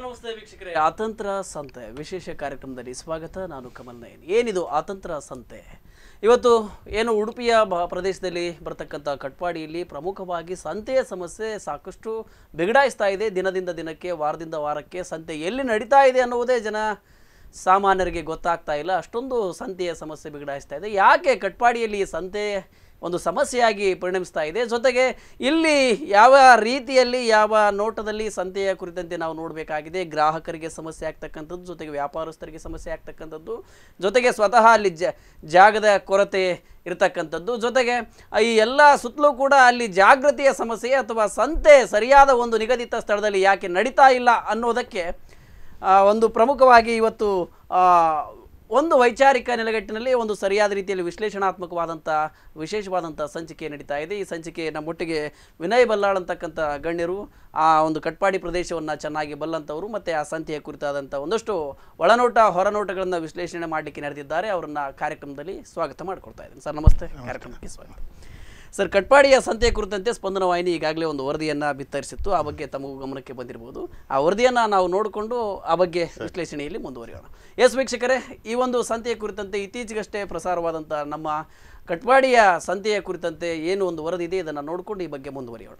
ನಮಸ್ತೆ ವೀಕ್ಷಕರೇ ಆತಂತ್ರ ಸಂತೆ ವಿಶೇಷ ಕಾರ್ಯಕ್ರಮದಲ್ಲಿ ಸ್ವಾಗತ ನಾನು ಕಮಲ್ ನಯನ್ ಏನಿದು ಆತಂತ್ರ ಸಂತೆ ಇವತ್ತು ಏನು ಉಡುಪಿಯ ಬ ಪ್ರದೇಶದಲ್ಲಿ ಬರ್ತಕ್ಕಂಥ ಕಟ್ಪಾಡಿಯಲ್ಲಿ ಪ್ರಮುಖವಾಗಿ ಸಂತೆಯ ಸಮಸ್ಯೆ ಸಾಕಷ್ಟು ಬಿಗಡಾಯಿಸ್ತಾ ಇದೆ ದಿನದಿಂದ ದಿನಕ್ಕೆ ವಾರದಿಂದ ವಾರಕ್ಕೆ ಸಂತೆ ಎಲ್ಲಿ ನಡೀತಾ ಇದೆ ಅನ್ನುವುದೇ ಜನ ಸಾಮಾನ್ಯರಿಗೆ ಗೊತ್ತಾಗ್ತಾ ಇಲ್ಲ ಅಷ್ಟೊಂದು ಸಂತೆಯ ಸಮಸ್ಯೆ ಬಿಗಡಾಯಿಸ್ತಾ ಇದೆ ಯಾಕೆ ಕಟ್ಪಾಡಿಯಲ್ಲಿ ಈ ಸಂತೆ ಒಂದು ಸಮಸ್ಯೆಯಾಗಿ ಪರಿಣಮಿಸ್ತಾ ಇದೆ ಜೊತೆಗೆ ಇಲ್ಲಿ ಯಾವ ರೀತಿಯಲ್ಲಿ ಯಾವ ನೋಟದಲ್ಲಿ ಸಂತೆಯ ಕುರಿತಂತೆ ನಾವು ನೋಡಬೇಕಾಗಿದೆ ಗ್ರಾಹಕರಿಗೆ ಸಮಸ್ಯೆ ಆಗ್ತಕ್ಕಂಥದ್ದು ಜೊತೆಗೆ ವ್ಯಾಪಾರಸ್ಥರಿಗೆ ಸಮಸ್ಯೆ ಆಗ್ತಕ್ಕಂಥದ್ದು ಜೊತೆಗೆ ಸ್ವತಃ ಅಲ್ಲಿ ಜ ಜಾಗದ ಕೊರತೆ ಇರತಕ್ಕಂಥದ್ದು ಜೊತೆಗೆ ಈ ಎಲ್ಲ ಸುತ್ತಲೂ ಕೂಡ ಅಲ್ಲಿ ಜಾಗೃತಿಯ ಸಮಸ್ಯೆ ಅಥವಾ ಸಂತೆ ಸರಿಯಾದ ಒಂದು ನಿಗದಿತ ಸ್ಥಳದಲ್ಲಿ ಯಾಕೆ ನಡೀತಾ ಇಲ್ಲ ಅನ್ನೋದಕ್ಕೆ ಆ, ಒಂದು ಪ್ರಮುಖವಾಗಿ ಇವತ್ತು ಆ, ಒಂದು ವೈಚಾರಿಕ ನೆಲೆಗಟ್ಟಿನಲ್ಲಿ ಒಂದು ಸರಿಯಾದ ರೀತಿಯಲ್ಲಿ ವಿಶ್ಲೇಷಣಾತ್ಮಕವಾದಂಥ ವಿಶೇಷವಾದಂಥ ಸಂಚಿಕೆ ನಡೀತಾ ಇದೆ ಈ ಸಂಚಿಕೆ ನಮ್ಮೊಟ್ಟಿಗೆ ವಿನಯ್ ಬಲ್ಲಾಳ್ ಅಂತಕ್ಕಂಥ ಗಣ್ಯರು ಆ ಒಂದು ಕಟ್ಪಾಡಿ ಪ್ರದೇಶವನ್ನು ಚೆನ್ನಾಗಿ ಬಲ್ಲಂಥವರು ಮತ್ತು ಆ ಸಂತೆಯ ಕುರಿತಾದಂಥ ಒಂದಷ್ಟು ಒಳನೋಟ ಹೊರನೋಟಗಳನ್ನು ವಿಶ್ಲೇಷಣೆ ಮಾಡಲಿಕ್ಕೆ ನಡೆದಿದ್ದಾರೆ ಅವರನ್ನು ಕಾರ್ಯಕ್ರಮದಲ್ಲಿ ಸ್ವಾಗತ ಮಾಡ್ಕೊಳ್ತಾ ಇದ್ದೀನಿ ಸರ್ ನಮಸ್ತೆ ಕಾರ್ಯಕ್ರಮಕ್ಕೆ ಸ್ವಾಗತ ಸರ್ ಕಟ್ಪಾಡಿಯ ಸಂತೆ ಕುರಿತಂತೆ ಸ್ಪಂದನ ವಾಹಿನಿ ಈಗಾಗಲೇ ಒಂದು ವರದಿಯನ್ನು ಬಿತ್ತರಿಸಿತ್ತು ಆ ಬಗ್ಗೆ ತಮಗೂ ಗಮನಕ್ಕೆ ಬಂದಿರಬಹುದು ಆ ವರದಿಯನ್ನು ನಾವು ನೋಡಿಕೊಂಡು ಆ ಬಗ್ಗೆ ವಿಶ್ಲೇಷಣೆಯಲ್ಲಿ ಮುಂದುವರಿಯೋಣ ಎಸ್ ವೀಕ್ಷಕರೇ ಈ ಒಂದು ಸಂತೆಯ ಕುರಿತಂತೆ ಇತ್ತೀಚೆಗಷ್ಟೇ ಪ್ರಸಾರವಾದಂಥ ನಮ್ಮ ಕಟ್ಪಾಡಿಯ ಸಂತೆಯ ಕುರಿತಂತೆ ಏನು ಒಂದು ವರದಿ ಇದೆ ಇದನ್ನು ನೋಡಿಕೊಂಡು ಈ ಬಗ್ಗೆ ಮುಂದುವರಿಯೋಣ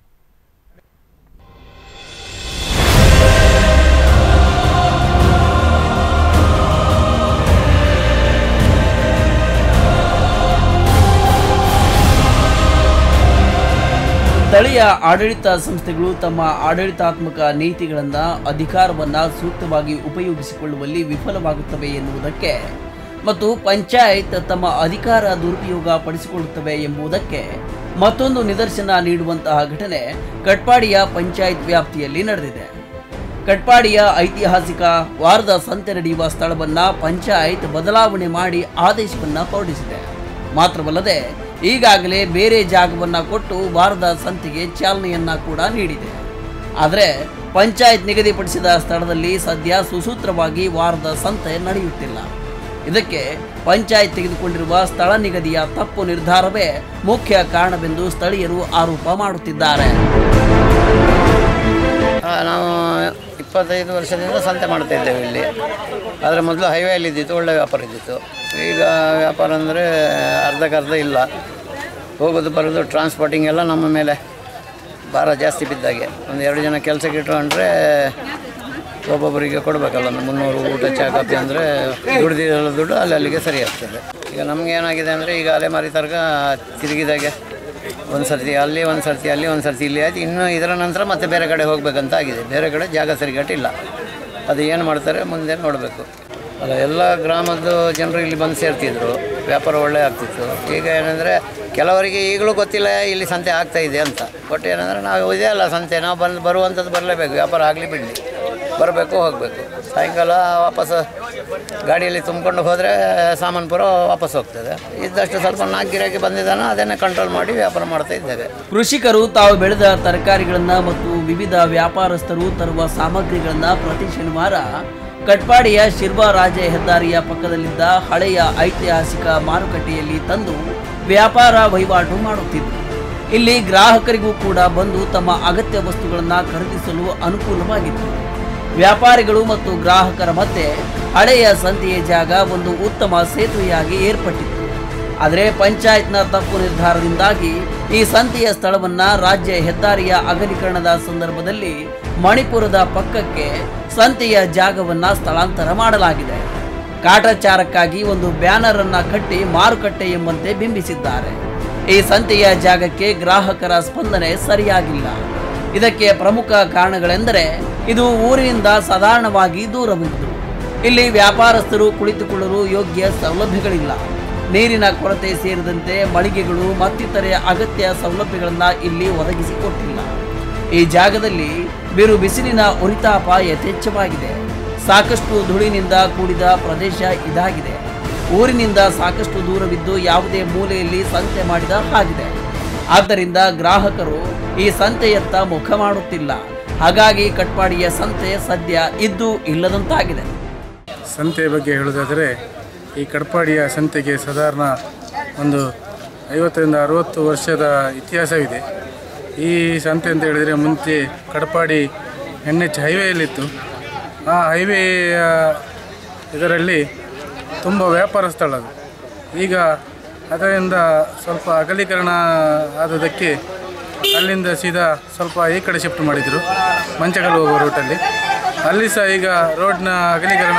ಸ್ಥಳೀಯ ಆಡಳಿತ ಸಂಸ್ಥೆಗಳು ತಮ್ಮ ಆಡಳಿತಾತ್ಮಕ ನೀತಿಗಳನ್ನು ಅಧಿಕಾರವನ್ನು ಸೂಕ್ತವಾಗಿ ಉಪಯೋಗಿಸಿಕೊಳ್ಳುವಲ್ಲಿ ವಿಫಲವಾಗುತ್ತವೆ ಎನ್ನುವುದಕ್ಕೆ ಮತ್ತು ಪಂಚಾಯತ್ ತಮ್ಮ ಅಧಿಕಾರ ದುರುಪಯೋಗ ಪಡಿಸಿಕೊಳ್ಳುತ್ತವೆ ಎಂಬುದಕ್ಕೆ ಮತ್ತೊಂದು ನಿದರ್ಶನ ನೀಡುವಂತಹ ಘಟನೆ ಕಟ್ಪಾಡಿಯ ಪಂಚಾಯತ್ ವ್ಯಾಪ್ತಿಯಲ್ಲಿ ನಡೆದಿದೆ ಕಟ್ಪಾಡಿಯ ಐತಿಹಾಸಿಕ ವಾರದ ಸಂತೆ ನಡೆಯುವ ಸ್ಥಳವನ್ನ ಪಂಚಾಯತ್ ಬದಲಾವಣೆ ಮಾಡಿ ಆದೇಶವನ್ನ ಹೊರಡಿಸಿದೆ ಮಾತ್ರವಲ್ಲದೆ ಈಗಾಗಲೇ ಬೇರೆ ಜಾಗವನ್ನ ಕೊಟ್ಟು ವಾರದ ಸಂತೆಗೆ ಚಾಲನೆಯನ್ನ ಕೂಡ ನೀಡಿದೆ ಆದರೆ ಪಂಚಾಯತ್ ನಿಗದಿಪಡಿಸಿದ ಸ್ಥಳದಲ್ಲಿ ಸದ್ಯ ಸುಸೂತ್ರವಾಗಿ ವಾರದ ಸಂತೆ ನಡೆಯುತ್ತಿಲ್ಲ ಇದಕ್ಕೆ ಪಂಚಾಯತ್ ತೆಗೆದುಕೊಂಡಿರುವ ಸ್ಥಳ ನಿಗದಿಯ ತಪ್ಪು ನಿರ್ಧಾರವೇ ಮುಖ್ಯ ಕಾರಣವೆಂದು ಸ್ಥಳೀಯರು ಆರೋಪ ಮಾಡುತ್ತಿದ್ದಾರೆ ಆ, ನಾವು ಇಪ್ಪತ್ತೈದು ವರ್ಷದಿಂದ ಸಂತೆ ಮಾಡ್ತಾ ಇದ್ದೇವೆ ಇಲ್ಲಿ ಆದರೆ ಮೊದಲು ಹೈವೇಲಿ ಇದ್ದಿತ್ತು ಒಳ್ಳೆ ವ್ಯಾಪಾರ ಇದ್ದಿತ್ತು ಈಗ ವ್ಯಾಪಾರ ಅಂದರೆ ಅರ್ಧಕ್ಕರ್ಧ ಇಲ್ಲ ಹೋಗೋದು ಬರೋದು ಟ್ರಾನ್ಸ್ಪೋರ್ಟಿಂಗ್ ಎಲ್ಲ ನಮ್ಮ ಮೇಲೆ ಭಾರ ಜಾಸ್ತಿ ಬಿದ್ದಾಗೆ ಒಂದು ಎರಡು ಜನ ಕೆಲಸಕ್ಕೆ ಇಟ್ಕೊಂಡ್ರೆ ಒಬ್ಬೊಬ್ಬರಿಗೆ ಕೊಡಬೇಕಲ್ಲ ಒಂದು ಮುನ್ನೂರು ಊಟ ಚಾ ಕಾಫಿ ಅಂದರೆ ದುಡ್ದಿರೋ ದುಡ್ಡು ಅಲ್ಲಿ ಅಲ್ಲಿಗೆ ಸರಿ ಆಗ್ತದೆ ಈಗ ನಮ್ಗೆ ಏನಾಗಿದೆ ಅಂದರೆ ಈಗ ಅಲೆಮಾರಿ ತರ್ಕ ತಿರುಗಿದಾಗೆ ಒಂದು ಸರ್ತಿ ಅಲ್ಲಿ ಒಂದು ಸರ್ತಿ ಅಲ್ಲಿ ಒಂದು ಸರ್ತಿ ಇಲ್ಲಿ ಆಯ್ತು ಇನ್ನು ಇದರ ನಂತರ ಮತ್ತೆ ಬೇರೆ ಕಡೆ ಹೋಗಬೇಕಂತ ಆಗಿದೆ ಬೇರೆ ಕಡೆ ಜಾಗ ಸರಿಗಟ್ಟಿಲ್ಲ ಅದು ಏನು ಮಾಡ್ತಾರೆ ಮುಂದೆ ನೋಡಬೇಕು ಅಲ್ಲ ಎಲ್ಲ ಗ್ರಾಮದ್ದು ಜನರು ಇಲ್ಲಿ ಬಂದು ಸೇರ್ತಿದ್ರು ವ್ಯಾಪಾರ ಒಳ್ಳೆ ಆಗ್ತಿತ್ತು ಈಗ ಏನಂದರೆ ಕೆಲವರಿಗೆ ಈಗಲೂ ಗೊತ್ತಿಲ್ಲ ಇಲ್ಲಿ ಸಂತೆ ಆಗ್ತಾ ಇದೆ ಅಂತ ಬಟ್ ಏನಂದರೆ ನಾವು ಇದೆ ಅಲ್ಲ ಸಂತೆ ನಾವು ಬಂದು ಬರುವಂಥದ್ದು ಬರಲೇಬೇಕು ವ್ಯಾಪಾರ ಆಗಲಿ ಬಿಡಲಿ ಬರಬೇಕು ಹೋಗಬೇಕು ಸಾಯಂಕಾಲ ವಾಪಸ್ ಗಾಡಿಯಲ್ಲಿ ತುಂಬಿಕೊಂಡು ಹೋದರೆ ಸಾಮಾನು ಪೂರ ವಾಪಸ್ ಹೋಗ್ತದೆ ಇದ್ದಷ್ಟು ಸ್ವಲ್ಪ ನಾಲ್ಕು ಗಿರಾಕಿ ಬಂದಿದ್ದಾನೋ ಅದನ್ನೇ ಕಂಟ್ರೋಲ್ ಮಾಡಿ ವ್ಯಾಪಾರ ಮಾಡ್ತಾ ಇದ್ದೇವೆ ಕೃಷಿಕರು ತಾವು ಬೆಳೆದ ತರಕಾರಿಗಳನ್ನ ಮತ್ತು ವಿವಿಧ ವ್ಯಾಪಾರಸ್ಥರು ತರುವ ಸಾಮಗ್ರಿಗಳನ್ನ ಪ್ರತಿ ಶನಿವಾರ ಕಟ್ಪಾಡಿಯ ಶಿರ್ವಾ ರಾಜ ಹೆದ್ದಾರಿಯ ಪಕ್ಕದಲ್ಲಿದ್ದ ಹಳೆಯ ಐತಿಹಾಸಿಕ ಮಾರುಕಟ್ಟೆಯಲ್ಲಿ ತಂದು ವ್ಯಾಪಾರ ವಹಿವಾಟು ಮಾಡುತ್ತಿದ್ದರು ಇಲ್ಲಿ ಗ್ರಾಹಕರಿಗೂ ಕೂಡ ಬಂದು ತಮ್ಮ ಅಗತ್ಯ ವಸ್ತುಗಳನ್ನು ಖರೀದಿಸಲು ಅನುಕೂಲವಾಗಿತ್ತು ವ್ಯಾಪಾರಿಗಳು ಮತ್ತು ಗ್ರಾಹಕರ ಮಧ್ಯೆ ಹಳೆಯ ಸಂತೆಯ ಜಾಗ ಒಂದು ಉತ್ತಮ ಸೇತುವೆಯಾಗಿ ಏರ್ಪಟ್ಟಿತ್ತು ಆದರೆ ಪಂಚಾಯತ್ನ ತಪ್ಪು ನಿರ್ಧಾರದಿಂದಾಗಿ ಈ ಸಂತೆಯ ಸ್ಥಳವನ್ನ ರಾಜ್ಯ ಹೆದ್ದಾರಿಯ ಅಗಲೀಕರಣದ ಸಂದರ್ಭದಲ್ಲಿ ಮಣಿಪುರದ ಪಕ್ಕಕ್ಕೆ ಸಂತೆಯ ಜಾಗವನ್ನ ಸ್ಥಳಾಂತರ ಮಾಡಲಾಗಿದೆ ಕಾಟಾಚಾರಕ್ಕಾಗಿ ಒಂದು ಬ್ಯಾನರ್ ಅನ್ನ ಕಟ್ಟಿ ಮಾರುಕಟ್ಟೆ ಎಂಬಂತೆ ಬಿಂಬಿಸಿದ್ದಾರೆ ಈ ಸಂತೆಯ ಜಾಗಕ್ಕೆ ಗ್ರಾಹಕರ ಸ್ಪಂದನೆ ಸರಿಯಾಗಿಲ್ಲ ಇದಕ್ಕೆ ಪ್ರಮುಖ ಕಾರಣಗಳೆಂದರೆ ಇದು ಊರಿನಿಂದ ಸಾಧಾರಣವಾಗಿ ದೂರವಿದ್ದು ಇಲ್ಲಿ ವ್ಯಾಪಾರಸ್ಥರು ಕುಳಿತುಕೊಳ್ಳಲು ಯೋಗ್ಯ ಸೌಲಭ್ಯಗಳಿಲ್ಲ ನೀರಿನ ಕೊರತೆ ಸೇರಿದಂತೆ ಮಳಿಗೆಗಳು ಮತ್ತಿತರೆ ಅಗತ್ಯ ಸೌಲಭ್ಯಗಳನ್ನು ಇಲ್ಲಿ ಒದಗಿಸಿಕೊಟ್ಟಿಲ್ಲ ಈ ಜಾಗದಲ್ಲಿ ಬಿರು ಬಿಸಿಲಿನ ಉರಿತಾಪ ಯಥೇಚ್ಛವಾಗಿದೆ ಸಾಕಷ್ಟು ಧೂಳಿನಿಂದ ಕೂಡಿದ ಪ್ರದೇಶ ಇದಾಗಿದೆ ಊರಿನಿಂದ ಸಾಕಷ್ಟು ದೂರವಿದ್ದು ಯಾವುದೇ ಮೂಲೆಯಲ್ಲಿ ಸಂತೆ ಮಾಡಿದ ಹಾಗಿದೆ ಆದ್ದರಿಂದ ಗ್ರಾಹಕರು ಈ ಸಂತೆಯತ್ತ ಮುಖ ಮಾಡುತ್ತಿಲ್ಲ ಹಾಗಾಗಿ ಕಟ್ಪಾಡಿಯ ಸಂತೆ ಸದ್ಯ ಇದ್ದು ಇಲ್ಲದಂತಾಗಿದೆ ಸಂತೆ ಬಗ್ಗೆ ಹೇಳೋದಾದರೆ ಈ ಕಡಪಾಡಿಯ ಸಂತೆಗೆ ಸಾಧಾರಣ ಒಂದು ಐವತ್ತರಿಂದ ಅರುವತ್ತು ವರ್ಷದ ಇತಿಹಾಸವಿದೆ ಈ ಸಂತೆ ಅಂತ ಹೇಳಿದರೆ ಮುಂಚೆ ಕಡಪಾಡಿ ಎನ್ ಎಚ್ ಹೈವೇಯಲ್ಲಿತ್ತು ಆ ಹೈವೇ ಇದರಲ್ಲಿ ತುಂಬ ವ್ಯಾಪಾರ ಸ್ಥಳ ಅದು ಈಗ ಅದರಿಂದ ಸ್ವಲ್ಪ ಅಗಲೀಕರಣ ಆದದಕ್ಕೆ ಅಲ್ಲಿಂದ ಸೀದಾ ಸ್ವಲ್ಪ ಈ ಕಡೆ ಶಿಫ್ಟ್ ಮಾಡಿದರು ಮಂಚಕಲ್ ಹೋಗುವ ರೂಟಲ್ಲಿ ಅಲ್ಲಿ ಸಹ ಈಗ ರೋಡ್ನ ಅಗಲೀಕರಣ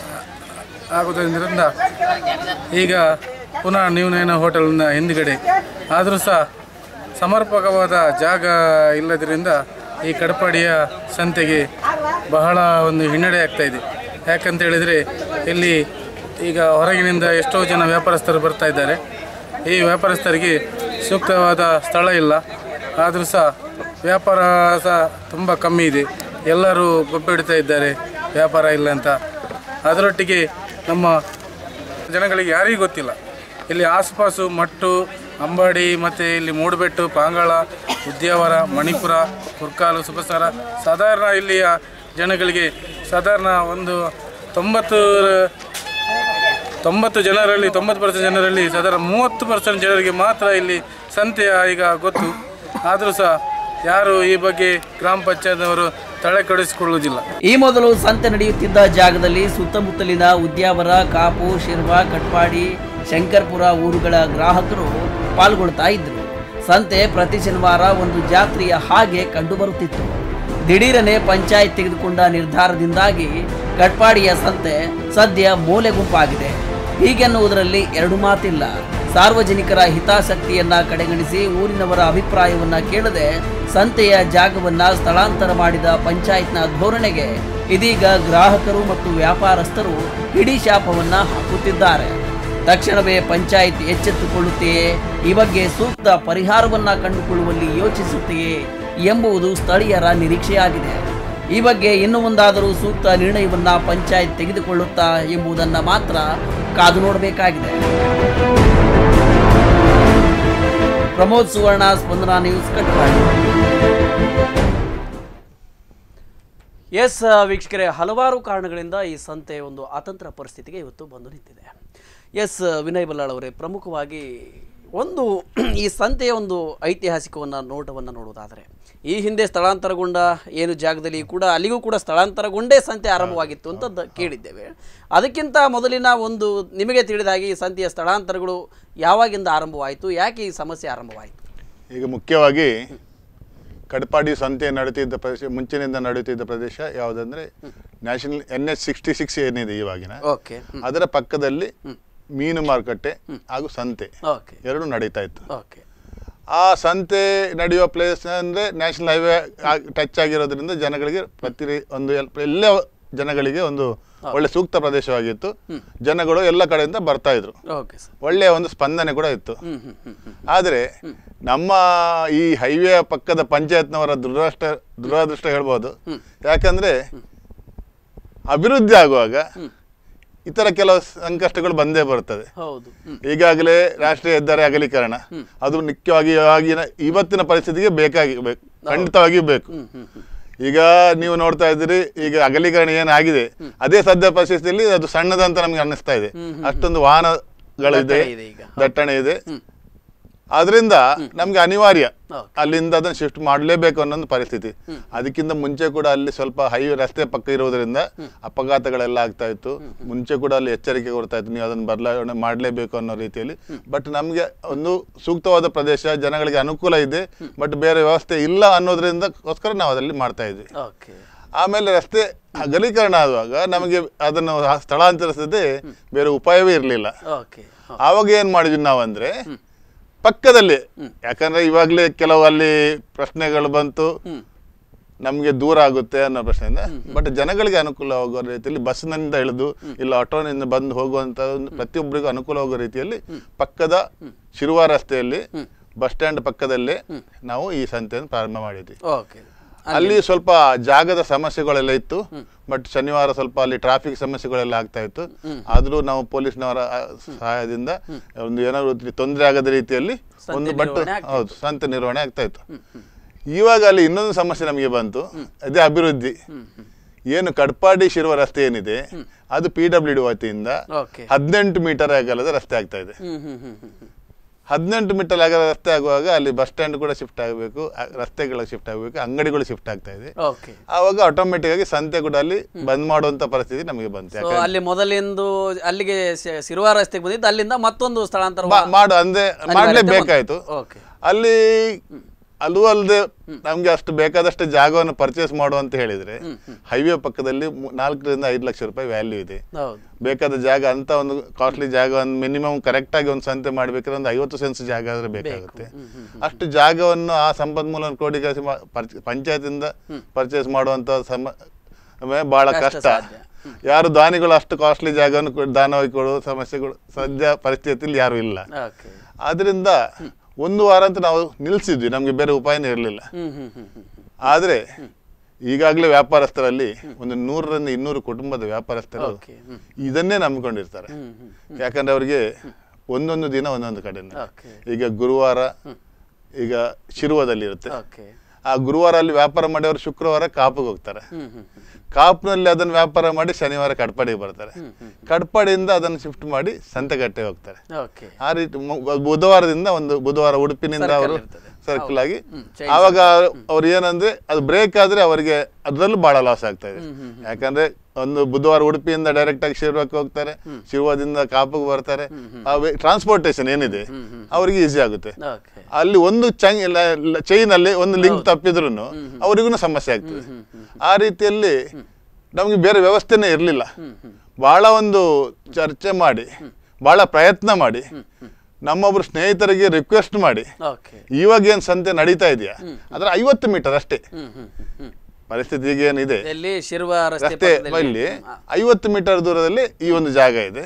ಆಗುವುದರಿಂದ ಈಗ ಪುನಃ ನ್ಯೂನಯನ ಹೋಟೆಲ್ನ ಹಿಂದುಗಡೆ ಆದರೂ ಸಹ ಸಮರ್ಪಕವಾದ ಜಾಗ ಇಲ್ಲದರಿಂದ ಈ ಕಡಪಾಡಿಯ ಸಂತೆಗೆ ಬಹಳ ಒಂದು ಹಿನ್ನಡೆ ಆಗ್ತಾ ಇದೆ ಯಾಕಂತ ಹೇಳಿದರೆ ಇಲ್ಲಿ ಈಗ ಹೊರಗಿನಿಂದ ಎಷ್ಟೋ ಜನ ವ್ಯಾಪಾರಸ್ಥರು ಬರ್ತಾ ಇದ್ದಾರೆ ಈ ವ್ಯಾಪಾರಸ್ಥರಿಗೆ ಸೂಕ್ತವಾದ ಸ್ಥಳ ಇಲ್ಲ ಆದರೂ ಸಹ ವ್ಯಾಪಾರ ಸಹ ತುಂಬ ಕಮ್ಮಿ ಇದೆ ಎಲ್ಲರೂ ಗೊಬ್ಬೆ ಹಿಡಿತಾ ಇದ್ದಾರೆ ವ್ಯಾಪಾರ ಇಲ್ಲ ಅಂತ ಅದರೊಟ್ಟಿಗೆ ನಮ್ಮ ಜನಗಳಿಗೆ ಯಾರಿಗೂ ಗೊತ್ತಿಲ್ಲ ಇಲ್ಲಿ ಆಸುಪಾಸು ಮಟ್ಟು ಅಂಬಾಡಿ ಮತ್ತು ಇಲ್ಲಿ ಮೂಡುಬೆಟ್ಟು ಪಾಂಗಾಳ ಉದ್ಯಾವರ ಮಣಿಪುರ ಕುರ್ಕಾಲು ಸುಬಸಾರ ಸಾಧಾರಣ ಇಲ್ಲಿಯ ಜನಗಳಿಗೆ ಸಾಧಾರಣ ಒಂದು ತೊಂಬತ್ತು ತೊಂಬತ್ತು ಜನರಲ್ಲಿ ತೊಂಬತ್ತು ಪರ್ಸೆಂಟ್ ಜನರಲ್ಲಿ ಸಾಧಾರಣ ಮೂವತ್ತು ಪರ್ಸೆಂಟ್ ಜನರಿಗೆ ಮಾತ್ರ ಇಲ್ಲಿ ಸಂತೆಯ ಈಗ ಗೊತ್ತು ಆದರೂ ಸಹ ಯಾರು ಈ ಬಗ್ಗೆ ಗ್ರಾಮ ಪಂಚಾಯತ್ನವರು ತಲೆ ಕೆಡಿಸಿಕೊಳ್ಳುವುದಿಲ್ಲ ಈ ಮೊದಲು ಸಂತೆ ನಡೆಯುತ್ತಿದ್ದ ಜಾಗದಲ್ಲಿ ಸುತ್ತಮುತ್ತಲಿನ ಉದ್ಯಾವರ ಕಾಪು ಶಿರ್ವಾ ಕಟ್ಪಾಡಿ ಶಂಕರ್ಪುರ ಊರುಗಳ ಗ್ರಾಹಕರು ಪಾಲ್ಗೊಳ್ತಾ ಇದ್ದರು ಸಂತೆ ಪ್ರತಿ ಶನಿವಾರ ಒಂದು ಜಾತ್ರೆಯ ಹಾಗೆ ಕಂಡುಬರುತ್ತಿತ್ತು ದಿಢೀರನೆ ಪಂಚಾಯತ್ ತೆಗೆದುಕೊಂಡ ನಿರ್ಧಾರದಿಂದಾಗಿ ಕಟ್ಪಾಡಿಯ ಸಂತೆ ಸದ್ಯ ಮೂಲೆ ಗುಂಪಾಗಿದೆ ಹೀಗೆನ್ನುವುದರಲ್ಲಿ ಎರಡು ಮಾತಿಲ್ಲ ಸಾರ್ವಜನಿಕರ ಹಿತಾಸಕ್ತಿಯನ್ನ ಕಡೆಗಣಿಸಿ ಊರಿನವರ ಅಭಿಪ್ರಾಯವನ್ನ ಕೇಳದೆ ಸಂತೆಯ ಜಾಗವನ್ನ ಸ್ಥಳಾಂತರ ಮಾಡಿದ ಪಂಚಾಯತ್ನ ಧೋರಣೆಗೆ ಇದೀಗ ಗ್ರಾಹಕರು ಮತ್ತು ವ್ಯಾಪಾರಸ್ಥರು ಹಿಡಿ ಶಾಪವನ್ನ ಹಾಕುತ್ತಿದ್ದಾರೆ ತಕ್ಷಣವೇ ಪಂಚಾಯತ್ ಎಚ್ಚೆತ್ತುಕೊಳ್ಳುತ್ತೆಯೇ ಈ ಬಗ್ಗೆ ಸೂಕ್ತ ಪರಿಹಾರವನ್ನ ಕಂಡುಕೊಳ್ಳುವಲ್ಲಿ ಯೋಚಿಸುತ್ತೆಯೇ ಎಂಬುದು ಸ್ಥಳೀಯರ ನಿರೀಕ್ಷೆಯಾಗಿದೆ ಈ ಬಗ್ಗೆ ಇನ್ನು ಮುಂದಾದರೂ ಸೂಕ್ತ ನಿರ್ಣಯವನ್ನ ಪಂಚಾಯತ್ ತೆಗೆದುಕೊಳ್ಳುತ್ತಾ ಎಂಬುದನ್ನ ಮಾತ್ರ ಕಾದು ನೋಡಬೇಕಾಗಿದೆ ಪ್ರಮೋದ್ ಸುವರ್ಣ ಸ್ಪಂದನ ನ್ಯೂಸ್ ಕಟ್ಪಾಡಿ ಎಸ್ ವೀಕ್ಷಕರೇ ಹಲವಾರು ಕಾರಣಗಳಿಂದ ಈ ಸಂತೆ ಒಂದು ಅತಂತ್ರ ಪರಿಸ್ಥಿತಿಗೆ ಇವತ್ತು ಬಂದು ನಿಂತಿದೆ ಎಸ್ ವಿನಯ್ ಬಲ್ಲಾಳ್ ಅವರೇ ಪ್ರಮುಖವಾಗಿ ಒಂದು ಈ ಸಂತೆಯ ಒಂದು ಐತಿಹಾಸಿಕವನ್ನು ನೋಟವನ್ನು ನೋಡುವುದಾದರೆ ಈ ಹಿಂದೆ ಸ್ಥಳಾಂತರಗೊಂಡ ಏನು ಜಾಗದಲ್ಲಿ ಕೂಡ ಅಲ್ಲಿಗೂ ಕೂಡ ಸ್ಥಳಾಂತರಗೊಂಡೇ ಸಂತೆ ಆರಂಭವಾಗಿತ್ತು ಅಂತ ದ- ಕೇಳಿದ್ದೇವೆ ಅದಕ್ಕಿಂತ ಮೊದಲಿನ ಒಂದು ನಿಮಗೆ ತಿಳಿದ ಹಾಗೆ ಈ ಸಂತೆಯ ಸ್ಥಳಾಂತರಗಳು ಯಾವಾಗಿಂದ ಆರಂಭವಾಯಿತು ಯಾಕೆ ಈ ಸಮಸ್ಯೆ ಆರಂಭವಾಯಿತು ಈಗ ಮುಖ್ಯವಾಗಿ ಕಡಪಾಡಿ ಸಂತೆ ನಡೀತಿದ್ದ ಪ್ರದೇಶ ಮುಂಚಿನಿಂದ ನಡೀತಿದ್ದ ಪ್ರದೇಶ ಯಾವುದಂದ್ರೆ national N H sixty six ಏನಿದೆ ಇವಾಗಿನ ಓಕೆ ಅದರ ಪಕ್ಕದಲ್ಲಿ ಮೀನು ಮಾರುಕಟ್ಟೆ ಹಾಗೂ ಸಂತೆ ಓಕೆ ಎರಡು ನಡೀತಾ ಇತ್ತು ಓಕೆ ಆ ಸಂತೆ ನಡೆಯುವ ಪ್ಲೇಸ್ ಅಂದ್ರೆ ನ್ಯಾಷನಲ್ ಹೈವೇ ಟಚ್ ಆಗಿರೋದ್ರಿಂದ ಜನಗಳಿಗೆ ಪ್ರತಿ ಒಂದು ಎಲ್- ಎಲ್ಲ ಜನಗಳಿಗೆ ಒಂದು ಒಳ್ಳೆ ಸೂಕ್ತ ಪ್ರದೇಶವಾಗಿತ್ತು ಜನಗಳು ಎಲ್ಲ ಕಡೆಯಿಂದ ಬರ್ತಾ ಇದ್ರು ಓಕೆ ಸರ್ ಒಳ್ಳೆಯ ಒಂದು ಸ್ಪಂದನೆ ಕೂಡ ಇತ್ತು ಹ್ಮ್ ಹ್ಮ್ ಹ್ಮ್ ಹ್ಮ್ ಆದರೆ ನಮ್ಮ ಈ ಹೈವೇ ಪಕ್ಕದ ಪಂಚಾಯತ್ನವರ ದುರದೃಷ್ಟ ದುರದೃಷ್ಟ ಹೇಳ್ಬೋದು ಯಾಕಂದ್ರೆ ಅಭಿವೃದ್ಧಿ ಆಗುವಾಗ ಇತರ ಕೆಲವು ಸಂಕಷ್ಟಗಳು ಬಂದೇ ಬರ್ತದೆ ಹೌದು ಹ್ಮ್ ಈಗಾಗಲೇ ರಾಷ್ಟ್ರೀಯ ಹೆದ್ದಾರಿ ಅಗಲೀಕರಣ ಅದು ಮುಖ್ಯವಾಗಿ ಇವಾಗಿನ ಇವತ್ತಿನ ಪರಿಸ್ಥಿತಿಗೆ ಬೇಕಾಗಿ ಬೇಕು ಖಂಡಿತವಾಗಿಯೂ ಬೇಕು ಹ್ಮ್ ಹ್ಮ್ ಹ್ಮ್ ಈಗ ನೀವು ನೋಡ್ತಾ ಇದ್ದೀರಿ ಈಗ ಅಗಲೀಕರಣ ಏನಾಗಿದೆ ಅದೇ ಸದ್ಯ ಪರಿಸ್ಥಿತಿಯಲ್ಲಿ ಅದು ಸಣ್ಣದಂತ ನಮ್ಗೆ ಅನ್ನಿಸ್ತಾ ಇದೆ ಅಷ್ಟೊಂದು ವಾಹನಗಳಿದೆ ದಟ್ಟಣೆ ಇದೆ ಈಗ. ದಟ್ಟಣೆ ಇದೆ ಆದ್ರಿಂದ ನಮ್ಗೆ ಅನಿವಾರ್ಯ Okay. ಅಲ್ಲಿಂದ ಅದನ್ನ ಶಿಫ್ಟ್ ಮಾಡಲೇಬೇಕು ಅನ್ನೋ ಒಂದು ಪರಿಸ್ಥಿತಿ ಅದಕ್ಕಿಂತ ಮುಂಚೆ ಕೂಡ ಅಲ್ಲಿ ಸ್ವಲ್ಪ ಹೈವೇ ರಸ್ತೆ ಪಕ್ಕ ಇರೋದ್ರಿಂದ ಅಪಘಾತಗಳೆಲ್ಲ ಆಗ್ತಾ ಇತ್ತು ಮುಂಚೆ ಕೂಡ ಅಲ್ಲಿ ಎಚ್ಚರಿಕೆ ಕೊಡ್ತಾ ಇತ್ತು ನೀವು ಅದನ್ನು ಬದಲಾವಣೆ ಮಾಡಲೇಬೇಕು ಅನ್ನೋ ರೀತಿಯಲ್ಲಿ ಬಟ್ ನಮಗೆ ಒಂದು ಸೂಕ್ತವಾದ ಪ್ರದೇಶ ಜನಗಳಿಗೆ ಅನುಕೂಲ ಇದೆ ಬಟ್ ಬೇರೆ ವ್ಯವಸ್ಥೆ ಇಲ್ಲ ಅನ್ನೋದ್ರಿಂದಗೋಸ್ಕರ ನಾವು ಅದರಲ್ಲಿ ಮಾಡ್ತಾ ಇದ್ವಿ ಓಕೆ ಆಮೇಲೆ ರಸ್ತೆ ಅಗಲೀಕರಣ ಆಗುವಾಗ ನಮಗೆ ಅದನ್ನು ಸ್ಥಳಾಂತರಿಸದೆ ಬೇರೆ ಉಪಾಯವೇ ಇರಲಿಲ್ಲ ಓಕೆ ಆವಾಗ ಏನ್ ಮಾಡಿದ್ವಿ ನಾವಂದ್ರೆ ಪಕ್ಕದಲ್ಲಿ ಯಾಕಂದ್ರೆ ಇವಾಗಲೇ ಕೆಲವು ಅಲ್ಲಿ ಪ್ರಶ್ನೆಗಳು ಬಂತು ನಮಗೆ ದೂರ ಆಗುತ್ತೆ ಅನ್ನೋ ಪ್ರಶ್ನೆಯಿಂದ ಬಟ್ ಜನಗಳಿಗೆ ಅನುಕೂಲ ಆಗುವ ರೀತಿಯಲ್ಲಿ ಬಸ್ನಿಂದ ಇಳಿದು ಇಲ್ಲ ಆಟೋನಿಂದ ಬಂದು ಹೋಗುವಂತ ಒಂದು ಪ್ರತಿಯೊಬ್ಬರಿಗೂ ಅನುಕೂಲ ಆಗುವ ರೀತಿಯಲ್ಲಿ ಪಕ್ಕದ ಶಿರುವ ರಸ್ತೆಯಲ್ಲಿ ಬಸ್ ಸ್ಟ್ಯಾಂಡ್ ಪಕ್ಕದಲ್ಲೇ ನಾವು ಈ ಸಂತೆಯನ್ನು ಪ್ರಾರಂಭ ಮಾಡಿದ್ವಿ ಓಕೆ ಅಲ್ಲಿ ಸ್ವಲ್ಪ ಜಾಗದ ಸಮಸ್ಯೆಗಳೆಲ್ಲ ಇತ್ತು ಬಟ್ ಶನಿವಾರ ಸ್ವಲ್ಪ ಅಲ್ಲಿ ಟ್ರಾಫಿಕ್ ಸಮಸ್ಯೆಗಳೆಲ್ಲ ಆಗ್ತಾ ಇತ್ತು ಆದ್ರೂ ನಾವು ಪೊಲೀಸ್ನವರ ಆ, ಸಹಾಯದಿಂದ ಒಂದು ಏನಾದ್ರು ತೊಂದರೆ ಆಗದ ರೀತಿಯಲ್ಲಿ ಒಂದು ಬಟ್ ನಿರ್ವಹಣೆ ಆಗ್ತಾ ಹೌದು ಸಂತೆ ನಿರ್ವಹಣೆ ಆಗ್ತಾ ಇತ್ತು ಇವಾಗ ಅಲ್ಲಿ ಇನ್ನೊಂದು ಸಮಸ್ಯೆ ನಮಗೆ ಬಂತು ಅದೇ ಅಭಿವೃದ್ಧಿ ಏನು ಕಡ್ಪಾಡಿ ಶಿರುವ ರಸ್ತೆ ಏನಿದೆ ಅದು ಪಿ ಡಬ್ಲ್ಯೂ ಡಿ ವತಿಯಿಂದ ಓಕೆ ಹದಿನೆಂಟು ಮೀಟರ್ ಅಗಲದ ರಸ್ತೆ ಆಗ್ತಾ ಇದೆ ಹ್ಮ್ ಹ್ಮ್ ಹ್ಮ್ ಹ್ಮ್ ಹ್ಮ್ ಹದಿನೆಂಟು ಮೀಟರ್ ಆಗೋ ರಸ್ತೆ ಆಗುವಾಗ ಅಲ್ಲಿ ಬಸ್ ಸ್ಟ್ಯಾಂಡ್ ಕೂಡ ಶಿಫ್ಟ್ ಆಗಬೇಕು ರಸ್ತೆಗಳಿಗೆ ಶಿಫ್ಟ್ ಆಗಬೇಕು ಅಂಗಡಿಗಳು ಶಿಫ್ಟ್ ಆಗ್ತಾ ಇದೆ ಓಕೆ ಆವಾಗ ಆಟೋಮೆಟಿಕ್ ಆಗಿ ಸಂತೆ ಕೂಡ ಅಲ್ಲಿ ಬಂದ್ ಮಾಡುವಂತ ಪರಿಸ್ಥಿತಿ ನಮಗೆ ಬಂತು ಸೊ ಯಾಕಂದ್ರೆ ಅಲ್ಲಿ ಮೊದಲಿಂದು ಅಲ್ಲಿಗೆ ಸಿ- ಸಿರುವಾರ ರಸ್ತೆಗೆ ಬಂದಿದ್ದು ಅಲ್ಲಿಂದ ಮತ್ತೊಂದು ಸ್ಥಳಾಂತರ ಮಾ- ಮಾಡು ಅಂದ್ರೆ ಮಾಡ್ಲೇಬೇಕಾಯ್ತು ಓಕೆ ಅಲ್ಲಿ ಅಲ್ಲೂ ಅಲ್ಲದೆ ನಮ್ಗೆ ಅಷ್ಟು ಬೇಕಾದಷ್ಟು ಜಾಗವನ್ನು ಪರ್ಚೇಸ್ ಮಾಡು ಅಂತ ಹೇಳಿದ್ರೆ ಹೈವೇ ಪಕ್ಕದಲ್ಲಿ ಮು- ನಾಲ್ಕರಿಂದ ಐದು ಲಕ್ಷ ರೂಪಾಯಿ ವ್ಯಾಲ್ಯೂ ಇದೆ ಹೌದು ಬೇಕಾದ ಜಾಗ ಅಂತ ಒಂದು ಕಾಸ್ಟ್ಲಿ ಜಾಗವನ್ನು ಮಿನಿಮಮ್ ಕರೆಕ್ಟ್ ಆಗಿ ಒಂದು ಸಂತೆ ಮಾಡ್ಬೇಕಾದ್ರೆ ಒಂದು ಐವತ್ತು ಸೆನ್ಸ್ ಜಾಗ ಆದ್ರೆ ಬೇಕಾಗುತ್ತೆ ಅಷ್ಟು ಜಾಗವನ್ನು ಆ ಸಂಪನ್ಮೂಲ ಕ್ರೋಢೀಕರಿಸಿ ಮಾ- ಪರ್ಚ- ಪಂಚಾಯತಿಂದ ಪರ್ಚೇಸ್ ಮಾಡುವಂತ ಸಮ ಆಮೇಲೆ ಬಹಳ ಕಷ್ಟ ಯಾರು ದಾನಿಗಳು ಅಷ್ಟು ಕಾಸ್ಟ್ಲಿ ಜಾಗವನ್ನು ಕೊ- ದಾನವಾಗಿ ಕೊಡುವ ಸಮಸ್ಯೆಗಳು ಸದ್ಯ ಪರಿಸ್ಥಿತಿಯಲ್ಲಿ ಯಾರು ಇಲ್ಲ ಓಕೆ ಆದ್ರಿಂದ ಒಂದು ವಾರ ಅಂತ ನಾವು ನಿಲ್ಸಿದ್ವಿ ನಮ್ಗೆ ಬೇರೆ ಉಪಾಯನೇ ಇರಲಿಲ್ಲ ಹ್ಮ್ ಹ್ಮ್ ಹ್ಮ್ ಹ್ಮ್ ಆದ್ರೆ ಈಗಾಗಲೇ ವ್ಯಾಪಾರಸ್ಥರಲ್ಲಿ ಒಂದು ನೂರರಿಂದ ಇನ್ನೂರು ಕುಟುಂಬದ ವ್ಯಾಪಾರಸ್ಥರು ಓಕೆ ಹ್ಮ್ ಇದನ್ನೇ ನಂಬಿಕೊಂಡಿರ್ತಾರೆ ಹ್ಮ್ ಹ್ಮ್ ಯಾಕಂದ್ರೆ ಅವರಿಗೆ ಒಂದೊಂದು ದಿನ ಒಂದೊಂದು ಕಡೆ ಓಕೆ ಈಗ ಗುರುವಾರ ಈಗ ಶಿರುವದಲ್ಲಿ ಇರುತ್ತೆ ಓಕೆ ಆ ಗುರುವಾರ ಅಲ್ಲಿ ವ್ಯಾಪಾರ ಮಾಡಿ ಅವರು ಶುಕ್ರವಾರ ಕಾಪಿಗೆ ಹೋಗ್ತಾರೆ ಹ್ಮ್ ಹ್ಮ್ ಹ್ಮ್ ಕಾಪ್ನಲ್ಲಿ ಅದನ್ನು ವ್ಯಾಪಾರ ಮಾಡಿ ಶನಿವಾರ ಕಡ್ಪಾಡಿಗೆ ಬರ್ತಾರೆ ಕಡ್ಪಾಡಿಯಿಂದ ಅದನ್ನು ಶಿಫ್ಟ್ ಮಾಡಿ ಸಂತೆಗಟ್ಟೆ ಹೋಗ್ತಾರೆ ಓಕೆ ಆ ರೀತಿ ಮು- ಬುಧವಾರದಿಂದ ಒಂದು ಬುಧವಾರ ಉಡುಪಿನಿಂದ ಅವರು ಇರ್ತದೆ. ಸರ್ಕಲ್ ಆಗಿ ಹ್ಮ್, ಆವಾಗ ಅವ್ರು ಏನಂದ್ರೆ ಅದು ಬ್ರೇಕ್ ಆದ್ರೆ ಅವರಿಗೆ ಅದರಲ್ಲೂ ಬಹಳ ಲಾಸ್ ಆಗ್ತಾ ಇದೆ ಯಾಕಂದ್ರೆ ಒಂದು ಬುಧವಾರ ಉಡುಪಿಯಿಂದ ಡೈರೆಕ್ಟ್ ಆಗಿ ಶಿರ್ವಕ್ಕೆ ಹೋಗ್ತಾರೆ ಶಿರ್ವದಿಂದ ಕಾಪಿಗೆ ಬರ್ತಾರೆ ಟ್ರಾನ್ಸ್ಪೋರ್ಟೇಷನ್ ಏನಿದೆ ಅವರಿಗೆ ಈಸಿ ಆಗುತ್ತೆ ಓಕೆ ಅಲ್ಲಿ ಒಂದು ಚೈನ್ ಅಲ್ಲಿ ಒಂದು ಲಿಂಕ್ ತಪ್ಪಿದ್ರು ಅವರಿಗೂ ಸಮಸ್ಯೆ ಆಗ್ತದೆ ಆ ರೀತಿಯಲ್ಲಿ ನಮಗೆ ಬೇರೆ ವ್ಯವಸ್ಥೆನೇ ಇರಲಿಲ್ಲ ಬಹಳ ಒಂದು ಚರ್ಚೆ ಮಾಡಿ ಬಹಳ ಪ್ರಯತ್ನ ಮಾಡಿ ನಮ್ಮೊಬ್ರು ಸ್ನೇಹಿತರಿಗೆ ರಿಕ್ವೆಸ್ಟ್ ಮಾಡಿ ಓಕೆ ಇವಾಗ ಏನ್ ಸಂತೆ ನಡೀತಾ ಇದೆಯಾ ಅದ್ರ ಐವತ್ತು ಮೀಟರ್ ಅಷ್ಟೇ ಹ್ಮ್ ಹ್ಮ್ ಹ್ಮ್ ಹ್ಮ್ ಪರಿಸ್ಥಿತಿ ಈಗ ಏನಿದೆ ಎಲ್ಲಿ ಶಿರ್ವ ರಸ್ತೆ ರಸ್ತೆ ಪಕ್ಕದಲ್ಲಿ? ಇಲ್ಲಿ ಐವತ್ತು ಮೀಟರ್ ದೂರದಲ್ಲಿ ಈ ಒಂದು ಜಾಗ ಇದೆ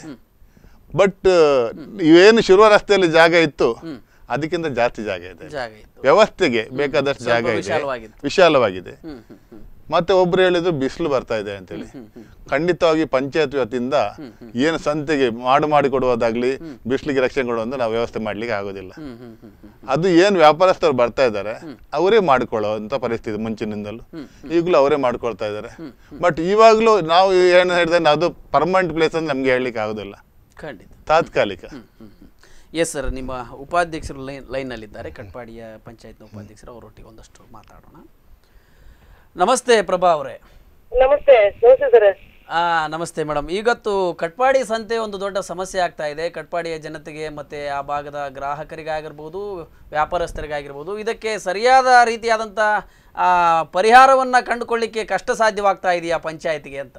ಬಟ್ ಇವೇನು ಶಿರುವ ರಸ್ತೆಯಲ್ಲಿ ಜಾಗ ಇತ್ತು ಅದಕ್ಕಿಂತ ಜಾಸ್ತಿ ಜಾಗ ಇದೆ ಜಾಗ ಇತ್ತು ವ್ಯವಸ್ಥೆಗೆ ಬೇಕಾದಷ್ಟು ಜಾಗ ಇದೆ ವಿಶಾಲವಾಗಿತ್ತು. ವಿಶಾಲವಾಗಿದೆ ಹ್ಮ್ ಹ್ಮ್ ಹ್ಮ್ ಮತ್ತೆ ಒಬ್ರು ಹೇಳಿದ್ರು ಬಿಸಿಲು ಬರ್ತಾ ಇದೆ ಅಂತೇಳಿ ಖಂಡಿತವಾಗಿ ಪಂಚಾಯತ್ ವತಿಯಿಂದ ಏನು ಸಂತೆಗೆ ಮಾಡು ಮಾಡಿ ಕೊಡುವುದಾಗ್ಲಿ ಬಿಸಿಲಿಗೆ ರಕ್ಷಣೆ ಕೊಡುವಂತ ನಾವು ವ್ಯವಸ್ಥೆ ಮಾಡ್ಲಿಕ್ಕೆ ಆಗೋದಿಲ್ಲ ಹ್ಮ್ ಹ್ಮ್ ಹ್ಮ್ ಹ್ಮ್ ಅದು ಏನು ವ್ಯಾಪಾರಸ್ಥರು ಬರ್ತಾ ಇದ್ದಾರೆ ಅವರೇ ಮಾಡಿಕೊಳ್ಳುವಂತ ಪರಿಸ್ಥಿತಿ ಮುಂಚಿನಿಂದಲೂ ಈಗಲೂ ಅವರೇ ಮಾಡ್ಕೊಳ್ತಾ ಇದ್ದಾರೆ ಬಟ್ ಇವಾಗಲೂ ನಾವು ಏನು ಹೇಳಿದ್ರೆ ಅದು ಪರ್ಮನೆಂಟ್ ಪ್ಲೇಸ್ ಅಂತ ನಮ್ಗೆ ಹೇಳಲಿಕ್ಕೆ ಆಗೋದಿಲ್ಲ ಖಂಡಿತ ತಾತ್ಕಾಲಿಕ ಎಸ್ ಸರ್ ನಿಮ್ಮ ಉಪಾಧ್ಯಕ್ಷರು ಲೈನ್ ಲೈನ್ನಲ್ಲಿದ್ದಾರೆ ಕಟ್ಪಾಡಿಯ ಪಂಚಾಯತ್ನ ಉಪಾಧ್ಯಕ್ಷರು ಅವರೊಟ್ಟಿಗೆ ಒಂದಷ್ಟು ಮಾತಾಡೋಣ ನಮಸ್ತೆ ಪ್ರಭಾ ಅವರೇ ನಮಸ್ತೆ ನಮಸ್ತೆ ಸರ್ ಆ, ನಮಸ್ತೆ ಮೇಡಮ್ ಇವತ್ತು ಕಟ್ಪಾಡಿ ಸಂತೆ ಒಂದು ದೊಡ್ಡ ಸಮಸ್ಯೆ ಆಗ್ತಾ ಇದೆ ಕಟ್ಪಾಡಿಯ ಜನತೆಗೆ ಮತ್ತು ಆ ಭಾಗದ ಗ್ರಾಹಕರಿಗಾಗಿರ್ಬೋದು ವ್ಯಾಪಾರಸ್ಥರಿಗಾಗಿರ್ಬೋದು ಇದಕ್ಕೆ ಸರಿಯಾದ ರೀತಿಯಾದಂಥ ಪರಿಹಾರವನ್ನು ಕಂಡುಕೊಳ್ಳಿಕ್ಕೆ ಕಷ್ಟ ಸಾಧ್ಯವಾಗ್ತಾ ಇದೆಯಾ ಪಂಚಾಯತಿಗೆ ಅಂತ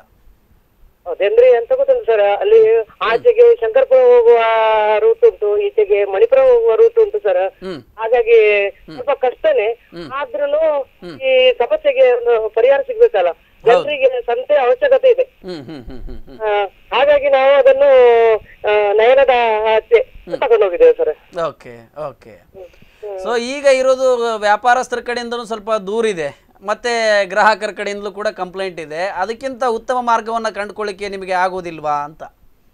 ಅದೇಂದ್ರೆ ಎಂತ ಗೊತ್ತುಂಟು ಸರ್ ಅಲ್ಲಿ ಆಚೆಗೆ ಶಂಕರ್ಪುರ ಹೋಗುವ ರೂಟ್ ಉಂಟು ಈಚೆಗೆ ಮಣಿಪುರ ಹೋಗುವ ರೂಟ್ ಉಂಟು ಸರ್ ಹ್ಮ್. ಹಾಗಾಗಿ ಸ್ವಲ್ಪ ಕಷ್ಟನೇ ಆದ್ರೂ ಈ ಸಮಸ್ಯೆಗೆ ಒಂದು ಪರಿಹಾರ ಸಿಗ್ಬೇಕಲ್ಲ ಜನರಿಗೆ ಸಂತೆ ಅವಶ್ಯಕತೆ ಇದೆ ಹ್ಮ್ ಹ್ಮ್ ಹ್ಮ್ ಹ್ಮ್ ಹ್ಮ್ ಆ, ಹಾಗಾಗಿ ನಾವು ಅದನ್ನು ಆ, ನಯನದ ಆಚೆ ತಗೊಂಡು ಹೋಗಿದ್ದೇವೆ ಸರ್ ಓಕೆ ಓಕೆ ಸೊ ಈಗ ಇರೋದು ವ್ಯಾಪಾರಸ್ಥರ ಕಡೆಯಿಂದನೂ ಸ್ವಲ್ಪ ದೂರ ಇದೆ ಮತ್ತೆ ಗ್ರಾಹಕರ ಕಡೆಯಿಂದಲೂ ಕೂಡ ಕಂಪ್ಲೇಂಟ್ ಇದೆ ಅದಕ್ಕಿಂತ ಉತ್ತಮ ಮಾರ್ಗವನ್ನು ಕಂಡುಕೊಳ್ಳಿಕ್ಕೆ ನಿಮಗೆ ಆಗೋದಿಲ್ವಾ ಅಂತ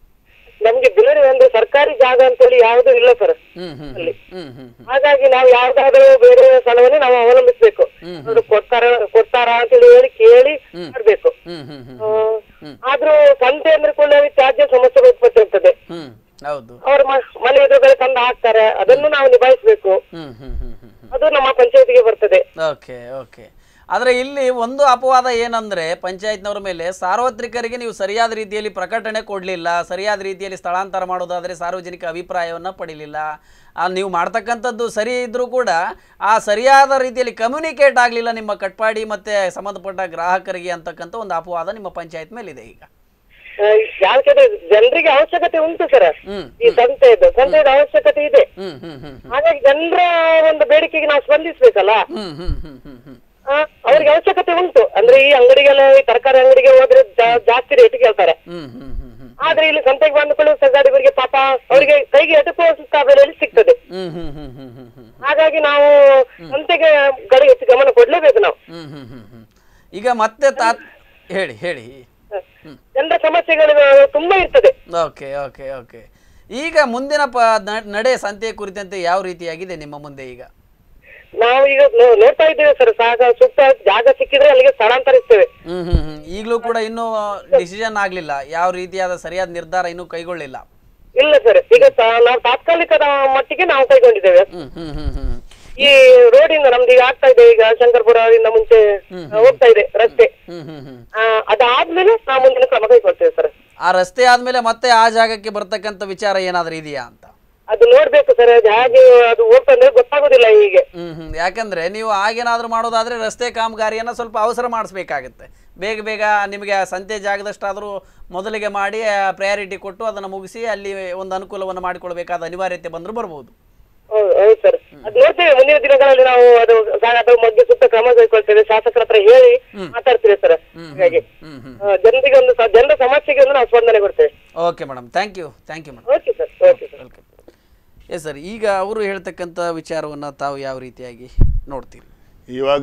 ನಮ್ಗೆ ಬಿಲರಿ ಅಂದ್ರೆ ಸರ್ಕಾರಿ ಜಾಗ ಅಂತೇಳಿ ಯಾವ್ದು ಇಲ್ಲ ಸರ್ ಹ್ಮ್ ಹ್ಮ್ ಹ್ಮ್ ಹ್ಮ್ ಹ್ಮ್ ಹಾಗಾಗಿ ನಾವು ಯಾವ್ದಾದ್ರು ಬೇರೆ ಸ್ಥಳವನ್ನೇ ನಾವು ಅವಲಂಬಿಸ್ಬೇಕು ಅವ್ರು ಕೊಡ್ತಾರ ಕೊಡ್ತಾರ ಅಂತೇಳಿ ಹೇಳಿ ಕೇಳಿ ಮಾಡ್ಬೇಕು ಹ್ಮ್ ಹ್ಮ್ ಹ್ಮ್ ಆ, ಆದ್ರೂ ಸಂತೆ ಅಂದ್ರೆ ಕೂಡ ತ್ಯಾಜ್ಯ ಸಮಸ್ಯೆಗಳು ಉತ್ಪತ್ತಿ ಆಗ್ತದೆ ಹ್ಮ್ ಹೌದು ಅವ್ರ ಮ- ಮನೆ ಎದುರುಗಡೆ ತಂದು ಹಾಕ್ತಾರೆ ಅದನ್ನು ನಾವು ನಿಭಾಯಿಸ್ಬೇಕು ಹ್ಮ್ ಹ್ಮ್ ಹ್ಮ್ ಹ್ಮ್ ಹ್ಮ್ ಅದು ನಮ್ಮ ಪಂಚಾಯತಿಗೆ ಬರ್ತದೆ ಓಕೆ ಓಕೆ ಆದರೆ ಇಲ್ಲಿ ಒಂದು ಅಪವಾದ ಏನಂದ್ರೆ ಪಂಚಾಯತ್ನವ್ರ ಮೇಲೆ ಸಾರ್ವತ್ರಿಕರಿಗೆ ನೀವು ಸರಿಯಾದ ರೀತಿಯಲ್ಲಿ ಪ್ರಕಟಣೆ ಕೊಡಲಿಲ್ಲ ಸರಿಯಾದ ರೀತಿಯಲ್ಲಿ ಸ್ಥಳಾಂತರ ಮಾಡೋದಾದರೆ ಸಾರ್ವಜನಿಕ ಅಭಿಪ್ರಾಯವನ್ನು ಪಡಿಲಿಲ್ಲ ಆ, ನೀವು ಮಾಡ್ತಕ್ಕಂಥದ್ದು ಸರಿ ಇದ್ರೂ ಕೂಡ ಆ ಸರಿಯಾದ ರೀತಿಯಲ್ಲಿ ಕಮ್ಯುನಿಕೇಟ್ ಆಗಲಿಲ್ಲ ನಿಮ್ಮ ಕಟ್ಪಾಡಿ ಮತ್ತೆ ಸಂಬಂಧಪಟ್ಟ ಗ್ರಾಹಕರಿಗೆ ಅಂತಕ್ಕಂಥ ಒಂದು ಅಪವಾದ ನಿಮ್ಮ ಪಂಚಾಯತ್ ಮೇಲಿದೆ ಈಗ ಆ, ಯಾಕೆಂದ್ರೆ ಜನರಿಗೆ ಅವಶ್ಯಕತೆ ಉಂಟು ಸರ್ ಹ್ಮ್ ಈ ಸಂತೆಯದ್ದು ಸಂತೆಯದ ಅವಶ್ಯಕತೆ ಇದೆ ಹ್ಮ್ ಹ್ಮ್ ಹ್ಮ್ ಹಾಗಾಗಿ ಜನರ ಒಂದು ಬೇಡಿಕೆಗೆ ನಾವು ಸ್ಪಂದಿಸ್ಬೇಕಲ್ಲ ಹ್ಮ್ ಹ್ಮ್ ಹ್ಮ್ ಹ್ಮ್ ಹ್ಮ್ ಆ, ಅವ್ರಿಗೆ ಅವಶ್ಯಕತೆ ಉಂಟು ಅಂದ್ರೆ ಈ ಅಂಗಡಿಗೆಲ್ಲ ಈ ತರಕಾರಿ ಅಂಗಡಿಗೆ ಹೋದ್ರೆ ಜಾ- ಜಾಸ್ತಿ ರೇಟ್ ಕೇಳ್ತಾರೆ ಹ್ಮ್ ಹ್ಮ್ ಹ್ಮ್ ಹ್ಮ್ ಆದ್ರೆ ಇಲ್ಲಿ ಸಂತೆಗೆ ಬಂದುಕೊಳ್ಳುವ ಸಗಾಡಿಗರಿಗೆ ಪಾಪ ಅವರಿಗೆ ಕೈಗೆ ಎಟುಕುವ ಬೆಲೆಯಲ್ಲಿ ಸಿಗ್ತದೆ ಹ್ಮ್ ಹ್ಮ್ ಹ್ಮ್ ಹ್ಮ್ ಹ್ಮ್ ಹ್ಮ್ ಹಾಗಾಗಿ ನಾವು ಸಂತೆಗೆ ಕಡೆ ಹೆಚ್ಚು ಗಮನ ಕೊಡ್ಲೇಬೇಕು ನಾವು ಹ್ಮ್ ಹ್ಮ್ ಹ್ಮ್ ಹ್ಮ್ ಈಗ ಮತ್ತೆ ತಾತ್ ಹೇಳಿ ಹೇಳಿ ಜನರ ಸಮಸ್ಯೆಗಳು ತುಂಬಾ ಇರ್ತದೆ ಓಕೆ ಓಕೆ ಓಕೆ ಈಗ ಮುಂದಿನ ಪ ನ- ನಡೆ ಸಂತೆ ಕುರಿತಂತೆ ಯಾವ ರೀತಿಯಾಗಿದೆ ನಿಮ್ಮ ಮುಂದೆ ಈಗ ನಾವು ಈಗ ನೋ- ನೋಡ್ತಾ ಇದ್ದೇವೆ ಸರ್ ಸಾಗ ಸೂಕ್ತ ಜಾಗ ಸಿಕ್ಕಿದ್ರೆ ಅಲ್ಲಿಗೆ ಸ್ಥಳಾಂತರಿಸ್ತೇವೆ ಹ್ಮ್ ಹ್ಮ್ ಹ್ಮ್ ಈಗಲೂ ಕೂಡ ಇನ್ನೂ ಡಿಸಿಷನ್ ಆಗಲಿಲ್ಲ ಯಾವ ರೀತಿಯಾದ ಸರಿಯಾದ ನಿರ್ಧಾರ ಇನ್ನೂ ಕೈಗೊಳ್ಳಿಲ್ಲ ಇಲ್ಲ ಸರ್ ಈಗ ತ- ನಾವು ತಾತ್ಕಾಲಿಕದ ಮಟ್ಟಿಗೆ ನಾವು ಕೈಗೊಂಡಿದ್ದೇವೆ ಹ್ಮ್ ಹ್ಮ್ ಹ್ಮ್ ಹ್ಮ್ ಈ ರೋಡಿಂದ ನಮ್ದು ಈಗ ಆಗ್ತಾ ಇದೆ ಈಗ ಶಂಕರ್ಪುರದಿಂದ ಮುಂಚೆ ಹೋಗ್ತಾ ಇದೆ ರಸ್ತೆ ಹ್ಮ್ ಹ್ಮ್ ಹ್ಮ್ ಆ, ಅದಾದ್ಮೇಲೆ ನಾವು ಮುಂದಿನ ಕ್ರಮ ಕೈಗೊಳ್ತೇವೆ ಸರ್ ಆ ರಸ್ತೆ ಆದ್ಮೇಲೆ ಮತ್ತೆ ಆ ಜಾಗಕ್ಕೆ ಬರ್ತಕ್ಕಂಥ ವಿಚಾರ ಏನಾದ್ರೂ ಇದೆಯಾ ಅಂತ ಅದು ನೋಡ್ಬೇಕು ಸರ್ ಅದು ಹೇಗೆ ಅದು ಹೋಗ್ತಂದ್ರೆ ಗೊತ್ತಾಗುದಿಲ್ಲ ಹೀಗೆ ಹ್ಮ್ ಹ್ಮ್ ಯಾಕಂದ್ರೆ ನೀವು ಆಗೇನಾದ್ರೂ ಮಾಡೋದಾದ್ರೆ ರಸ್ತೆ ಕಾಮಗಾರಿಯನ್ನ ಸ್ವಲ್ಪ ಅವಸರ ಮಾಡಿಸ್ಬೇಕಾಗತ್ತೆ ಬೇಗ ಬೇಗ ನಿಮಗೆ ಆ ಸಂತೆ ಜಾಗದಷ್ಟಾದರೂ ಮೊದಲಿಗೆ ಮಾಡಿ ಪ್ರಯಾರಿಟಿ ಕೊಟ್ಟು ಅದನ್ನು ಮುಗಿಸಿ ಅಲ್ಲಿ ಒಂದು ಅನುಕೂಲವನ್ನು ಮಾಡಿಕೊಳ್ಬೇಕಾದ ಅನಿವಾರ್ಯತೆ ಬಂದರೂ ಬರ್ಬೋದು ಹೌದು ಹೌದು ಸರ್ ಅದು ನೋಡ್ತೇವೆ ಮುಂದಿನ ದಿನಗಳಲ್ಲಿ ನಾವು ಅದು ಸಾ- ಅದ್ರ ಬಗ್ಗೆ ಸೂಕ್ತ ಕ್ರಮ ಕೈಗೊಳ್ತೇವೆ ಶಾಸಕರ ಹತ್ರ ಹೇಳಿ ಮಾತಾಡ್ತೇವೆ ಸರ್ ಹಾಗಾಗಿ ಹ್ಮ್ ಹ್ಮ್ ಆ, ಜನರಿಗೆ ಒಂದು ಸ- ಜನರ ಸಮಸ್ಯೆಗೆ ಒಂದು ನಾವು ಸ್ಪಂದನೆ ಕೊಡ್ತೇವೆ okay madam thank you thank you madam okay sir okay sir welcome yes sir ಈಗ ಅವರು ಹೇಳ್ತಕ್ಕಂಥ ವಿಚಾರವನ್ನು ತಾವು ಯಾವ ರೀತಿಯಾಗಿ ನೋಡ್ತೀರಿ ಇವಾಗ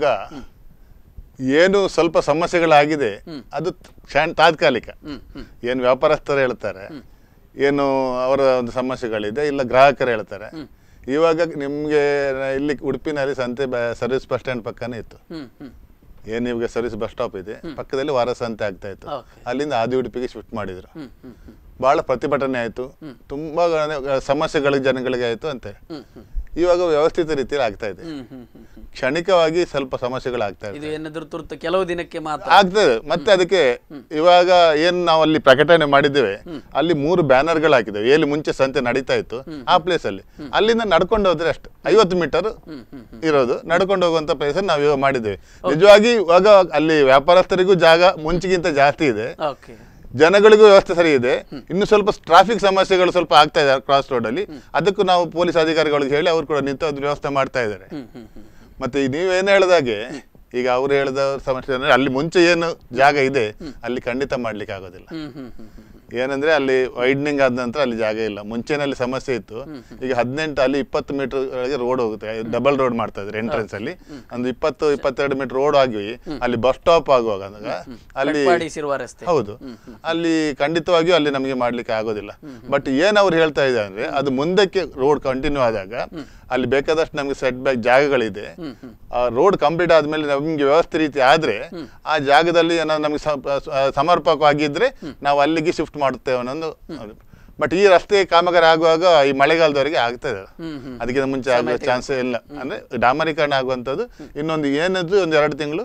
ಏನು ಸ್ವಲ್ಪ ಸಮಸ್ಯೆಗಳಾಗಿದೆ ಅದು ಕ್ಷಣ ತಾತ್ಕಾಲಿಕ ಹ್ಮ್ ಹ್ಮ್ ಏನು ವ್ಯಾಪಾರಸ್ಥರು ಹೇಳ್ತಾರೆ ಏನು ಅವರ ಒಂದು ಸಮಸ್ಯೆಗಳಿದೆ ಇಲ್ಲ ಗ್ರಾಹಕರು ಹೇಳ್ತಾರೆ ಇವಾಗ ನಿಮಗೆ ಇಲ್ಲಿ ಉಡುಪಿನಲ್ಲಿ ಸಂತೆ ಸರ್ವಿಸ್ ಬಸ್ ಸ್ಟ್ಯಾಂಡ್ ಪಕ್ಕನೇ ಇತ್ತು ಹ್ಮ್ ಹ್ಮ್ ಏನು ಇವಾಗ ಸರ್ವಿಸ್ ಬಸ್ ಸ್ಟಾಪ್ ಇದೆ ಪಕ್ಕದಲ್ಲಿ ವಾರ ಸಂತೆ ಆಗ್ತಾ ಇತ್ತು Okay. ಅಲ್ಲಿಂದ ಆದಿ ಉಡುಪಿಗೆ ಶಿಫ್ಟ್ ಮಾಡಿದ್ರು ಹ್ಮ್ ಹ್ಮ್ ಹ್ಮ್ ಬಹಳ ಪ್ರತಿಭಟನೆ ಆಯಿತು ತುಂಬಾ ಗ- ಸಮಸ್ಯೆಗಳು ಜನಗಳಿಗೆ ಆಯಿತು ಅಂತೆ ಹ್ಮ್ ಹ್ಮ್ ಇವಾಗ ವ್ಯವಸ್ಥಿತ ರೀತಿಯಲ್ಲಿ ಆಗ್ತಾ ಇದೆ ಹ್ಮ್ ಹ್ಮ್ ಹ್ಮ್ ಹ್ಮ್ ಕ್ಷಣಿಕವಾಗಿ ಸ್ವಲ್ಪ ಸಮಸ್ಯೆಗಳಾಗ್ತಾ ಇದೆ ಇದು ಏನಾದ್ರೂ ತುರ್ತು ಕೆಲವು ದಿನಕ್ಕೆ ಮಾತ್ರ ಆಗ್ತದೆ ಮತ್ತೆ ಅದಕ್ಕೆ ಇವಾಗ ಏನ್ ನಾವು ಅಲ್ಲಿ ಪ್ರಕಟಣೆ ಮಾಡಿದ್ದೇವೆ ಅಲ್ಲಿ ಮೂರು ಬ್ಯಾನರ್ಗಳು ಹಾಕಿದ್ದೇವೆ ಎಲ್ಲಿ ಮುಂಚೆ ಸಂತೆ ನಡೀತಾ ಇತ್ತು ಆ ಪ್ಲೇಸ್ ಅಲ್ಲಿ ಅಲ್ಲಿಂದ ನಡ್ಕೊಂಡು ಹೋದ್ರೆ ಅಷ್ಟು ಐವತ್ತು ಮೀಟರ್ ಇರೋದು ನಡ್ಕೊಂಡು ಹೋಗುವಂತ ಪ್ಲೇಸ್ ನಾವು ಇವಾಗ ಮಾಡಿದ್ದೇವೆ ನಿಜವಾಗಿ ಇವಾಗ ಅಲ್ಲಿ ವ್ಯಾಪಾರಸ್ಥರಿಗೂ ಜಾಗ ಮುಂಚೆಗಿಂತ ಜಾಸ್ತಿ ಇದೆ ಓಕೆ ಜನಗಳಿಗೂ ವ್ಯವಸ್ಥೆ ಸರಿ ಇದೆ ಇನ್ನು ಸ್ವಲ್ಪ ಟ್ರಾಫಿಕ್ ಸಮಸ್ಯೆಗಳು ಸ್ವಲ್ಪ ಆಗ್ತಾ ಇದೆ ಕ್ರಾಸ್ ರೋಡ್ ಅಲ್ಲಿ ಅದಕ್ಕೂ ನಾವು ಪೊಲೀಸ್ ಅಧಿಕಾರಿಗಳಿಗೆ ಹೇಳಿ ಅವರು ಕೂಡ ನಿಂತು ಅದ್ರ ವ್ಯವಸ್ಥೆ ಮಾಡ್ತಾ ಇದ್ದಾರೆ ಹ್ಮ್ ಹ್ಮ್ ಹ್ಮ್ ಮತ್ತೆ ಈ ನೀವೇನು ಹೇಳ್ದಾಗೆ ಈಗ ಅವ್ರು ಹೇಳಿದ ಸಮಸ್ಯೆ ಅಂದ್ರೆ ಅಲ್ಲಿ ಮುಂಚೆ ಏನು ಜಾಗ ಇದೆ ಅಲ್ಲಿ ಖಂಡಿತ ಮಾಡ್ಲಿಕ್ಕೆ ಆಗೋದಿಲ್ಲ ಹ್ಮ್ ಹ್ಮ್ ಹ್ಮ್ ಹ್ಮ್ ಏನಂದ್ರೆ ಅಲ್ಲಿ ವೈಡ್ನಿಂಗ್ ಆದ ನಂತರ ಅಲ್ಲಿ ಜಾಗ ಇಲ್ಲ ಮುಂಚೆನಲ್ಲಿ ಸಮಸ್ಯೆ ಇತ್ತು ಈಗ ಹದಿನೆಂಟು ಅಲ್ಲಿ ಇಪ್ಪತ್ತು ಮೀಟರ್ ಒಳಗೆ ರೋಡ್ ಹೋಗುತ್ತೆ ಡಬಲ್ ರೋಡ್ ಮಾಡ್ತಾ ಇದ್ದಾರೆ ಎಂಟ್ರೆನ್ಸ್ ಅಲ್ಲಿ ಒಂದು ಇಪ್ಪತ್ತು ಇಪ್ಪತ್ತೆರಡು ಮೀಟರ್ ರೋಡ್ ಆಗಿ ಅಲ್ಲಿ ಬಸ್ ಸ್ಟಾಪ್ ಆಗುವಾಗ ಅಲ್ಲಿ ಕಟ್ಪಾಡಿಸಿರುವ ರಸ್ತೆ ಹೌದು ಅಲ್ಲಿ ಖಂಡಿತವಾಗಿಯೂ ಅಲ್ಲಿ ನಮಗೆ ಮಾಡ್ಲಿಕ್ಕೆ ಆಗೋದಿಲ್ಲ ಬಟ್ ಏನ್ ಅವ್ರು ಹೇಳ್ತಾ ಇದ್ದಾರೆ ಅಂದ್ರೆ ಅದು ಮುಂದಕ್ಕೆ ರೋಡ್ ಕಂಟಿನ್ಯೂ ಆದಾಗ ಅಲ್ಲಿ ಬೇಕಾದಷ್ಟು ನಮಗೆ ಸೆಟ್ ಬ್ಯಾಕ್ ಜಾಗಗಳಿದೆ ಆ ರೋಡ್ ಕಂಪ್ಲೀಟ್ ಆದ್ಮೇಲೆ ನಮ್ಗೆ ವ್ಯವಸ್ಥೆ ರೀತಿ ಆದ್ರೆ ಆ ಜಾಗದಲ್ಲಿ ಏನಾದ್ರು ನಮಗೆ ಸಮರ್ಪಕವಾಗಿದ್ರೆ ನಾವು ಅಲ್ಲಿಗೆ ಶಿಫ್ಟ್ ಮಾಡುತ್ತೇವೆ ಅನ್ನೋದು ಬಟ್ ಈ ರಸ್ತೆ ಕಾಮಗಾರಿ ಆಗುವಾಗ ಈ ಮಳೆಗಾಲದವರೆಗೆ ಆಗ್ತದೆ ಅದು. ಹ್ಮ್ ಹ್ಮ್ ಅದಕ್ಕಿಂತ ಮುಂಚೆ ಆಗುವ ಚಾನ್ಸ್ ಇಲ್ಲ ಅಂದ್ರೆ ಡಾಮರೀಕರಣ ಆಗುವಂಥದ್ದು ಇನ್ನೊಂದು ಏನಿದ್ರು ಒಂದು ಎರಡು ತಿಂಗಳು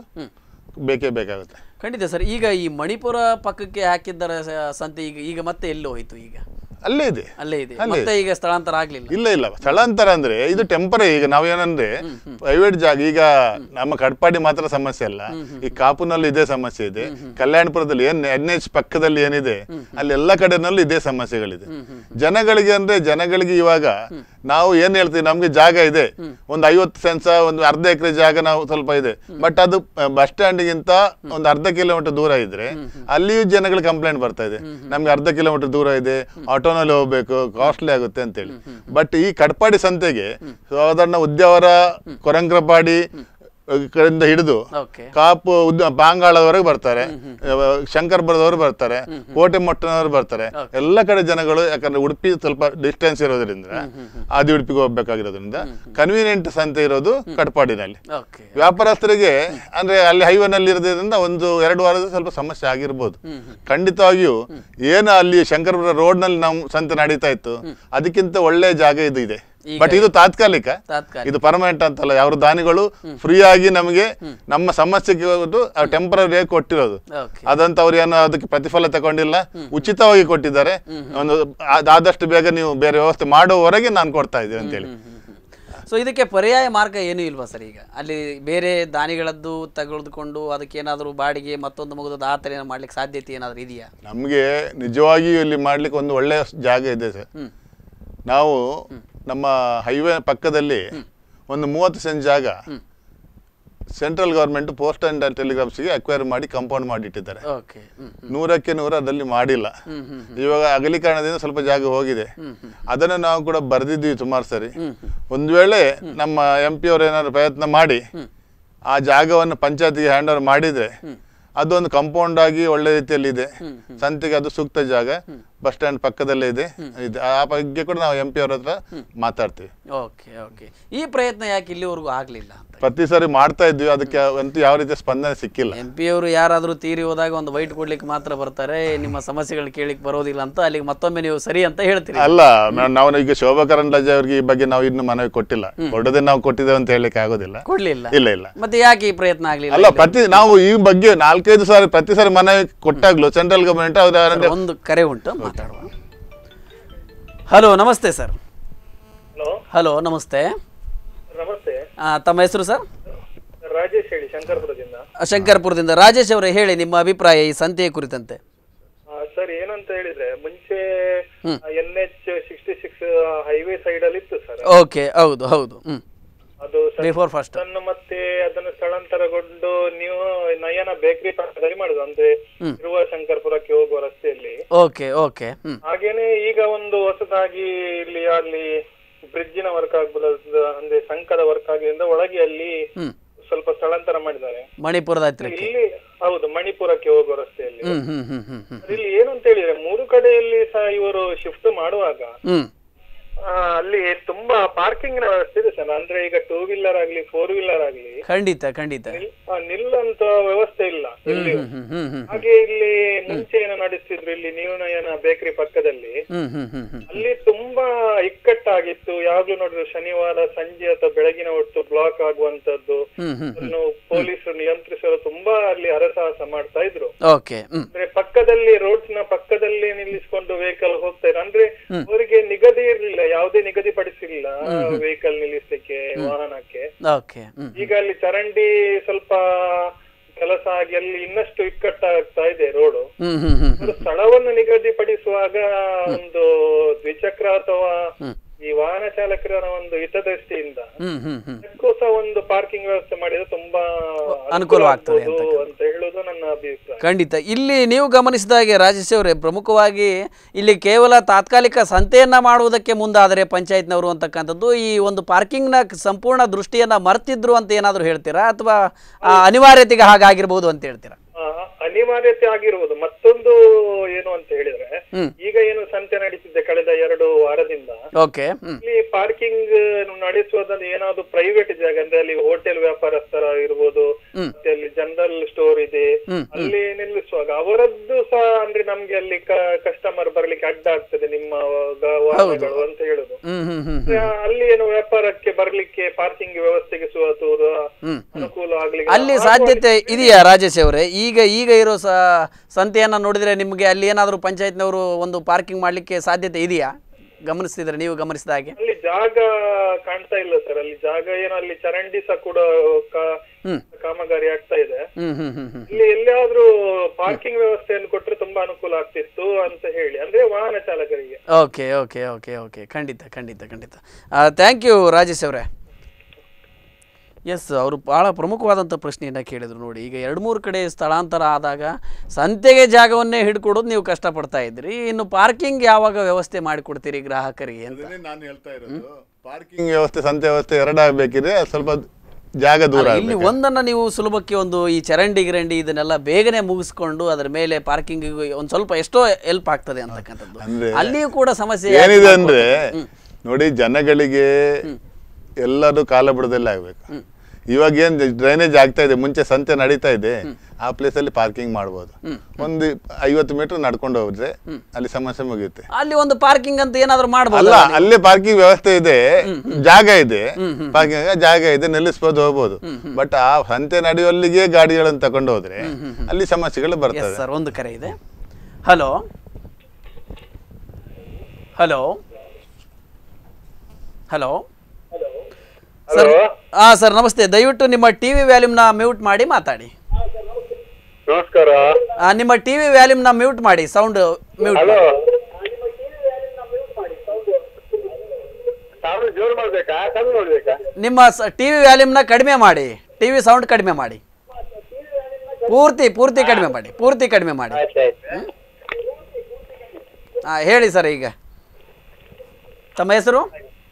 ಬೇಕೇ ಬೇಕಾಗುತ್ತೆ ಖಂಡಿತ ಸರ್ ಈಗ ಈ ಮಣಿಪುರ ಪಕ್ಕಕ್ಕೆ ಹಾಕಿದ್ದರ ಸ- ಸಂತೆ ಈಗ ಈಗ ಮತ್ತೆ ಎಲ್ಲಿ ಹೋಯ್ತು ಈಗ ಅಲ್ಲೇ ಇದೆ ಅಲ್ಲೇ ಇದೆ ಅಲ್ಲೇ ಮತ್ತೆ ಈಗ ಸ್ಥಳಾಂತರ ಆಗ್ಲಿಲ್ಲ ಇಲ್ಲ ಇಲ್ಲ ಸ್ಥಳಾಂತರ ಅಂದ್ರೆ ಇದು ಟೆಂಪರರಿ ಈಗ ನಾವೇನಂದ್ರೆ ಪ್ರೈವೇಟ್ ಜಾಗ ಈಗ ನಮ್ಮ ಕಡ್ಪಾಡಿ ಮಾತ್ರ ಸಮಸ್ಯೆ ಅಲ್ಲ ಈ ಕಾಪುನಲ್ಲಿ ಇದೇ ಸಮಸ್ಯೆ ಇದೆ ಕಲ್ಯಾಣಪುರದಲ್ಲಿ ಏನ್ ಎನ್ ಎಚ್ ಪಕ್ಕದಲ್ಲಿ ಏನಿದೆ ಅಲ್ಲಿ ಎಲ್ಲ ಕಡೆನಲ್ಲೂ ಇದೇ ಸಮಸ್ಯೆಗಳಿದೆ ಜನಗಳಿಗೆ ಅಂದ್ರೆ ಜನಗಳಿಗೆ ಇವಾಗ ನಾವು ಏನ್ ಹೇಳ್ತೀವಿ ನಮ್ಗೆ ಜಾಗ ಇದೆ ಒಂದು ಐವತ್ತು ಸೆನ್ಸ ಒಂದು ಅರ್ಧ ಎಕರೆ ಜಾಗ ನಾವು ಸ್ವಲ್ಪ ಇದೆ ಬಟ್ ಅದು ಬಸ್ ಸ್ಟ್ಯಾಂಡ್ಗಿಂತ ಒಂದು ಅರ್ಧ ಕಿಲೋಮೀಟರ್ ದೂರ ಇದ್ರೆ ಅಲ್ಲಿಯೂ ಜನಗಳ ಕಂಪ್ಲೇಂಟ್ ಬರ್ತಾ ಇದೆ ನಮ್ಗೆ ಅರ್ಧ ಕಿಲೋಮೀಟರ್ ದೂರ ಇದೆ ಆಟೋನಲ್ಲಿ ಹೋಗ್ಬೇಕು ಕಾಸ್ಟ್ಲಿ ಆಗುತ್ತೆ ಅಂತೇಳಿ ಬಟ್ ಈ ಕಟ್ಪಾಡಿ ಸಂತೆಗೆ ಸಾಧಾರಣ ಉದ್ಯಾವರ ಕೊರಂಗ್ರಪಾಡಿ ಕಡೆಯಿಂದ ಹಿಡಿದು ಓಕೆ ಕಾಪು ಉದ್ದ ಬಾಂಗಾಳದವರೆಗೆ ಬರ್ತಾರೆ ಶಂಕರ್ಪುರದವರು ಬರ್ತಾರೆ ಕೋಟೆ ಮೊಟ್ಟನವರು ಬರ್ತಾರೆ ಎಲ್ಲ ಕಡೆ ಜನಗಳು ಯಾಕಂದ್ರೆ ಉಡುಪಿ ಸ್ವಲ್ಪ ಡಿಸ್ಟೆನ್ಸ್ ಇರೋದ್ರಿಂದ ಆದಿ ಉಡುಪಿಗೆ ಹೋಗ್ಬೇಕಾಗಿರೋದ್ರಿಂದ ಕನ್ವೀನಿಯಂಟ್ ಸಂತೆ ಇರೋದು ಕಟ್ಪಾಡಿನಲ್ಲಿ ಓಕೆ ವ್ಯಾಪಾರಸ್ಥರಿಗೆ ಅಂದ್ರೆ ಅಲ್ಲಿ ಹೈವೇನಲ್ಲಿ ಇರೋದ್ರಿಂದ ಒಂದು ಎರಡು ವಾರದ ಸ್ವಲ್ಪ ಸಮಸ್ಯೆ ಆಗಿರ್ಬೋದು ಖಂಡಿತವಾಗಿಯೂ ಏನು ಅಲ್ಲಿ ಶಂಕರಪುರ ರೋಡ್ ನಲ್ಲಿ ನಾವು ಸಂತೆ ನಡೀತಾ ಇತ್ತು ಅದಕ್ಕಿಂತ ಒಳ್ಳೆ ಜಾಗ ಇದು ಇದೆ ಈಗ ಬಟ್ ಇದು ತಾತ್ಕಾಲಿಕ ತಾತ್ಕಾಲಿಕ ಇದು ಪರ್ಮನೆಂಟ್ ಅಂತಲ್ಲ ಯಾರು ದಾನಿಗಳು ಫ್ರೀ ಆಗಿ ನಮಗೆ ನಮ್ಮ ಸಮಸ್ಯೆಗೆ ಟೆಂಪರರಿ ಆಗಿ ಕೊಟ್ಟಿರೋದು ಓಕೆ ಅದಂತ ಅವ್ರು ಏನು ಅದಕ್ಕೆ ಪ್ರತಿಫಲ ತಗೊಂಡಿಲ್ಲ ಉಚಿತವಾಗಿ ಕೊಟ್ಟಿದ್ದಾರೆ ಒಂದು ಆದ್- ಆದಷ್ಟು ಬೇಗ ನೀವು ಬೇರೆ ವ್ಯವಸ್ಥೆ ಮಾಡುವವರೆಗೆ ನಾನು ಕೊಡ್ತಾ ಇದ್ದೀನಿ ಅಂತೇಳಿ ಸೊ ಇದಕ್ಕೆ ಪರ್ಯಾಯ ಮಾರ್ಗ ಏನೂ ಇಲ್ವಾ ಸರ್ ಈಗ ಅಲ್ಲಿ ಬೇರೆ ದಾನಿಗಳದ್ದು ತೆಗೆದುಕೊಂಡು ಅದಕ್ಕೆ ಏನಾದರೂ ಬಾಡಿಗೆ ಮತ್ತೊಂದು ಮುಗಿದ ಆ ಥರ ಏನೋ ಮಾಡ್ಲಿಕ್ಕೆ ಸಾಧ್ಯತೆ ಏನಾದರೂ ಇದೆಯಾ ನಮಗೆ ನಿಜವಾಗಿಯೂ ಇಲ್ಲಿ ಮಾಡ್ಲಿಕ್ಕೆ ಒಂದು ಒಳ್ಳೆಯ ಜಾಗ ಇದೆ ಸರ್ ನಾವು ನಮ್ಮ ಹೈವೇ ಪಕ್ಕದಲ್ಲಿ ಒಂದು ಮೂವತ್ತು ಸೆಂಟ್ ಜಾಗ ಸೆಂಟ್ರಲ್ ಗೌರ್ಮೆಂಟ್ ಪೋಸ್ಟ್ ಅಂಡ್ ಟೆಲಿಗ್ರಾಫ್ಸ್ಗೆ ಅಕ್ವೈರ್ ಮಾಡಿ ಕಂಪೌಂಡ್ ಮಾಡಿಟ್ಟಿದ್ದಾರೆ ಓಕೆ ಹ್ಮ್ ನೂರಕ್ಕೆ ನೂರ ಅದರಲ್ಲಿ ಮಾಡಿಲ್ಲ ಇವಾಗ ಅಗಲೀಕರಣದಿಂದ ಸ್ವಲ್ಪ ಜಾಗ ಹೋಗಿದೆ ಅದನ್ನು ನಾವು ಕೂಡ ಬರೆದಿದ್ವಿ ಸುಮಾರು ಸರಿ ಒಂದು ವೇಳೆ ನಮ್ಮ ಎಂ ಪಿ ಅವರು ಏನಾದ್ರು ಪ್ರಯತ್ನ ಮಾಡಿ ಆ ಜಾಗವನ್ನು ಪಂಚಾಯತಿಗೆ ಹ್ಯಾಂಡ್ ಓವರ್ ಮಾಡಿದ್ರೆ ಅದೊಂದು ಕಂಪೌಂಡ್ ಆಗಿ ಒಳ್ಳೆ ರೀತಿಯಲ್ಲಿ ಇದೆ ಸಂತೆಗೆ ಅದು ಸೂಕ್ತ ಜಾಗ ಬಸ್ ಸ್ಟ್ಯಾಂಡ್ ಪಕ್ಕದಲ್ಲೇ ಇದೆ ಇದು ಆ ಬಗ್ಗೆ ಕೂಡ ನಾವು ಎಂ ಪಿ ಅವ್ರ ಹತ್ರ ಮಾತಾಡ್ತೀವಿ ಓಕೆ ಓಕೆ ಈ ಪ್ರಯತ್ನ ಯಾಕೆ ಇಲ್ಲಿವರೆಗೂ ಆಗಲಿಲ್ಲ ಅಂತ ಪ್ರತಿ ಸಾರಿ ಮಾಡ್ತಾ ಇದ್ವಿ ಅದಕ್ಕೆ ಅಂತೂ ಯಾವ ರೀತಿಯ ಸ್ಪಂದನೆ ಸಿಕ್ಕಿಲ್ಲ ಎಂ ಪಿ ಅವರು ಯಾರಾದರೂ ತೀರಿ ಹೋದಾಗ ಒಂದು ವೈಟ್ ಕೊಡ್ಲಿಕ್ಕೆ ಮಾತ್ರ ಬರ್ತಾರೆ ನಿಮ್ಮ ಸಮಸ್ಯೆಗಳು ಕೇಳಿಕ್ ಬರೋದಿಲ್ಲ ಅಂತ ಅಲ್ಲಿಗೆ ಮತ್ತೊಮ್ಮೆ ನೀವು ಸರಿ ಅಂತ ಹೇಳ್ತೀರಿ ಅಲ್ಲ ನಾ- ನಾವು ಈಗ ಶೋಭಾ ಕರಂದ್ಲಾಜೆ ಅವ್ರಿಗೆ ಈ ಬಗ್ಗೆ ನಾವು ಇನ್ನು ಮನವಿ ಕೊಟ್ಟಿಲ್ಲ ಕೊಡದೆ ನಾವು ಕೊಟ್ಟಿದ್ದೇವೆ ಅಂತ ಹೇಳಲಿಕ್ಕೆ ಆಗೋದಿಲ್ಲ ಕೊಡ್ಲಿಲ್ಲ ಇಲ್ಲ ಇಲ್ಲ ಮತ್ತೆ ಯಾಕೆ ಈ ಪ್ರಯತ್ನ ಆಗ್ಲಿಲ್ಲ ಅಲ್ಲ ಪ್ರತಿ ನಾವು ಈ ಬಗ್ಗೆ ನಾಲ್ಕೈದು ಸಾರಿ ಪ್ರತಿ ಸಾರಿ ಮನವಿ ಕೊಟ್ಟಾಗ್ಲೂ ಸೆಂಟ್ರಲ್ ಗವರ್ಮೆಂಟ್ ಅವ್ರ ಒಂದು ಕರೆ ಉಂಟು ಮಾತಾಡುವ ಹಲೋ ನಮಸ್ತೆ ಸರ್ ಹಲೋ ಹಲೋ ನಮಸ್ತೆ ನಮಸ್ತೆ ಆ, ತಮ್ಮ ಹೆಸರು ಸರ್ ರಾಜೇಶ್ ಹೇಳಿ ಶಂಕರಪುರದಿಂದ ಶಂಕರ್ಪುರದಿಂದ ರಾಜೇಶ್ ಅವರೇ ಹೇಳಿ ನಿಮ್ಮ ಅಭಿಪ್ರಾಯ ಈ ಸಂತೆಯ ಕುರಿತಂತೆ ಆ, ಸರ್ ಏನಂತ ಹೇಳಿದ್ರೆ ಮುಂಚೆ N H sixty six highway side ಅಲ್ಲಿ ಇತ್ತು ಸರ್ ಓಕೆ ಹೌದು ಹೌದು ಹ್ಮ್ ಅದು ಸರ್ ಬಿಫೋರ್ ಫಸ್ಟ್ ಅದನ್ನು ಮತ್ತೆ ಅದನ್ನು ಸ್ಥಳಾಂತರಗೊಂಡು ನೀವು ನಯನ ಬೇಕರಿ ಪಕ್ಕದಲ್ಲಿ ಮಾಡುದು ಅಂದ್ರೆ ಇರುವ ಶಂಕರ್ಪುರಕ್ಕೆ ಹೋಗುವ ರಸ್ತೆಯಲ್ಲಿ ಓಕೆ ಓಕೆ ಹ್ಮ್ ಹಾಗೇನೆ ಈಗ ಒಂದು ಹೊಸದಾಗಿ ಇಲ್ಲಿ ಅಲ್ಲಿ ಬ್ರಿಡ್ಜಿನ ವರ್ಕ್ ಆಗ್ಬೋದು ಅಂದ್ರೆ ಸಂಕದ ವರ್ಕ್ ಆಗಿದ್ರಿಂದ ಒಳಗೆ ಅಲ್ಲಿ ಹ್ಮ್ ಸ್ವಲ್ಪ ಸ್ಥಳಾಂತರ ಮಾಡಿದ್ದಾರೆ ಮಣಿಪುರದ ಹತ್ತಿರಕ್ಕೆ ಇಲ್ಲಿ ಹೌದು ಮಣಿಪುರಕ್ಕೆ ಹೋಗುವ ರಸ್ತೆಯಲ್ಲಿ ಹ್ಮ್ ಹ್ಮ್ ಹ್ಮ್ ಹ್ಮ್ ಹ್ಮ್ ಇಲ್ಲಿ ಏನು ಅಂತ ಹೇಳಿದ್ರೆ ಮೂರು ಕಡೆಯಲ್ಲಿ ಸಹ ಇವರು ಶಿಫ್ಟ್ ಮಾಡುವಾಗ ಹ್ಮ್ ಆ, ಅಲ್ಲಿ ತುಂಬಾ ಪಾರ್ಕಿಂಗ್ ನ ವ್ಯವಸ್ಥೆ ಇದೆ ಸರ್ ಅಂದ್ರೆ ಈಗ ಟೂ ವೀಲರ್ ಆಗ್ಲಿ ಫೋರ್ ವೀಲರ್ ಆಗ್ಲಿ ಖಂಡಿತ ಖಂಡಿತ ನಿಲ್- ಆ, ನಿಲ್ಲಂತ ವ್ಯವಸ್ಥೆ ಇಲ್ಲ ಎಲ್ಲಿಯೂ. ಹ್ಮ್ ಹ್ಮ್ ಹ್ಮ್ ಹ್ಮ್ ಹಾಗೆ ಇಲ್ಲಿ ಮುಂಚೆ ಏನೋ ನಡೆಸ್ತಿದ್ರು ಇಲ್ಲಿ ನೀವನಯನ ಬೇಕರಿ ಪಕ್ಕದಲ್ಲಿ ಹ್ಮ್ ಹ್ಮ್ ಹ್ಮ್ ಹ್ಮ್ ಅಲ್ಲಿ ತುಂಬಾ ಇಕ್ಕಟ್ಟಾಗಿತ್ತು ಯಾವಾಗ್ಲೂ ನೋಡಿದ್ರು ಶನಿವಾರ ಸಂಜೆ ಅಥವಾ ಬೆಳಗಿನ ಹೊತ್ತು ಬ್ಲಾಕ್ ಆಗುವಂತದ್ದು ಹ್ಮ್ ಹ್ಮ್ ಅದನ್ನು ಪೊಲೀಸರು ನಿಯಂತ್ರಿಸಲು ತುಂಬಾ ಅಲ್ಲಿ ಹರಸಾಹಸ ಮಾಡ್ತಾ ಇದ್ರು ಓಕೆ ಹ್ಮ್ ಅಂದ್ರೆ ಪಕ್ಕದಲ್ಲಿ ರೋಡ್ಸ್ ನ ಪಕ್ಕದಲ್ಲಿ ನಿಲ್ಲಿಸ್ಕೊಂಡು ವೆಹಿಕಲ್ ಹೋಗ್ತಾ ಇದ್ರು ಅಂದ್ರೆ ಅವರಿಗೆ ನಿಗದಿ ಇರ್ಲಿಲ್ಲ ಯಾವುದೇ ನಿಗದಿಪಡಿಸಿರ್ಲಿಲ್ಲ ವೆಹಿಕಲ್ ನಿಲ್ಲಿಸ್ಲಿಕ್ಕೆ ವಾಹನಕ್ಕೆ ಓಕೆ ಹ್ಮ್ ಈಗ ಅಲ್ಲಿ ಚರಂಡಿ ಸ್ವಲ್ಪ ಕೆಲಸ ಆಗಿ ಅಲ್ಲಿ ಇನ್ನಷ್ಟು ಇಕ್ಕಟ್ಟಾಗ್ತಾ ಇದೆ ರೋಡು ಹ್ಮ್ ಹ್ಮ್ ಹ್ಮ್ ಒಂದು ಸ್ಥಳವನ್ನು ನಿಗದಿಪಡಿಸುವಾಗ ಒಂದು ದ್ವಿಚಕ್ರ ಅಥವಾ ಈ ವಾಹನ ಚಾಲಕರ ಒಂದು ಹಿತದೃಷ್ಟಿಯಿಂದ ಹ್ಮ್ ಹ್ಮ್ ಹ್ಮ್ ಅದಕ್ಕೂ ಸಹ ಒಂದು ಪಾರ್ಕಿಂಗ್ ವ್ಯವಸ್ಥೆ ಮಾಡಿದ್ರೆ ತುಂಬಾ ಅನುಕೂಲವಾಗ್ತದೆ ಆಗ್ಬೋದು ಅಂತಕ್ಕಂಥದ್ದು. ಅಂತ ಹೇಳುದು ನನ್ನ ಅಭಿಪ್ರಾಯ ಖಂಡಿತ ಇಲ್ಲಿ ನೀವು ಗಮನಿಸಿದ ಹಾಗೆ ರಾಜೇಶ್ ಅವರೇ ಪ್ರಮುಖವಾಗಿ ಇಲ್ಲಿ ಕೇವಲ ತಾತ್ಕಾಲಿಕ ಸಂತೆಯನ್ನ ಮಾಡುವುದಕ್ಕೆ ಮುಂದಾದರೆ ಪಂಚಾಯತ್ನವರು ಅಂತಕ್ಕಂಥದ್ದು ಈ ಒಂದು ಪಾರ್ಕಿಂಗ್ನ ಸಂಪೂರ್ಣ ದೃಷ್ಟಿಯನ್ನ ಮರ್ತಿದ್ರು ಅಂತ ಏನಾದರೂ ಹೇಳ್ತೀರಾ ಅಥವಾ ಆ, ಅನಿವಾರ್ಯತೆಗೆ ಹಾಗಾಗಿರ್ಬೋದು ಅಂತ ಹೇಳ್ತೀರಾ ಆ, ಅನಿವಾರ್ಯತೆ ಆಗಿರುವುದು ಮತ್ತೊಂದು ಏನು ಅಂತ ಹೇಳಿದ್ರೆ ಹ್ಮ್. ಈಗ ಏನು ಸಂತೆ ನಡೀತಿದೆ ಕಳೆದ ಎರಡು ವಾರದಿಂದ ಓಕೆ ಹ್ಮ್ ಇಲ್ಲಿ ಪಾರ್ಕಿಂಗ್ ನಡೆಸುವುದನ್ನು ಏನಾದ್ರು ಪ್ರೈವೇಟ್ ಜಾಗ ಅಂದ್ರೆ ಅಲ್ಲಿ ಹೋಟೆಲ್ ವ್ಯಾಪಾರಸ್ಥರ ಇರ್ಬೋದು ಮತ್ತೆ ಅಲ್ಲಿ ಜನರಲ್ ಸ್ಟೋರ್ ಇದೆ ಅಲ್ಲಿ ನಿಲ್ಲಿಸುವಾಗ ಅವರದ್ದು ಸಹ ಅಂದ್ರೆ ನಮ್ಗೆ ಅಲ್ಲಿ ಕಸ್ಟಮರ್ ಬರ್ಲಿಕ್ಕೆ ಅಡ್ಡ ಆಗ್ತದೆ ನಿಮ್ಮ ಗ- ವಾಹನಗಳು ಅಂತ ಹೇಳುದು ಹ್ಮ್ ಹ್ಮ್ ಹ್ಮ್ ಆ, ಅಲ್ಲಿ ಏನು ವ್ಯಾಪಾರಕ್ಕೆ ಬರ್ಲಿಕ್ಕೆ ಪಾರ್ಕಿಂಗ್ ವ್ಯವಸ್ಥೆಗೆ ಸುವತೂರು ಅನುಕೂಲ ಆಗ್ಲಿಕ್ಕೆ ಅಲ್ಲಿ ಸಾಧ್ಯತೆ ಇದೆಯಾ ರಾಜೇಶ್ ಅವರೇ ಈಗ ಈಗ ಇರೋ ಸ ಸಂತೆಯನ್ನು ನೋಡಿದರೆ ನಿಮಗೆ ಅಲ್ಲಿ ಏನಾದರೂ ಪಂಚಾಯತ್ನವರು ಒಂದು ಪಾರ್ಕಿಂಗ್ ಮಾಡಲಿಕ್ಕೆ ಸಾಧ್ಯತೆ ಇದೆಯಾ ಗಮನಿಸ್ತಿದ್ರೆ ನೀವು ಗಮನಿಸಿದ ಹಾಗೆ ಅಲ್ಲಿ ಜಾಗ ಕಾಣ್ತಾ ಇಲ್ಲ ಸರ್ ಅಲ್ಲಿ ಜಾಗ ಏನೋ ಅಲ್ಲಿ ಚರಂಡಿ ಸಹ ಕೂಡ ಕಾ- ಕಾಮಗಾರಿ ಆಗ್ತಾ ಇದೆ ಹ್ಮ್ ಹ್ಮ್ ಹ್ಮ್ ಹ್ಮ್ ಇಲ್ಲಿ ಎಲ್ಲಿಯಾದ್ರೂ ಪಾರ್ಕಿಂಗ್ ವ್ಯವಸ್ಥೆಯನ್ನು ಕೊಟ್ರೆ ತುಂಬಾ ಅನುಕೂಲ ಆಗ್ತಿತ್ತು ಅಂತ ಹೇಳಿ ಅಂದ್ರೆ ವಾಹನ ಚಾಲಕರಿಗೆ ಓಕೆ ಓಕೆ ಓಕೆ ಓಕೆ ಖಂಡಿತ ಖಂಡಿತ ಖಂಡಿತ ಥ್ಯಾಂಕ್ ಯು ರಾಜೇಶ್ ಅವರೇ ಎಸ್ ಅವರು ಭಾಳ ಪ್ರಮುಖವಾದಂಥ ಪ್ರಶ್ನೆಯನ್ನು ಕೇಳಿದರು ನೋಡಿ ಈಗ ಎರಡು ಮೂರು ಕಡೆ ಸ್ಥಳಾಂತರ ಆದಾಗ ಸಂತೆಗೆ ಜಾಗವನ್ನೇ ಹಿಡ್ಕೊಡೋದು ನೀವು ಕಷ್ಟಪಡ್ತಾ ಇದ್ರಿ ಇನ್ನು ಪಾರ್ಕಿಂಗ್ ಯಾವಾಗ ವ್ಯವಸ್ಥೆ ಮಾಡಿಕೊಡ್ತೀರಿ ಗ್ರಾಹಕರಿಗೆ ಅಂತ ನಾನು ಹೇಳ್ತಾ ಇರೋದು ಪಾರ್ಕಿಂಗ್ ವ್ಯವಸ್ಥೆ ಸಂತೆ ವ್ಯವಸ್ಥೆ ಎರಡಾಗಬೇಕಿದ್ರೆ ಸ್ವಲ್ಪ ಜಾಗ ದೂರ ಇಲ್ಲಿ ಆಗ್ಬೇಕು. ಒಂದನ್ನು ನೀವು ಸುಲಭಕ್ಕೆ ಒಂದು ಈ ಚರಂಡಿ ಗಿರಂಡಿ ಇದನ್ನೆಲ್ಲ ಬೇಗನೆ ಮುಗಿಸ್ಕೊಂಡು ಅದರ ಮೇಲೆ ಪಾರ್ಕಿಂಗ್ ಒಂದು ಸ್ವಲ್ಪ ಎಷ್ಟೋ ಹೆಲ್ಪ್ ಆಗ್ತದೆ ಅಂತಕ್ಕಂಥದ್ದು ಅಂದ್ರೆ ಅಲ್ಲಿಯೂ ಕೂಡ ಸಮಸ್ಯೆ ಯಾಕೆ ಏನಿದೆ ಅಂದ್ರೆ ಮಾಡ್ಕೊಳ್ತಾರೆ? ನೋಡಿ ಜನಗಳಿಗೆ ಎಲ್ಲರೂ ಕಾಲ ಬಿಡದಲ್ಲೇ ಆಗ್ಬೇಕು ಇವಾಗ ಏನ್ ಡ್ರೈನೇಜ್ ಆಗ್ತಾ ಇದೆ ಮುಂಚೆ ಸಂತೆ ನಡೀತಾ ಇದೆ ಆ ಪ್ಲೇಸ್ ಅಲ್ಲಿ ಪಾರ್ಕಿಂಗ್ ಮಾಡ್ಬೋದು ಒಂದು ಐವತ್ತು ಮೀಟರ್ ನಡ್ಕೊಂಡು ಹೋದ್ರೆ ಅಲ್ಲಿ ಸಮಸ್ಯೆ ಮುಗಿಯುತ್ತೆ ಅಲ್ಲಿ ಒಂದು ಪಾರ್ಕಿಂಗ್ ಅಂತ ಏನಾದರೂ ಮಾಡ್ಬೋದು ಅಲ್ಲ ಅಲ್ಲೇ ಪಾರ್ಕಿಂಗ್ ವ್ಯವಸ್ಥೆ ಇದೆ ಜಾಗ ಇದೆ ಪಾರ್ಕಿಂಗ್ ಜಾಗ ಇದೆ ನಿಲ್ಲಿಸ್ಬೋದು ಹೋಗ್ಬೋದು ಬಟ್ ಆ ಸಂತೆ ನಡೆಯುವಲ್ಲಿಗೆ ಗಾಡಿಗಳನ್ನು ತಗೊಂಡು ಹೋದ್ರೆ ಅಲ್ಲಿ ಸಮಸ್ಯೆಗಳು ಎಸ್ ಬರ್ತದೆ ಸರ್ ಒಂದು ಕರೆ ಇದೆ ಹಲೋ ಹಲೋ ಹಲೋ ಸರ್ ಹಾಂ ಸರ್ ನಮಸ್ತೆ ದಯವಿಟ್ಟು ನಿಮ್ಮ ಟಿ ವಿ ವ್ಯಾಲ್ಯೂಮ್ನ ಮ್ಯೂಟ್ ಮಾಡಿ ಮಾತಾಡಿ ನಮಸ್ಕಾರ ಆ, ನಿಮ್ಮ ಟಿ ವಿ ವ್ಯಾಲ್ಯೂಮ್ನ ಮ್ಯೂಟ್ ಮಾಡಿ ಸೌಂಡ್ ಮ್ಯೂಟ್ ಹಲೋ ಸಾವಿರ ಜೋರು ಮಾಡ್ಬೇಕಾ ಕಮ್ಮಿ ಮಾಡ್ಬೇಕಾ ನಿಮ್ಮ ಟಿ ವಿ ವ್ಯಾಲ್ಯೂಮ್ನ ಕಡಿಮೆ ಮಾಡಿ ಟಿ ವಿ ಸೌಂಡ್ ಕಡಿಮೆ ಮಾಡಿ ಪೂರ್ತಿ ಪೂರ್ತಿ ಕಡಿಮೆ ಮಾಡಿ ಪೂರ್ತಿ ಕಡಿಮೆ ಮಾಡಿ ಆಯ್ತಾಯ್ತು ಹಾಂ ಹೇಳಿ ಸರ್ ಈಗ ತಮ್ಮ ಹೆಸರು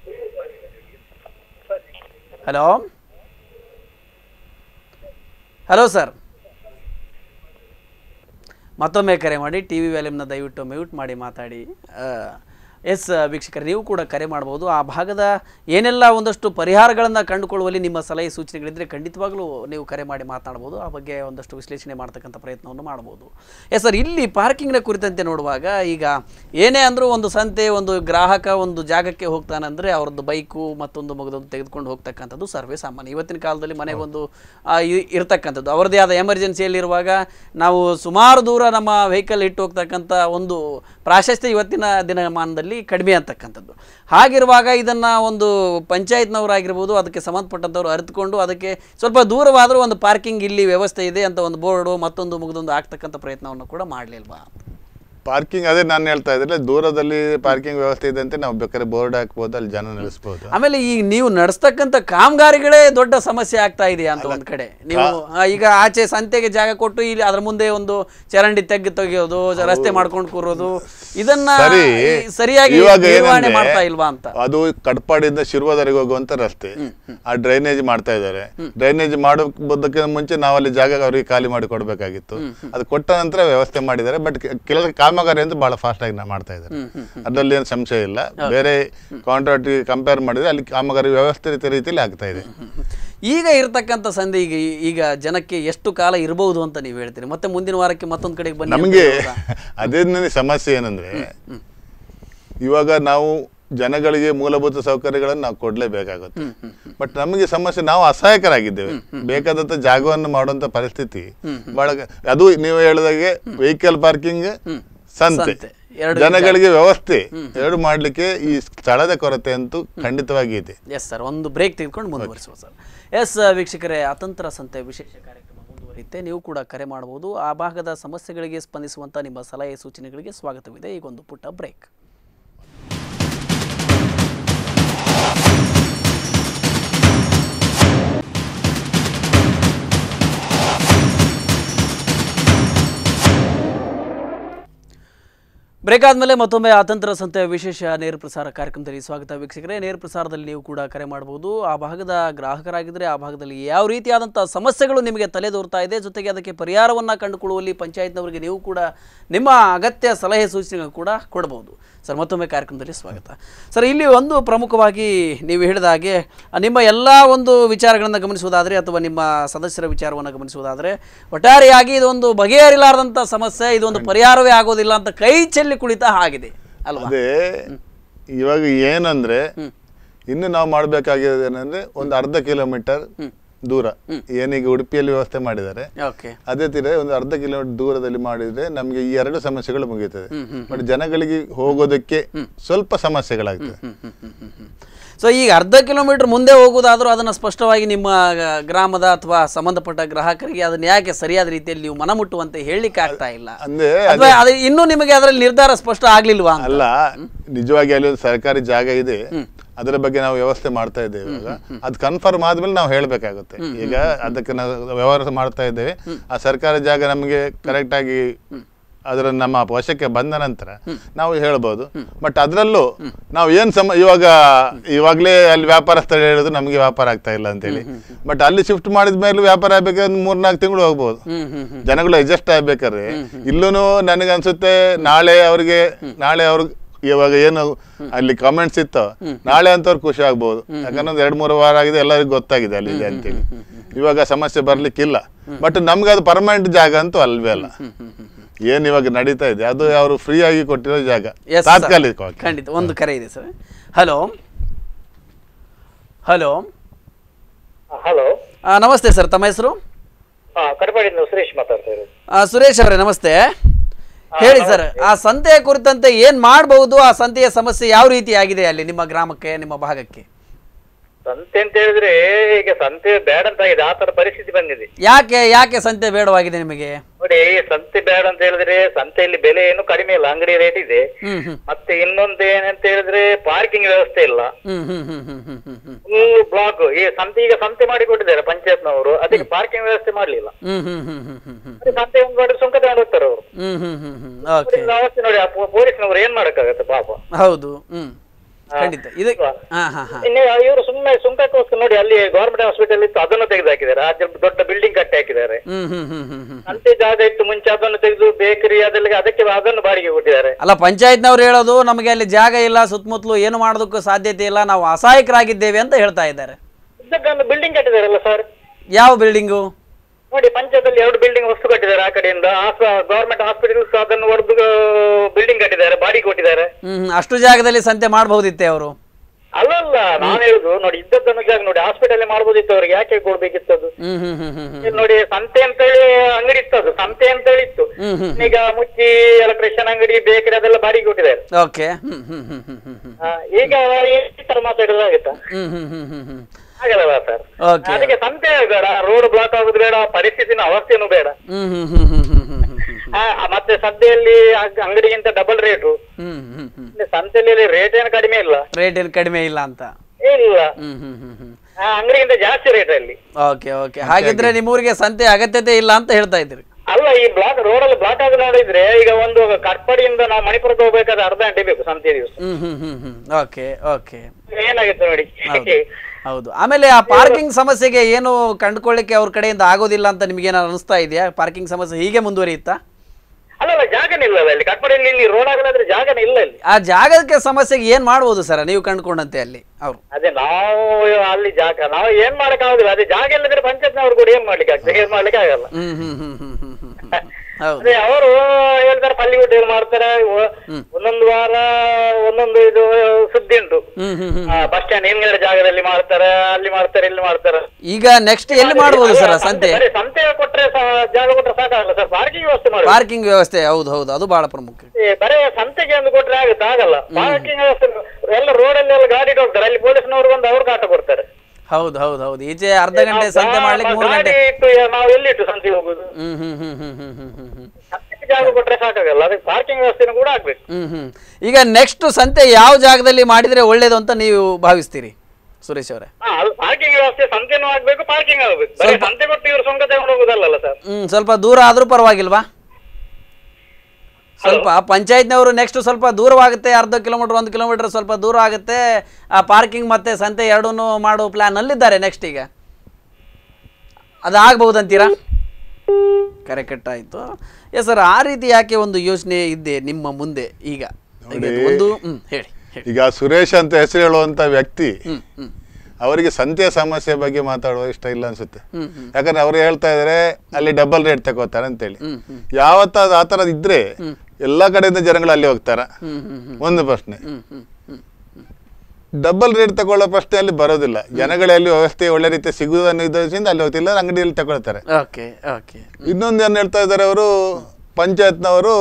ಹಲೋ ಹಲೋ ಸರ್ ಮತ್ತೊಮ್ಮೆ ಕರೆ ಮಾಡಿ ಟಿ ವಿ ವ್ಯಾಲ್ಯೂಮ್ನ ದಯವಿಟ್ಟು ಮ್ಯೂಟ್ ಮಾಡಿ ಮಾತಾಡಿ ಎಸ್ ವೀಕ್ಷಕರು ನೀವು ಕೂಡ ಕರೆ ಮಾಡ್ಬೋದು ಆ ಭಾಗದ ಏನೆಲ್ಲ ಒಂದಷ್ಟು ಪರಿಹಾರಗಳನ್ನು ಕಂಡುಕೊಳ್ಳುವಲ್ಲಿ ನಿಮ್ಮ ಸಲಹೆ ಸೂಚನೆಗಳಿದ್ದರೆ ಖಂಡಿತವಾಗ್ಲೂ ನೀವು ಕರೆ ಮಾಡಿ ಮಾತನಾಡ್ಬೋದು ಆ ಬಗ್ಗೆ ಒಂದಷ್ಟು ವಿಶ್ಲೇಷಣೆ ಮಾಡ್ತಕ್ಕಂಥ ಪ್ರಯತ್ನವನ್ನು ಮಾಡ್ಬೋದು ಎಸ್ ಸರ್ ಇಲ್ಲಿ ಪಾರ್ಕಿಂಗ್ನ ಕುರಿತಂತೆ ನೋಡುವಾಗ ಈಗ ಏನೇ ಅಂದರೂ ಒಂದು ಸಂತೆ ಒಂದು ಗ್ರಾಹಕ ಒಂದು ಜಾಗಕ್ಕೆ ಹೋಗ್ತಾನಂದರೆ ಅವ್ರದ್ದು ಬೈಕು ಮತ್ತೊಂದು ಮಗದೊಂದು ತೆಗೆದುಕೊಂಡು ಹೋಗ್ತಕ್ಕಂಥದ್ದು ಸರ್ವೇ ಸಾಮಾನ್ಯ ಇವತ್ತಿನ ಕಾಲದಲ್ಲಿ ಮನೆಗೊಂದು ಆ, ಇ- ಇರ್ತಕ್ಕಂಥದ್ದು ಅವರದೇ ಆದ ಎಮರ್ಜೆನ್ಸಿಯಲ್ಲಿರುವಾಗ ನಾವು ಸುಮಾರು ದೂರ ನಮ್ಮ ವೆಹಿಕಲ್ ಇಟ್ಟು ಹೋಗ್ತಕ್ಕಂಥ ಒಂದು ಪ್ರಾಶಸ್ತ್ಯ ಇವತ್ತಿನ ದಿನಮಾನದಲ್ಲಿ ಕಡಿಮೆ ಅಂತಕ್ಕಂಥದ್ದು ಹಾಗಿರುವಾಗ ಇದನ್ನು ಒಂದು ಪಂಚಾಯತ್ನವರಾಗಿರ್ಬೋದು ಅದಕ್ಕೆ ಸಂಬಂಧಪಟ್ಟಂಥವ್ರು ಅರಿತುಕೊಂಡು ಅದಕ್ಕೆ ಸ್ವಲ್ಪ ದೂರವಾದರೂ ಒಂದು ಪಾರ್ಕಿಂಗ್ ಇಲ್ಲಿ ವ್ಯವಸ್ಥೆ ಇದೆ ಅಂತ ಒಂದು ಬೋರ್ಡು ಮತ್ತೊಂದು ಮುಗಿದೊಂದು ಆಗ್ತಕ್ಕಂಥ ಪ್ರಯತ್ನವನ್ನು ಕೂಡ ಮಾಡಲಿಲ್ವಾ ಪಾರ್ಕಿಂಗ್ ಅದೇ ನಾನು ಹೇಳ್ತಾ ಇದ್ರೆ ದೂರದಲ್ಲಿ ಪಾರ್ಕಿಂಗ್ ವ್ಯವಸ್ಥೆ ಇದೆ ಅಂತ ನಾವು ಬೇಕಾದ್ರೆ ಬೋರ್ಡ್ ಹಾಕ್ಬೋದು ಅಲ್ಲಿ ಜನ ನಿಲ್ಲಿಸ್ಬೋದು ಆಮೇಲೆ ಈಗ ನೀವು ನಡೆಸ್ತಕ್ಕಂಥ ಕಾಮಗಾರಿಗಳೇ ದೊಡ್ಡ ಸಮಸ್ಯೆ ಆಗ್ತಾ ಇದೆಯಾ ಅಂತ ಒಂದ್ ಕಡೆ ನೀವು ಆ, ಈಗ ಆಚೆ ಸಂತೆಗೆ ಜಾಗ ಕೊಟ್ಟು ಇಲ್ಲಿ ಅದ್ರ ಮುಂದೆ ಒಂದು ಚರಂಡಿ ತೆಗ್ದು ತೆಗೆಯೋದು ರಸ್ತೆ ಮಾಡ್ಕೊಂಡು ಕೂರೋದು ಇದನ್ನ ಸರಿ ಈ ಸರಿಯಾಗಿ ಇವಾಗ ನಿರ್ವಹಣೆ ಏನಂದ್ರೆ, ಮಾಡ್ತಾ ಇಲ್ವಾ ಅಂತ ಅದು ಕಟ್ಪಾಡಿಯಿಂದ ಶಿರ್ವದವರೆಗೆ ಹೋಗುವಂತ ರಸ್ತೆ ಆ ಡ್ರೈನೇಜ್ ಮಾಡ್ತಾ ಇದ್ದಾರೆ ಡ್ರೈನೇಜ್ ಮಾಡೋದಕ್ಕೆ ಮುಂಚೆ ನಾವು ಅಲ್ಲಿ ಜಾಗ ಅವರಿಗೆ ಖಾಲಿ ಮಾಡಿ ಕೊಡಬೇಕಾಗಿತ್ತು ಅದು ಕೊಟ್ಟ ನಂತರ ವ್ಯವಸ್ಥೆ ಮಾಡಿದ್ದಾರೆ ಬಟ್ ಕೆಲವು ಕಾಮಗಾರಿ ಅಂತ ಬಹಳ ಫಾಸ್ಟ್ ಆಗಿ ನಾ- ಮಾಡ್ತಾ ಇದ್ದಾರೆ ಅದರಲ್ಲಿ ಏನು ಸಂಶಯ ಇಲ್ಲ ಬೇರೆ ಕಾಂಟ್ರಾಕ್ಟ್ ಕಂಪೇರ್ ಮಾಡಿದ್ರೆ ಅಲ್ಲಿ ಕಾಮಗಾರಿ ವ್ಯವಸ್ಥಿತ ರೀತಿಯಲ್ಲಿ ಆಗ್ತಾ ಇದೆ ಈಗ ಇರ್ತಕ್ಕಂಥ ಸಂಧಿ ಈಗ ಈಗ ಜನಕ್ಕೆ ಎಷ್ಟು ಕಾಲ ಇರಬಹುದು ಅಂತ ನೀವು ಹೇಳ್ತೀರಿ ಮತ್ತೆ ಮುಂದಿನ ವಾರಕ್ಕೆ ಮತ್ತೊಂದ್ ಕಡೆಗೆ ಬನ್ನಿ ಅಂತ ನಮಗೆ ಹೇಳ್ಬೋದಾ? ಅದೇ ನನಗೆ ಸಮಸ್ಯೆ ಏನಂದ್ರೆ ಇವಾಗ ನಾವು ಜನಗಳಿಗೆ ಮೂಲಭೂತ ಸೌಕರ್ಯಗಳನ್ನು ನಾವು ಕೊಡ್ಲೇಬೇಕಾಗುತ್ತೆ ಬಟ್ ನಮಗೆ ಸಮಸ್ಯೆ ನಾವು ಅಸಹಾಯಕರಾಗಿದ್ದೇವೆ ಬೇಕಾದಂತ ಜಾಗವನ್ನು ಮಾಡುವಂತ ಪರಿಸ್ಥಿತಿ ಬಹಳ ಅದು ನೀವು ಹೇಳಿದಾಗೆ ವೆಹಿಕಲ್ ಪಾರ್ಕಿಂಗ್ ಸಂತೆ ಸಂತೆ. ಎರಡು ಜನಗಳಿಗೆ ವ್ಯವಸ್ಥೆ ಎರಡು ಮಾಡ್ಲಿಕ್ಕೆ ಈ ಸ್ಥಳದ ಕೊರತೆ ಅಂತೂ ಖಂಡಿತವಾಗಿ ಇದೆ ಎಸ್ ಸರ್ ಒಂದು ಬ್ರೇಕ್ ತೆಗೆದುಕೊಂಡು ಮುಂದುವರಿಸುವ ಸರ್ ಎಸ್ ವೀಕ್ಷಕರೇ ಅತಂತ್ರ ಸಂತೆ ವಿಶೇಷ ಕಾರ್ಯಕ್ರಮ ಮುಂದುವರಿಯುತ್ತೆ ನೀವು ಕೂಡ ಕರೆ ಮಾಡಬಹುದು ಆ ಭಾಗದ ಸಮಸ್ಯೆಗಳಿಗೆ ಸ್ಪಂದಿಸುವಂಥ ನಿಮ್ಮ ಸಲಹೆ ಸೂಚನೆಗಳಿಗೆ ಸ್ವಾಗತವಿದೆ ಈಗೊಂದು ಪುಟ್ಟ ಬ್ರೇಕ್ ಬ್ರೇಕ್ ಆದಮೇಲೆ ಮತ್ತೊಮ್ಮೆ ಆತಂತ್ರ ಸಂತೆ ವಿಶೇಷ ನೇರ ಪ್ರಸಾರ ಕಾರ್ಯಕ್ರಮದಲ್ಲಿ ಸ್ವಾಗತ ವೀಕ್ಷಕರೇ ನೇರ ಪ್ರಸಾರದಲ್ಲಿ ನೀವು ಕೂಡ ಕರೆ ಮಾಡಬಹುದು ಆ ಭಾಗದ ಗ್ರಾಹಕರಾಗಿದ್ದರೆ ಆ ಭಾಗದಲ್ಲಿ ಯಾವ ರೀತಿಯಾದಂಥ ಸಮಸ್ಯೆಗಳು ನಿಮಗೆ ತಲೆದೋರ್ತಾ ಇದೆ ಜೊತೆಗೆ ಅದಕ್ಕೆ ಪರಿಹಾರವನ್ನು ಕಂಡುಕೊಳ್ಳುವಲ್ಲಿ ಪಂಚಾಯತ್ನವರಿಗೆ ನೀವು ಕೂಡ ನಿಮ್ಮ ಅಗತ್ಯ ಸಲಹೆ ಸೂಚನೆ ಕೂಡ ಕೊಡಬಹುದು ಸರ್ ಮತ್ತೊಮ್ಮೆ ಕಾರ್ಯಕ್ರಮದಲ್ಲಿ ಸ್ವಾಗತ ಸರ್ ಇಲ್ಲಿ ಒಂದು ಪ್ರಮುಖವಾಗಿ ನೀವು ಹೇಳಿದ ಹಾಗೆ ನಿಮ್ಮ ಎಲ್ಲ ಒಂದು ವಿಚಾರಗಳನ್ನು ಗಮನಿಸುವುದಾದರೆ ಅಥವಾ ನಿಮ್ಮ ಸದಸ್ಯರ ವಿಚಾರವನ್ನು ಗಮನಿಸುವುದಾದರೆ ಒಟ್ಟಾರೆಯಾಗಿ ಇದೊಂದು ಬಗೆಹರಿಲಾರದಂಥ ಸಮಸ್ಯೆ ಇದೊಂದು ಪರಿಹಾರವೇ ಆಗೋದಿಲ್ಲ ಅಂತ ಕೈ ಚೆಲ್ಲಿ ಕುಳಿತ ಆಗಿದೆ ಅಲ್ವಾ ಅದೇ ಇವಾಗ ಏನಂದ್ರೆ ಇನ್ನು ನಾವು ಮಾಡ್ಬೇಕಾಗಿರೋದು ಏನಂದ್ರೆ ಒಂದು ಅರ್ಧ ಕಿಲೋಮೀಟರ್ ದೂರ ಏನೀಗ ಉಡುಪಿಯಲ್ಲಿ ವ್ಯವಸ್ಥೆ ಮಾಡಿದ್ದಾರೆ ಓಕೆ ಅದೇ ತೀರ ಒಂದು ಅರ್ಧ ಕಿಲೋಮೀಟರ್ ದೂರದಲ್ಲಿ ಮಾಡಿದ್ರೆ ನಮಗೆ ಈ ಎರಡು ಸಮಸ್ಯೆಗಳು ಮುಗೀತದೆ ಬಟ್ ಜನಗಳಿಗೆ ಹೋಗೋದಕ್ಕೆ ಸ್ವಲ್ಪ ಸಮಸ್ಯೆಗಳಾಗ್ತದೆ ಸೊ ಈಗ ಅರ್ಧ ಕಿಲೋಮೀಟರ್ ಮುಂದೆ ಹೋಗುವುದಾದ್ರೂ ಅದನ್ನು ಸ್ಪಷ್ಟವಾಗಿ ನಿಮ್ಮ ಗ- ಗ್ರಾಮದ ಅಥವಾ ಸಂಬಂಧಪಟ್ಟ ಗ್ರಾಹಕರಿಗೆ ಅದನ್ನ ಯಾಕೆ ಸರಿಯಾದ ರೀತಿಯಲ್ಲಿ ನೀವು ಮನಮುಟ್ಟುವಂತೆ ಹೇಳಲಿಕ್ಕೆ ಆಗ್ತಾ ಇಲ್ಲ ಅಂದ್ರೆ ಅಥವಾ ಅದು ಇನ್ನೂ ನಿಮಗೆ ಅದರಲ್ಲಿ ನಿರ್ಧಾರ ಸ್ಪಷ್ಟ ಆಗ್ಲಿಲ್ವಾ ಅಂತ ಅಲ್ಲ ನಿಜವಾಗಿ ಅಲ್ಲಿ ಒಂದು ಸರ್ಕಾರಿ ಜಾಗ ಇದೆ ಅದರ ಬಗ್ಗೆ ನಾವು ವ್ಯವಸ್ಥೆ ಮಾಡ್ತಾ ಇದ್ದೇವೆ ಇವಾಗ ಅದು ಕನ್ಫರ್ಮ್ ಆದ್ಮೇಲೆ ನಾವು ಹೇಳ್ಬೇಕಾಗುತ್ತೆ ಈಗ ಅದಕ್ಕೆ ನಾವು ವ್ಯವಹಾರ ಮಾಡ್ತಾ ಇದ್ದೇವೆ ಆ ಸರ್ಕಾರಿ ಜಾಗ ನಮಗೆ ಕರೆಕ್ಟ್ ಆಗಿ ಅದರ ನಮ್ಮ ವಶಕ್ಕೆ ಬಂದ ನಂತರ ನಾವು ಹೇಳ್ಬೋದು ಬಟ್ ಅದರಲ್ಲೂ ನಾವು ಏನ್ ಸಮ ಇವಾಗ ಇವಾಗಲೇ ಅಲ್ಲಿ ವ್ಯಾಪಾರಸ್ಥರು ಹೇಳೋದು ನಮಗೆ ವ್ಯಾಪಾರ ಆಗ್ತಾ ಇಲ್ಲ ಅಂತೇಳಿ ಬಟ್ ಅಲ್ಲಿ ಶಿಫ್ಟ್ ಮಾಡಿದ ಮೇಲೆ ವ್ಯಾಪಾರ ಆಗ್ಬೇಕಾದ್ರೆ ಒಂದು ಮೂರ್ನಾಲ್ಕು ತಿಂಗಳು ಹೋಗ್ಬೋದು ಜನಗಳು ಅಡ್ಜಸ್ಟ್ ಆಗ್ಬೇಕಾದ್ರೆ ಇಲ್ಲೂ ನನಗೆ ಅನ್ಸುತ್ತೆ ನಾಳೆ ಅವ್ರಿಗೆ ನಾಳೆ ಅವ್ರಿಗೆ ಇವಾಗ ಏನು ಅಲ್ಲಿ ಕಮೆಂಟ್ಸ್ ಇತ್ತು ನಾಳೆ ಅಂತವ್ರು ಖುಷಿ ಆಗ್ಬೋದು ಯಾಕಂದ್ರೆ ಒಂದು ಎರಡು ಮೂರು ವಾರ ಆಗಿದೆ ಎಲ್ಲರಿಗೂ ಗೊತ್ತಾಗಿದೆ ಅಲ್ಲಿ ಇದೆ ಅಂತೇಳಿ ಇವಾಗ ಸಮಸ್ಯೆ ಬರ್ಲಿಕ್ಕಿಲ್ಲ ಬಟ್ ನಮ್ಗೆ ಅದು ಪರ್ಮನೆಂಟ್ ಜಾಗ ಅಂತೂ ಅಲ್ವೇ ಅಲ್ಲ ಏನ್ ಇವಾಗ ನಡೀತಾ ಇದೆ ಅದು ಅವರು ಫ್ರೀ ಆಗಿ ಕೊಟ್ಟಿರೋ ಜಾಗ Yes, sir. ತಾತ್ಕಾಲಿಕವಾಗಿ ಖಂಡಿತ ಒಂದು ಕರೆ ಇದೆ ಸರ್ ಹಲೋ ಹಲೋ ಹಲೋ ನಮಸ್ತೆ ಸರ್ ತಮ್ಮ ಹೆಸರು ಹಾ ಕಡಪಾಡಿಂದ ಸುರೇಶ್ ಮಾತಾಡ್ತಾ ಇರೋದು ಆ, ಸುರೇಶ್ ಅವರೇ ನಮಸ್ತೆ ಹೇಳಿ ಸರ್ ಆ ಸಂತೆಯ ಕುರಿತಂತೆ ಏನ್ ಮಾಡಬಹುದು ಆ ಸಂತೆಯ ಸಮಸ್ಯೆ ಯಾವ ರೀತಿ ಆಗಿದೆ ಅಲ್ಲಿ ನಿಮ್ಮ ಗ್ರಾಮಕ್ಕೆ ನಿಮ್ಮ ಭಾಗಕ್ಕೆ ಸಂತೆ ಅಂತ ಹೇಳಿದ್ರೆ ಈಗ ಸಂತೆ ಬೇಡ ಅಂತ ಆಗಿದೆ ಆ ತರ ಪರಿಸ್ಥಿತಿ ಬಂದಿದೆ ಯಾಕೆ ಯಾಕೆ ಸಂತೆ ಬೇಡವಾಗಿದೆ ನಿಮಗೆ ನೋಡಿ ಸಂತೆ ಬೇಡ ಅಂತ ಹೇಳಿದ್ರೆ ಸಂತೆಯಲ್ಲಿ ಬೆಲೆ ಏನು ಕಡಿಮೆ ಇಲ್ಲ ಅಂಗಡಿ ರೇಟ್ ಇದೆ ಹ್ಮ್ ಹ್ಮ್ ಮತ್ತೆ ಇನ್ನೊಂದು ಏನಂತ ಹೇಳಿದ್ರೆ ಪಾರ್ಕಿಂಗ್ ವ್ಯವಸ್ಥೆ ಇಲ್ಲ ಹ್ಮ್ ಹ್ಮ್ ಹ್ಮ್ ಹ್ಮ್ ಹ್ಮ್ ಹ್ಮ್ ಹ್ಮ್ ಫುಲ್ ಬ್ಲಾಕ್ ಈ ಸಂತೆ ಈಗ ಸಂತೆ ಮಾಡಿ ಕೊಟ್ಟಿದ್ದಾರೆ ಪಂಚಾಯತ್ನವರು ಅದಕ್ಕೆ ಪಾರ್ಕಿಂಗ್ ವ್ಯವಸ್ಥೆ ಮಾಡ್ಲಿಲ್ಲ ಹ್ಮ್ ಹ್ಮ್ ಹ್ಮ್ ಹ್ಮ್ ಹ್ಮ್ ಹ್ಮ್ ಮತ್ತೆ ಸಂತೆ ಒಂದು ಮಾಡಿ ಸುಂಕ ತಗೊಂಡು ಹೋಗ್ತಾರೆ ಅವರು ಹ್ಮ್ ಹ್ಮ್ ಹ್ಮ್ ಹ್ಮ್ ಓಕೆ ಅವಸ್ಥೆ ನೋಡಿ ಆ ಪೊ- ಪೊಲೀಸ್ನವರು ಏನ್ ಮಾಡಕ್ಕಾಗತ್ತೆ ಪಾಪ ಹೌದು ಹ್ಮ್ ಖಂಡಿತ ಇದು ಹಾ ಹಾ ಹಾ ಇನ್ನು ಇವರು ಸುಮ್ಮನೆ ಸುಂಕಕ್ಕೋಸ್ಕರ ನೋಡಿ ಅಲ್ಲಿ ಗವರ್ಮೆಂಟ್ ಹಾಸ್ಪಿಟಲ್ ಇತ್ತು ಅದನ್ನು ತೆಗೆದು ಹಾಕಿದ್ದಾರೆ ಆ ಜ- ದೊಡ್ಡ ಬಿಲ್ಡಿಂಗ್ ಕಟ್ಟಿ ಹಾಕಿದ್ದಾರೆ ಹ್ಮ್ ಹ್ಮ್ ಹ್ಮ್ ಹ್ಮ್ ಹ್ಮ್ ಅಂತೆ ಜಾಗ ಇತ್ತು ಮುಂಚೆ ಅದನ್ನು ತೆಗೆದು ಬೇಕರಿ ಅದೆಲ್ಲ ಅದಕ್ಕೆ ಅದನ್ನು ಬಾಡಿಗೆ ಕೊಟ್ಟಿದ್ದಾರೆ ಅಲ್ಲ ಪಂಚಾಯತ್ನವ್ರು ಹೇಳೋದು ನಮಗೆ ಅಲ್ಲಿ ಜಾಗ ಇಲ್ಲ ಸುತ್ತಮುತ್ತಲು ಏನು ಮಾಡೋದಕ್ಕೂ ಸಾಧ್ಯತೆ ಇಲ್ಲ ನಾವು ಅಸಹಾಯಕರಾಗಿದ್ದೇವೆ ಅಂತ ಹೇಳ್ತಾ ಇದ್ದಾರೆ ಇದಕ್ಕೊಂದು ಬಿಲ್ಡಿಂಗ್ ಕಟ್ಟಿದಾರಲ್ಲ ಸರ್ ಯಾವ ಬಿಲ್ಡಿಂಗು ನೋಡಿ ಪಂಚಾಯತಲ್ಲಿ ಎರಡು ಬಿಲ್ಡಿಂಗ್ ವಸ್ತು ಕಟ್ಟಿದ್ದಾರೆ ಆ ಕಡೆಯಿಂದ ಗವರ್ಮೆಂಟ್ ಹಾಸ್ಪಿಟಲ್ಸ್ ಅದನ್ನು ಹೊಡೆದು ಬಿಲ್ಡಿಂಗ್ ಕಟ್ಟಿದ್ದಾರೆ ಬಾಡಿಗೆ ಕೊಟ್ಟಿದ್ದಾರೆ ಹ್ಮ್ ಹ್ಮ್. ಅಷ್ಟು ಜಾಗದಲ್ಲಿ ಸಂತೆ ಮಾಡಬಹುದಿತ್ತೆ ಅವರು ಅಲ್ಲಲ್ಲ ನಾನು ಹೇಳುದು ನೋಡಿ ಇದ್ದದ್ದನ್ನು ಜಾಗ ನೋಡಿ ಹಾಸ್ಪಿಟಲ್ ಮಾಡ್ಬೋದಿತ್ತು ಅವ್ರಿಗೆ ಯಾಕೆ ಕೊಡ್ಬೇಕಿತ್ತು ಅದು ಹ್ಮ್ ಹ್ಮ್ ಹ್ಮ್ ಹ್ಮ್ ಹ್ಮ್ ಇಲ್ಲಿ ನೋಡಿ ಸಂತೆ ಅಂತೇಳಿ ಅಂಗಡಿ ಇತ್ತು ಅದು ಸಂತೆ ಅಂತೇಳಿ ಇತ್ತು ಹ್ಮ್ ಹ್ಮ್ ಈಗ ಮುಚ್ಚಿ ಎಲೆಕ್ಟ್ರಿಷಿಯನ್ ಅಂಗಡಿ ಬೇಕರಿ ಅದೆಲ್ಲ ಬಾಡಿಗೆ ಕೊಟ್ಟಿದ್ದಾರೆ ಓಕೆ ಹ್ಮ್ ಹ್ಮ್ ಹ್ಮ್ ಹ್ಮ್ ಹ್ಮ್ ಹ್ಮ್ ಆ, ಈಗ ಈ ತರ ಮಾತಾಡೋದಾಗುತ್ತಾ ಹ್ಮ್ ಹ್ಮ್ ಹ್ಮ್ ಹ್ಮ್ ಹ್ಮ್ ಆಗಲ್ಲ ಸರ್ ಓಕೆ ಅದಕ್ಕೆ ಸಂತೆ ಬೇಡ ರೋಡ್ ಬ್ಲಾಕ್ ಆಗುದು ಬೇಡ ಪರಿಸ್ಥಿತಿನ ಅವಸ್ಥೆನೂ ಬೇಡ ಹ್ಮ್ ಹ್ಮ್ ಹ್ಮ್ ಹ್ಮ್ ಹ್ಮ್ ಹ್ಮ್ ಹ್ಮ್ ಹ್ಮ್ ಆ, ಮತ್ತೆ ಸದ್ಯದಲ್ಲಿ ಅಂಗ್- ಅಂಗಡಿಗಿಂತ ಡಬಲ್ ರೇಟು ಹ್ಮ್ ಹ್ಮ್ ಹ್ಮ್ ಸಂತೆಯಲ್ಲಿ ರೇಟ್ ಏನು ಕಡಿಮೆ ಇಲ್ಲ ರೇಟ್ ಏನು ಕಡಿಮೆ ಇಲ್ಲ ಅಂತ ಇಲ್ಲ ಹ್ಮ್ ಹ್ಮ್ ಹ್ಮ್ ಹ್ಮ್ ಆ, ಅಂಗಡಿಗಿಂತ ಜಾಸ್ತಿ ರೇಟ್ ಅಲ್ಲಿ ಓಕೆ ಓಕೆ ಹಾಗಿದ್ರೆ ನಿಮ್ಮೂರಿಗೆ ಸಂತೆ ಅಗತ್ಯತೆ ಇಲ್ಲ ಅಂತ ಹೇಳ್ತಾ ಇದ್ದೀರಿ ಅಲ್ಲ ಈ ಬ್ಲಾಕ್ ರೋಡಲ್ಲಿ ಬ್ಲಾಕ್ ಆಗಿ ನೋಡಿದ್ರೆ ಈಗ ಒಂದು ಕಟ್ಪಾಡಿಯಿಂದ ನಾವು ಮಣಿಪುರಕ್ಕೆ ಹೋಗ್ಬೇಕಾದ್ರೆ ಅರ್ಧ ಗಂಟೆ ಬೇಕು ಸಂತೆ ದಿವಸ ಹ್ಮ್ ಹ್ಮ್ ಹ್ಮ್ ಹ್ಮ್ ಓಕೆ ಓಕೆ ಏನಾಗುತ್ತೆ ನೋಡಿ ಹೌದು ಹೌದು ಆಮೇಲೆ ಆ ಪಾರ್ಕಿಂಗ್ ಸಮಸ್ಯೆಗೆ ಏನು ಕಂಡುಕೊಳ್ಳಿಕ್ಕೆ ಅವ್ರ ಕಡೆಯಿಂದ ಆಗೋದಿಲ್ಲ ಅಂತ ನಿಮ್ಗೆ ಏನಾದ್ರು ಅನಿಸ್ತಾ ಇದೆಯಾ ಪಾರ್ಕಿಂಗ್ ಸಮಸ್ಯೆ ಹೀಗೆ ಮುಂದುವರಿಯುತ್ತಾ ಅಲ್ಲಲ್ಲ ಜಾಗನೇ ಇಲ್ಲಲ್ಲ ಇಲ್ಲಿ ಕಟ್ಪಾಡಿಯಲ್ಲಿ ಇಲ್ಲಿ ರೋಡ್ ಆಗಲಾದ್ರೆ ಜಾಗನೇ ಇಲ್ಲ ಇಲ್ಲಿ ಆ ಜಾಗಕ್ಕೆ ಸಮಸ್ಯೆಗೆ ಏನ್ ಮಾಡ್ಬೋದು ಸರ್ ನೀವು ಕಂಡುಕೊಂಡಂತೆ ಅಲ್ಲಿ ಅವರು ಅದೇ ನಾವು ಅಲ್ಲಿ ಜಾಗ ನಾವು ಏನ್ ಮಾಡಕ್ ಆಗುದಿಲ್ಲ ಅದೇ ಜಾಗ ಇಲ್ಲದ್ರೆ ಪಂಚಾಯತ್ನವ್ರು ಕೂಡ ಏನ್ ಮಾಡ್ಲಿಕ್ಕೆ ಆಗ್ತದೆ ಏನ್ ಮಾಡ್ಲಿಕ್ಕೆ ಆಗಲ್ಲ ಹ್ಮ್ ಹ್ಮ್ ಹ್ಮ್ ಹ್ಮ್ ಹ್ಮ್ ಹ್ಮ್ ಹ್ಮ್ ಹೌದು ಅದೇ ಅವರು ಹೇಳ್ತಾರೆ ಪಲ್ಲಿಗುಡ್ಡ ಮಾಡ್ತಾರೆ ಒ- ಒಂದೊಂದು ವಾರ ಒಂದೊಂದು ಇದು ಸುದ್ದಿ ಉಂಟು ಹ್ಮ್ ಹ್ಮ್ ಹ್ಮ್ ಬಸ್ ಸ್ಟ್ಯಾಂಡ್ ಹಿಂದ್ಗಡೆ ಜಾಗದಲ್ಲಿ ಮಾಡ್ತಾರೆ ಅಲ್ಲಿ ಮಾಡ್ತಾರೆ ಇಲ್ಲಿ ಮಾಡ್ತಾರೆ ಈಗ ನೆಕ್ಸ್ಟ್ ಎಲ್ಲಿ ಮಾಡ್ಬೋದು ಸರ್ ಆ ಸಂತೆ ಬರೀ ಸಂತೆ ಕೊಟ್ರೆ ಸಾ- ಜಾಗ ಕೊಟ್ರೆ ಸಾಕಾಗಲ್ಲ ಸರ್ ಪಾರ್ಕಿಂಗ್ ವ್ಯವಸ್ಥೆ ಮಾಡಿ ಪಾರ್ಕಿಂಗ್ ವ್ಯವಸ್ಥೆ ಹೌದು ಹೌದು ಅದು ಬಹಳ ಪ್ರಮುಖ ಬರೇ ಸಂತೆಗೆ ಒಂದು ಕೊಟ್ರೆ ಆಗುತ್ತೆ ಆಗಲ್ಲ ಪಾರ್ಕಿಂಗ್ ವ್ಯವಸ್ಥೆ ಎಲ್ಲ ರೋಡಲ್ಲಿ ಎಲ್ಲ ಗಾಡಿ ಹೋಗ್ತಾರೆ ಅಲ್ಲಿ ಪೊಲೀಸ್ನವರು ಬಂದು ಅವ್ರು ಕಾಟ ಕೊಡ್ತಾರೆ ಹೌದು ಹೌದು ಹೌದು ಈಚೆ ಅರ್ಧ ಗಂಟೆ ಸಂತೆ ಮಾಡ್ಲಿಕ್ಕೆ ಮೂರು ಗಾಡಿ ಗಂಟೆ ಇಟ್ಟು ನಾವು ಎಲ್ಲಿಟ್ಟು ಸಂತೆಗೆ ಹೋಗುದು ಹ್ಮ್ ಹ್ಮ್ ಹ್ಮ್ ಹ್ಮ್ ಹ್ಮ್ ಹ್ಮ್ ಹ್ಮ್ ಹ್ಮ್ ಸಂತೆಗೆ ಜಾಗ ಕೊಟ್ರೆ ಸಾಕಾಗಲ್ಲ ಅದಕ್ಕೆ ಪಾರ್ಕಿಂಗ್ ವ್ಯವಸ್ಥೆನೂ ಕೂಡ ಆಗ್ಬೇಕು ಹ್ಮ್ ಹ್ಮ್ ಈಗ ನೆಕ್ಸ್ಟ್ ಸಂತೆ ಯಾವ ಜಾಗದಲ್ಲಿ ಮಾಡಿದ್ರೆ ಒಳ್ಳೇದು ಅಂತ ನೀವು ಭಾವಿಸ್ತೀರಿ ಸುರೇಶ್ ಅವರೇ ಹಾ ಅಲ್ಲಿ ಪಾರ್ಕಿಂಗ್ ವ್ಯವಸ್ಥೆ ಸಂತೆನೂ ಆಗ್ಬೇಕು ಪಾರ್ಕಿಂಗ್ ಆಗ್ಬೇಕು ಬರೀ ಸಂತೆ ಕೊಟ್ಟು ಇವ್ರು ಸೊಂಗ ತಗೊಂಡು ಹೋಗುದಲ್ಲ ಸರ್ ಹ್ಮ್ ಸ್ವಲ್ಪ ದೂರ ಆದ್ರೂ ಪರವಾಗಿಲ್ವಾ ಸ್ವಲ್ಪ ಪಂಚಾಯತ್ನವರು ನೆಕ್ಸ್ಟ್ ಸ್ವಲ್ಪ ದೂರವಾಗುತ್ತೆ ಅರ್ಧ ಕಿಲೋಮೀಟರ್ ಒಂದು ಕಿಲೋಮೀಟರ್ ಸ್ವಲ್ಪ ದೂರ ಆಗುತ್ತೆ ಆ ಪಾರ್ಕಿಂಗ್ ಮತ್ತೆ ಸಂತೆ ಎರಡೂ ಮಾಡೋ ಪ್ಲಾನ್ ಅಲ್ಲಿದ್ದಾರೆ ನೆಕ್ಸ್ಟ್ ಈಗ ಅದಾಗಬಹುದಂತೀರಾ ಕರೆ ಕಟ್ಟಾಯಿತು ಎಸ್ ಸರ್ ಆ ರೀತಿ ಯಾಕೆ ಒಂದು ಯೋಚನೆ ಇದ್ದೆ ನಿಮ್ಮ ಮುಂದೆ ಈಗ ಈಗ ಅದು ಒಂದು ಹ್ಮ್ ಹೇಳಿ ಹೇಳಿ ಈಗ ಸುರೇಶ್ ಅಂತ ಹೆಸರು ಹೇಳುವಂತ ವ್ಯಕ್ತಿ ಹ್ಮ್ ಹ್ಮ್ ಅವರಿಗೆ ಸಂತೆಯ ಸಮಸ್ಯೆ ಬಗ್ಗೆ ಮಾತಾಡುವ ಇಷ್ಟ ಇಲ್ಲ ಅನ್ಸುತ್ತೆ ಹ್ಮ್ ಹ್ಮ್ ಯಾಕಂದ್ರೆ ಅವ್ರು ಹೇಳ್ತಾ ಇದಾರೆ ಅಲ್ಲಿ ಡಬಲ್ ರೇಟ್ ತಗೋತಾರೆ ಅಂತೇಳಿ ಹ್ಮ್ ಹ್ಮ್ ಯಾವತ್ತಾದ ಆ ಥರದ್ದು ಇದ್ರೆ ಎಲ್ಲಾ ಕಡೆಯಿಂದ ಜನಗಳು ಅಲ್ಲಿ ಹೋಗ್ತಾರ ಹ್ಮ್ ಹ್ಮ್ ಹ್ಮ್ ಒಂದು ಪ್ರಶ್ನೆ ಹ್ಮ್ ಹ್ಮ್ ಹ್ಮ್ ಡಬಲ್ ರೇಟ್ ತಗೊಳ್ಳೋ ಪ್ರಶ್ನೆ ಅಲ್ಲಿ ಬರೋದಿಲ್ಲ ಜನಗಳಲ್ಲಿ ವ್ಯವಸ್ಥೆ ಒಳ್ಳೆ ರೀತಿ ಸಿಗುವುದನ್ನು ಇದರಿಂದ ಅಲ್ಲಿ ಹೋಗ್ತಿಲ್ಲ ಅಂಗಡಿಯಲ್ಲಿ ತಗೊಳ್ತಾರೆ ಓಕೆ ಓಕೆ ಇನ್ನೊಂದು ಏನು ಹೇಳ್ತಾ ಇದ್ದಾರೆ ಅವರು ಪಂಚಾಯತ್ನವರು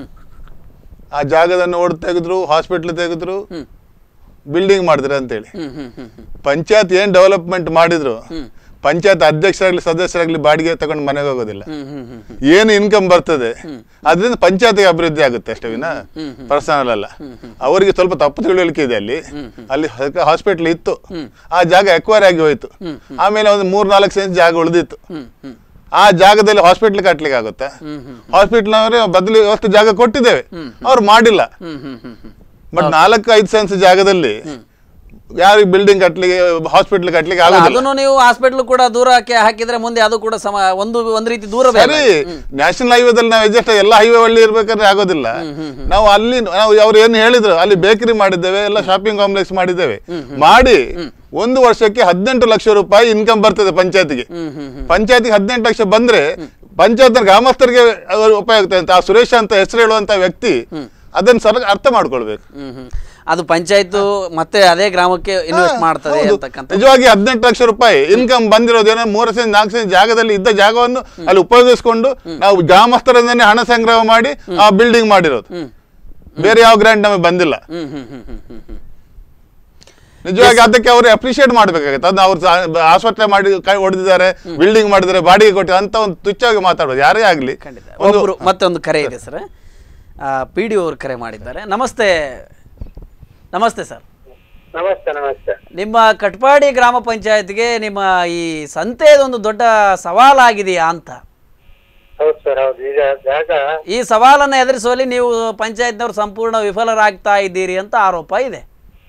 ಆ ಜಾಗದನ್ನು ಓಡ್ ತೆಗೆದ್ರು ಹಾಸ್ಪಿಟ್ಲ್ ತೆಗೆದ್ರು ಹ್ಮ್ ಬಿಲ್ಡಿಂಗ್ ಮಾಡಿದ್ರು ಅಂತೇಳಿ ಹ್ಮ್ ಹ್ಮ್ ಹ್ಮ್ ಹ್ಮ್ ಪಂಚಾಯತ್ ಏನ್ ಡೆವಲಪ್ಮೆಂಟ್ ಮಾಡಿದ್ರು ಪಂಚಾಯತ್ ಅಧ್ಯಕ್ಷರಾಗ್ಲಿ ಸದಸ್ಯರಾಗ್ಲಿ ಬಾಡಿಗೆ ತಗೊಂಡು ಮನೆಗೆ ಹೋಗೋದಿಲ್ಲ ಹ್ಮ್ ಹ್ಮ್ ಹ್ಮ್ ಹ್ಮ್ ಏನು ಇನ್ಕಮ್ ಬರ್ತದೆ ಅದರಿಂದ ಪಂಚಾಯತಿಗೆ ಅಭಿವೃದ್ಧಿ ಆಗುತ್ತೆ ಅಷ್ಟೇ ವಿನ ಪರ್ಸನಲ್ ಅಲ್ಲ ಅವರಿಗೆ ಸ್ವಲ್ಪ ತಪ್ಪು ತಿಳುವಳಿಕೆ ಇದೆ ಅಲ್ಲಿ ಅಲ್ಲಿ ಹಾಸ್ಪಿಟ್ಲ್ ಇತ್ತು ಆ ಜಾಗ ಎಕ್ವೈರ್ ಆಗಿ ಹೋಯ್ತು ಆಮೇಲೆ ಒಂದು ಮೂರ್ ನಾಲ್ಕು ಸೆನ್ಸ್ ಜಾಗ ಉಳಿದಿತ್ತು ಹ್ಮ್ ಹ್ಮ್ ಆ ಜಾಗದಲ್ಲಿ ಹಾಸ್ಪಿಟ್ಲ್ ಕಟ್ಲಿಕ್ಕೆ ಆಗುತ್ತೆ ಹಾಸ್ಪಿಟ್ಲ್ ಅವರೇ ಬದಲು ವ್ಯವಸ್ಥೆ ಜಾಗ ಕೊಟ್ಟಿದ್ದೇವೆ ಅವ್ರು ಮಾಡಿಲ್ಲ ಹ್ಮ್ ಹ್ಮ್ ಹ್ಮ್ ಹ್ಮ್ ಬಟ್ ನಾಲ್ಕು ಐದು ಸೆನ್ಸ್ ಜಾಗದಲ್ಲಿ ಯಾರಿಗೆ ಬಿಲ್ಡಿಂಗ್ ಕಟ್ಲಿಕ್ಕೆ ಹಾಸ್ಪಿಟ್ಲ್ ಕಟ್ಲಿಕ್ಕೆ ಅಲ್ಲ, ಆಗೋದಿಲ್ಲ ಅದನ್ನು ನೀವು ಹಾಸ್ಪಿಟ್ಲ್ ಕೂಡ ದೂರಕ್ಕೆ ಹಾಕಿದ್ರೆ ಮುಂದೆ ಅದು ಕೂಡ ಸಮ ಒಂದು ಒಂದು ರೀತಿ ದೂರ ಸರಿ ನ್ಯಾಷನಲ್ ಹೈವೇದಲ್ಲಿ ನಾವು ಅಡ್ಜಸ್ಟ್ ಎಲ್ಲ ಹೈವೇ ಒಳ್ಳೆ ಇರ್ಬೇಕಾದ್ರೆ ಆಗೋದಿಲ್ಲ ನಾವು ಅಲ್ಲಿ ನಾವು ಅವ್ರು ಏನು ಹೇಳಿದ್ರು ಅಲ್ಲಿ ಬೇಕರಿ ಮಾಡಿದ್ದೇವೆ ಎಲ್ಲ ಶಾಪಿಂಗ್ ಕಾಂಪ್ಲೆಕ್ಸ್ ಮಾಡಿದ್ದೇವೆ ಮಾಡಿ ಒಂದು ವರ್ಷಕ್ಕೆ ಹದಿನೆಂಟು ಲಕ್ಷ ರೂಪಾಯಿ ಇನ್ಕಮ್ ಬರ್ತದೆ ಪಂಚಾಯತಿಗೆ ಪಂಚಾಯತಿಗೆ ಹದಿನೆಂಟು ಲಕ್ಷ ಬಂದ್ರೆ ಪಂಚಾಯತ್ ಗ್ರಾಮಸ್ಥರಿಗೆ ಅವರು ಉಪಯೋಗ ಆಗ್ತದೆ ಅಂತ ಆ ಸುರೇಶ ಅಂತ ಹೆಸರು ಹೇಳುವಂತ ವ್ಯಕ್ತಿ ಅದನ್ನ ಸರ್ ಅರ್ಥ ಮಾಡ್ಕೊಳ್ಬೇಕು ಹ್ಮ್ ಹ್ಮ್ ಅದು ಪಂಚಾಯತ್ ಮತ್ತೆ ಅದೇ ಗ್ರಾಮಕ್ಕೆ ಇನ್ವೆಸ್ಟ್ ಮಾಡ್ತದೆ ಹೌದು. ಅಂತಕ್ಕಂಥ ನಿಜವಾಗಿ ಹದಿನೆಂಟು ಲಕ್ಷ ರೂಪಾಯಿ ಇನ್ಕಮ್ ಬಂದಿರೋದೇನೋ ಮೂರು ಸೆಂಟ್ ನಾಲ್ಕು ಸೆಂಟ್ ಜಾಗದಲ್ಲಿ ಇದ್ದ ಜಾಗವನ್ನು ಅಲ್ಲಿ ಉಪಯೋಗಿಸಿಕೊಂಡು ನಾವು ಗ್ರಾಮಸ್ಥರಿಂದನೇ ಹಣ ಸಂಗ್ರಹ ಮಾಡಿ ಆ ಬಿಲ್ಡಿಂಗ್ ಮಾಡಿರೋದು ಬೇರೆ ಯಾವ ಗ್ರಾಂಟ್ ನಮಗೆ ಬಂದಿಲ್ಲ ಹ್ಮ್ ಹ್ಮ್ ಹ್ಮ್ ಹ್ಮ್ ಹ್ಮ್ ಹ್ಮ್ ನಿಜವಾಗಿ ಅದಕ್ಕೆ ಅವರು ಅಪ್ರಿಶಿಯೇಟ್ ಮಾಡ್ಬೇಕಾಗತ್ತೆ ಅದನ್ನ ಅವ್ರು ಸಾ- ಆಸ್ಪತ್ರೆ ಮಾಡಿ ಕೈ ಹೊಡೆದಿದ್ದಾರೆ ಬಿಲ್ಡಿಂಗ್ ಮಾಡಿದ್ದಾರೆ ಬಾಡಿಗೆ ಕೊಟ್ಟಿದ್ದಾರೆ ಅಂತ ಒಂದು ತುಚ್ಛವಾಗಿ ಮಾತಾಡೋದು ಯಾರೇ ಆಗ್ಲಿ ಖಂಡಿತ ಒಂದು ಒಬ್ರು ಮತ್ತೊಂದು ಕರೆ ಇದೆ ಸರ್ ಪಿ ಡಿ ಅವರು ಕರೆ ಮಾಡಿದ್ದಾರೆ ನಮಸ್ತೆ ನಮಸ್ತೆ ಸರ್ ನಮಸ್ತೆ ನಮಸ್ತೆ ನಿಮ್ಮ ಕಟ್ಪಾಡಿ ಗ್ರಾಮ ಪಂಚಾಯತ್ಗೆ ನಿಮ್ಮ ಈ ಸಂತೆದೊಂದು ದೊಡ್ಡ ಸವಾಲಾಗಿದೆಯಾ ಅಂತ ಹೌದು ಸರ್ ಹೌದು ಈಗ ಜಾಗ ಈ ಸವಾಲನ್ನು ಎದುರಿಸುವಲ್ಲಿ ನೀವು ಪಂಚಾಯತ್ನವರು ಸಂಪೂರ್ಣ ವಿಫಲರಾಗ್ತಾ ಇದ್ದೀರಿ ಅಂತ ಆರೋಪ ಇದೆ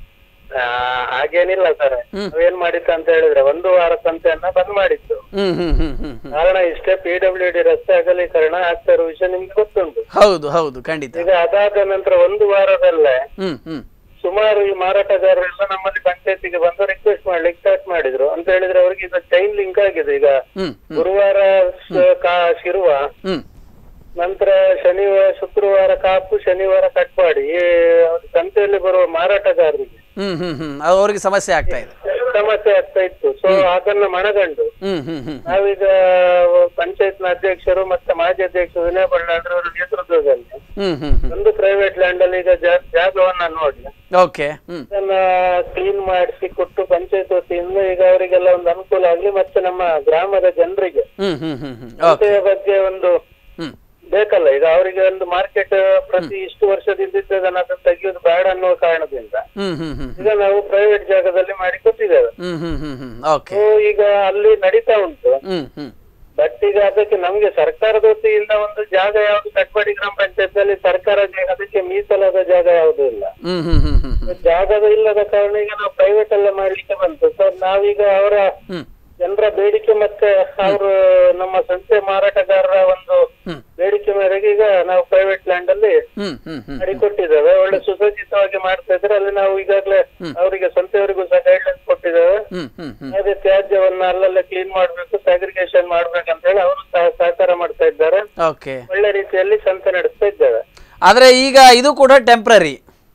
ಆ, ಹಾಗೇನಿಲ್ಲ ಸರ್ ನಾವೇನ್ ಮಾಡಿತ್ತು ಅಂತ ಹೇಳಿದ್ರೆ ಒಂದು ವಾರ ಸಂತೆಯನ್ನ ಬಂದ್ ಮಾಡಿತ್ತು ಹ್ಮ್ ಹ್ಮ್ ಹ್ಮ್ ಹ್ಮ್ ಹ್ಮ್ ಕಾರಣ ಇಷ್ಟೇ ಪಿ ಡಬ್ಲ್ಯೂ ಡಿ ರಸ್ತೆ ಅಗಲೀಕರಣ ಆಗ್ತಾ ಇರೋ ವಿಷಯ ನಿಮ್ಗೆ ಗೊತ್ತುಂಟು ಹೌದು ಹೌದು ಖಂಡಿತ ಈಗ ಅದಾದ ನಂತರ ಒಂದು ವಾರದಲ್ಲೇ ಹ್ಮ್ ಹ್ಮ್ ಸುಮಾರು ಈ ಮಾರಾಟಗಾರರೆಲ್ಲ ನಮ್ಮಲ್ಲಿ ಪಂಚಾಯತಿಗೆ ಬಂದು ರಿಕ್ವೆಸ್ಟ್ ಮಾಡ್ಲಿಕ್ಕೆ ಸ್ಟಾರ್ಟ್ ಮಾಡಿದ್ರು ಅಂತ ಹೇಳಿದ್ರೆ ಅವ್ರಿಗೆ ಇದು ಚೈನ್ ಲಿಂಕ್ ಆಗಿದೆ ಈಗ ಹ್ಮ್ ಗುರುವಾರ ಸ- ಕಾ- ಶಿರುವ ಹ್ಮ್ ನಂತರ ಶನಿವಾರ ಶುಕ್ರವಾರ ಕಾಪು ಶನಿವಾರ ಕಟ್ಪಾಡಿ ಈ ಸಂತೆಯಲ್ಲಿ ಬರುವ ಮಾರಾಟಗಾರರಿಗೆ ಹ್ಮ್ ಹ್ಮ್ ಹ್ಮ್ ಅದು ಅವ್ರಿಗೆ ಸಮಸ್ಯೆ ಆಗ್ತಾ ಇದೆ ಸಮಸ್ಯೆ ಆಗ್ತಾ ಇತ್ತು ಸೊ ಅದನ್ನ ಮನಗಂಡು ಹ್ಮ್ ಹ್ಮ್ ಹ್ಮ್ ನಾವೀಗ ಪಂಚಾಯತ್ನ ಅಧ್ಯಕ್ಷರು ಮತ್ತೆ ಮಾಜಿ ಅಧ್ಯಕ್ಷರು ವಿನಯ್ ಬಳ್ಳಾಂಡ್ರ ಅವರ ನೇತೃತ್ವದಲ್ಲಿ ಹ್ಮ್ ಹ್ಮ್ ಹ್ಮ್ ಒಂದು ಪ್ರೈವೇಟ್ ಲ್ಯಾಂಡ್ ಅಲ್ಲಿ ಈಗ ಜಾ- ಜಾಗವನ್ನ ನೋಡಿ ಓಕೆ ಹ್ಮ್ ಅದನ್ನ ಕ್ಲೀನ್ ಮಾಡಿಸಿ ಕೊಟ್ಟು ಪಂಚಾಯತ್ ವತಿಯಿಂದ ಈಗ ಅವರಿಗೆಲ್ಲ ಒಂದು ಅನುಕೂಲ ಆಗ್ಲಿ ಮತ್ತೆ ನಮ್ಮ ಗ್ರಾಮದ ಜನರಿಗೆ ಹ್ಮ್ ಹ್ಮ್ ಹ್ಮ್ ಹ್ಮ್ ಓಕೆ ಸಂತೆಯ ಬಗ್ಗೆ ಒಂದು ಹ್ಮ್ ಬೇಕಲ್ಲ ಈಗ ಅವರಿಗೆ ಒಂದು ಮಾರ್ಕೆಟ್ ಪ್ರತಿ ಇಷ್ಟು ವರ್ಷದಿಂದ ಇದ್ದದನ್ನ ಅದನ್ನ ತೆಗೆಯೋದು ಬೇಡ ಅನ್ನುವ ಕಾರಣದಿಂದ ಹ್ಮ್ ಹ್ಮ್ ಹ್ಮ್ ಈಗ ನಾವು ಪ್ರೈವೇಟ್ ಜಾಗದಲ್ಲಿ ಮಾಡಿ ಕೊಟ್ಟಿದ್ದೇವೆ ಹ್ಮ್ ಹ್ಮ್ ಹ್ಮ್ ಹ್ಮ್ ಓಕೆ ಸೊ ಈಗ ಅಲ್ಲಿ ನಡೀತಾ ಉಂಟು ಹ್ಮ್ ಹ್ಮ್ ಬಟ್ ಈಗ ಅದಕ್ಕೆ ನಮ್ಗೆ ಸರ್ಕಾರದ ವತಿಯಿಂದ ಒಂದು ಜಾಗ ಯಾವ್ದು ಕಟ್ಪಾಡಿ ಗ್ರಾಮ ಪಂಚಾಯತ್ ಅಲ್ಲಿ ಸರ್ಕಾರ ಜಾಗ ಅದಕ್ಕೆ ಮೀಸಲಾದ ಜಾಗ ಯಾವ್ದು ಇಲ್ಲ ಹ್ಮ್ ಹ್ಮ್ ಹ್ಮ್ ಹ್ಮ್ ಹ್ಮ್ ಜಾಗದ ಇಲ್ಲದ ಕಾರಣ ಈಗ ನಾವು ಪ್ರೈವೇಟ್ ಅಲ್ಲ ಮಾಡ್ಲಿಕ್ಕೆ ಬಂತು ಸರ್ ನಾವೀಗ ಅವರ ಹ್ಮ್ ಜನರ ಬೇಡಿಕೆ ಮತ್ತೆ ಅವರು ನಮ್ಮ ಸಂಸ್ಥೆ ಮಾರಾಟಗಾರರ ಒಂದು ಹ್ಮ್. ಬೇಡಿಕೆ ಮೇರೆಗೆ ಈಗ ನಾವು ಪ್ರೈವೇಟ್ ಲ್ಯಾಂಡ್ ಅಲ್ಲಿ ಹ್ಮ್ ಹ್ಮ್ ಹ್ಮ್ ಮಾಡಿಕೊಟ್ಟಿದ್ದೇವೆ ಒಳ್ಳೆ ಸುಸಜ್ಜಿತವಾಗಿ ಮಾಡ್ತಾ ಇದ್ರೆ ಅಲ್ಲಿ ನಾವು ಈಗಾಗಲೇ ಅವರಿಗೆ ಸಂತೆಯವರಿಗೂ ಸಹ ಗೈಡ್ಲೈನ್ಸ್ ಕೊಟ್ಟಿದ್ದೇವೆ ಹ್ಮ್ ಹ್ಮ್ ಹ್ಮ್ ಅದೇ ತ್ಯಾಜ್ಯವನ್ನ ಅಲ್ಲೆಲ್ಲ ಕ್ಲೀನ್ ಮಾಡ್ಬೇಕು ಸ್ಯಾಗ್ರಿಗೇಷನ್ ಮಾಡ್ಬೇಕಂತ ಹೇಳಿ ಅವರು ಸಹ ಸಹಕಾರ ಮಾಡ್ತಾ ಇದ್ದಾರೆ ಓಕೆ ಒಳ್ಳೆ ರೀತಿಯಲ್ಲಿ ಸಂತೆ ನಡೆಸ್ತಾ ಇದ್ದೇವೆ ಆದ್ರೆ ಈಗ ಇದು ಕೂಡ ಟೆಂಪ್ರರಿ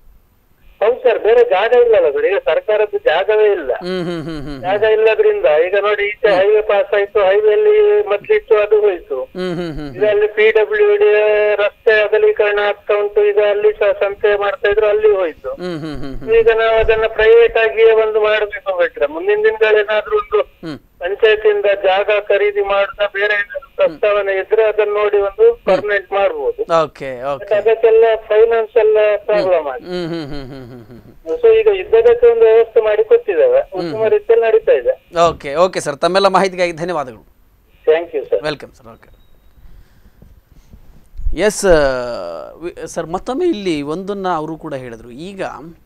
ಹೌದು ಸರ್ ಬೇರೆ ಜಾಗ ಇಲ್ಲಲ್ಲ ಸರ್ ಈಗ ಸರ್ಕಾರದ್ದು ಜಾಗವೇ ಇಲ್ಲ ಹ್ಮ್ ಹ್ಮ್ ಹ್ಮ್ ಹ್ಮ್ ಜಾಗ ಇಲ್ಲದ್ರಿಂದ ಈಗ ನೋಡಿ ಈಚೆ ಹೈವೇ ಪಾಸ್ ಆಯ್ತು ಹೈವೇಲಿ ಮೊದ್ಲಿತ್ತು ಅದು ಹೋಯ್ತು ಹ್ಮ್ ಹ್ಮ್ ಹ್ಮ್ ಈಗ ಅಲ್ಲಿ ಪಿ ಡಬ್ಲ್ಯೂ ಡಿ ರಸ್ತೆ ಅಗಲೀಕರಣ ಆಗ್ತಾ ಉಂಟು ಈಗ ಅಲ್ಲಿ ಸಹ ಸಂತೆ ಮಾಡ್ತಾ ಇದ್ರು ಅಲ್ಲಿ ಹೋಯ್ತು ಹ್ಮ್ ಹ್ಮ್ ಹ್ಮ್ ಹ್ಮ್ ಈಗ ನಾವು ಅದನ್ನ ಪ್ರೈವೇಟ್ ಆಗಿ ಒಂದು ಮಾಡಬೇಕು ಬಿಟ್ರೆ ಮುಂದಿನ ದಿನಗಳೇನಾದ್ರೂ ಒಂದು ಹ್ಮ್ ಪಂಚಾಯತಿಂದ ಜಾಗ ಖರೀದಿ ಮಾಡ್ತಾ ಬೇರೆ ಏನಾದ್ರು ಪ್ರಸ್ತಾವನೆ ಇದ್ರೆ ಅದನ್ನ ನೋಡಿ ಒಂದು ಪರ್ಮನೆಂಟ್ ಮಾಡ್ಬೋದು ಓಕೆ ಓಕೆ But ಅದಕ್ಕೆಲ್ಲ ಫೈನಾನ್ಸ್ ಎಲ್ಲ ಪ್ರಾಬ್ಲಮ್ ಆಗಿದೆ ಹ್ಮ್ ಹ್ಮ್ ಹ್ಮ್ ಹ್ಮ್ ಹ್ಮ್ ಹ್ಮ್ ಸೊ ಈಗ ಇದ್ದದಕ್ಕೆ ಒಂದು ವ್ಯವಸ್ಥೆ ಮಾಡಿ ಕೊಟ್ಟಿದ್ದೇವೆ ಉತ್ತಮ ರೀತಿಯಲ್ಲಿ ನಡೀತಾ ಇದೆ ಓಕೆ ಓಕೆ ಸರ್ ತಮ್ಮೆಲ್ಲ ಮಾಹಿತಿಗಾಗಿ ಧನ್ಯವಾದಗಳು thank you sir welcome sir okay yes sir ಮತ್ತೊಮ್ಮೆ ಇಲ್ಲಿ ಒಂದನ್ನು ಅವರು ಕೂಡ ಹೇಳಿದರು ಈಗ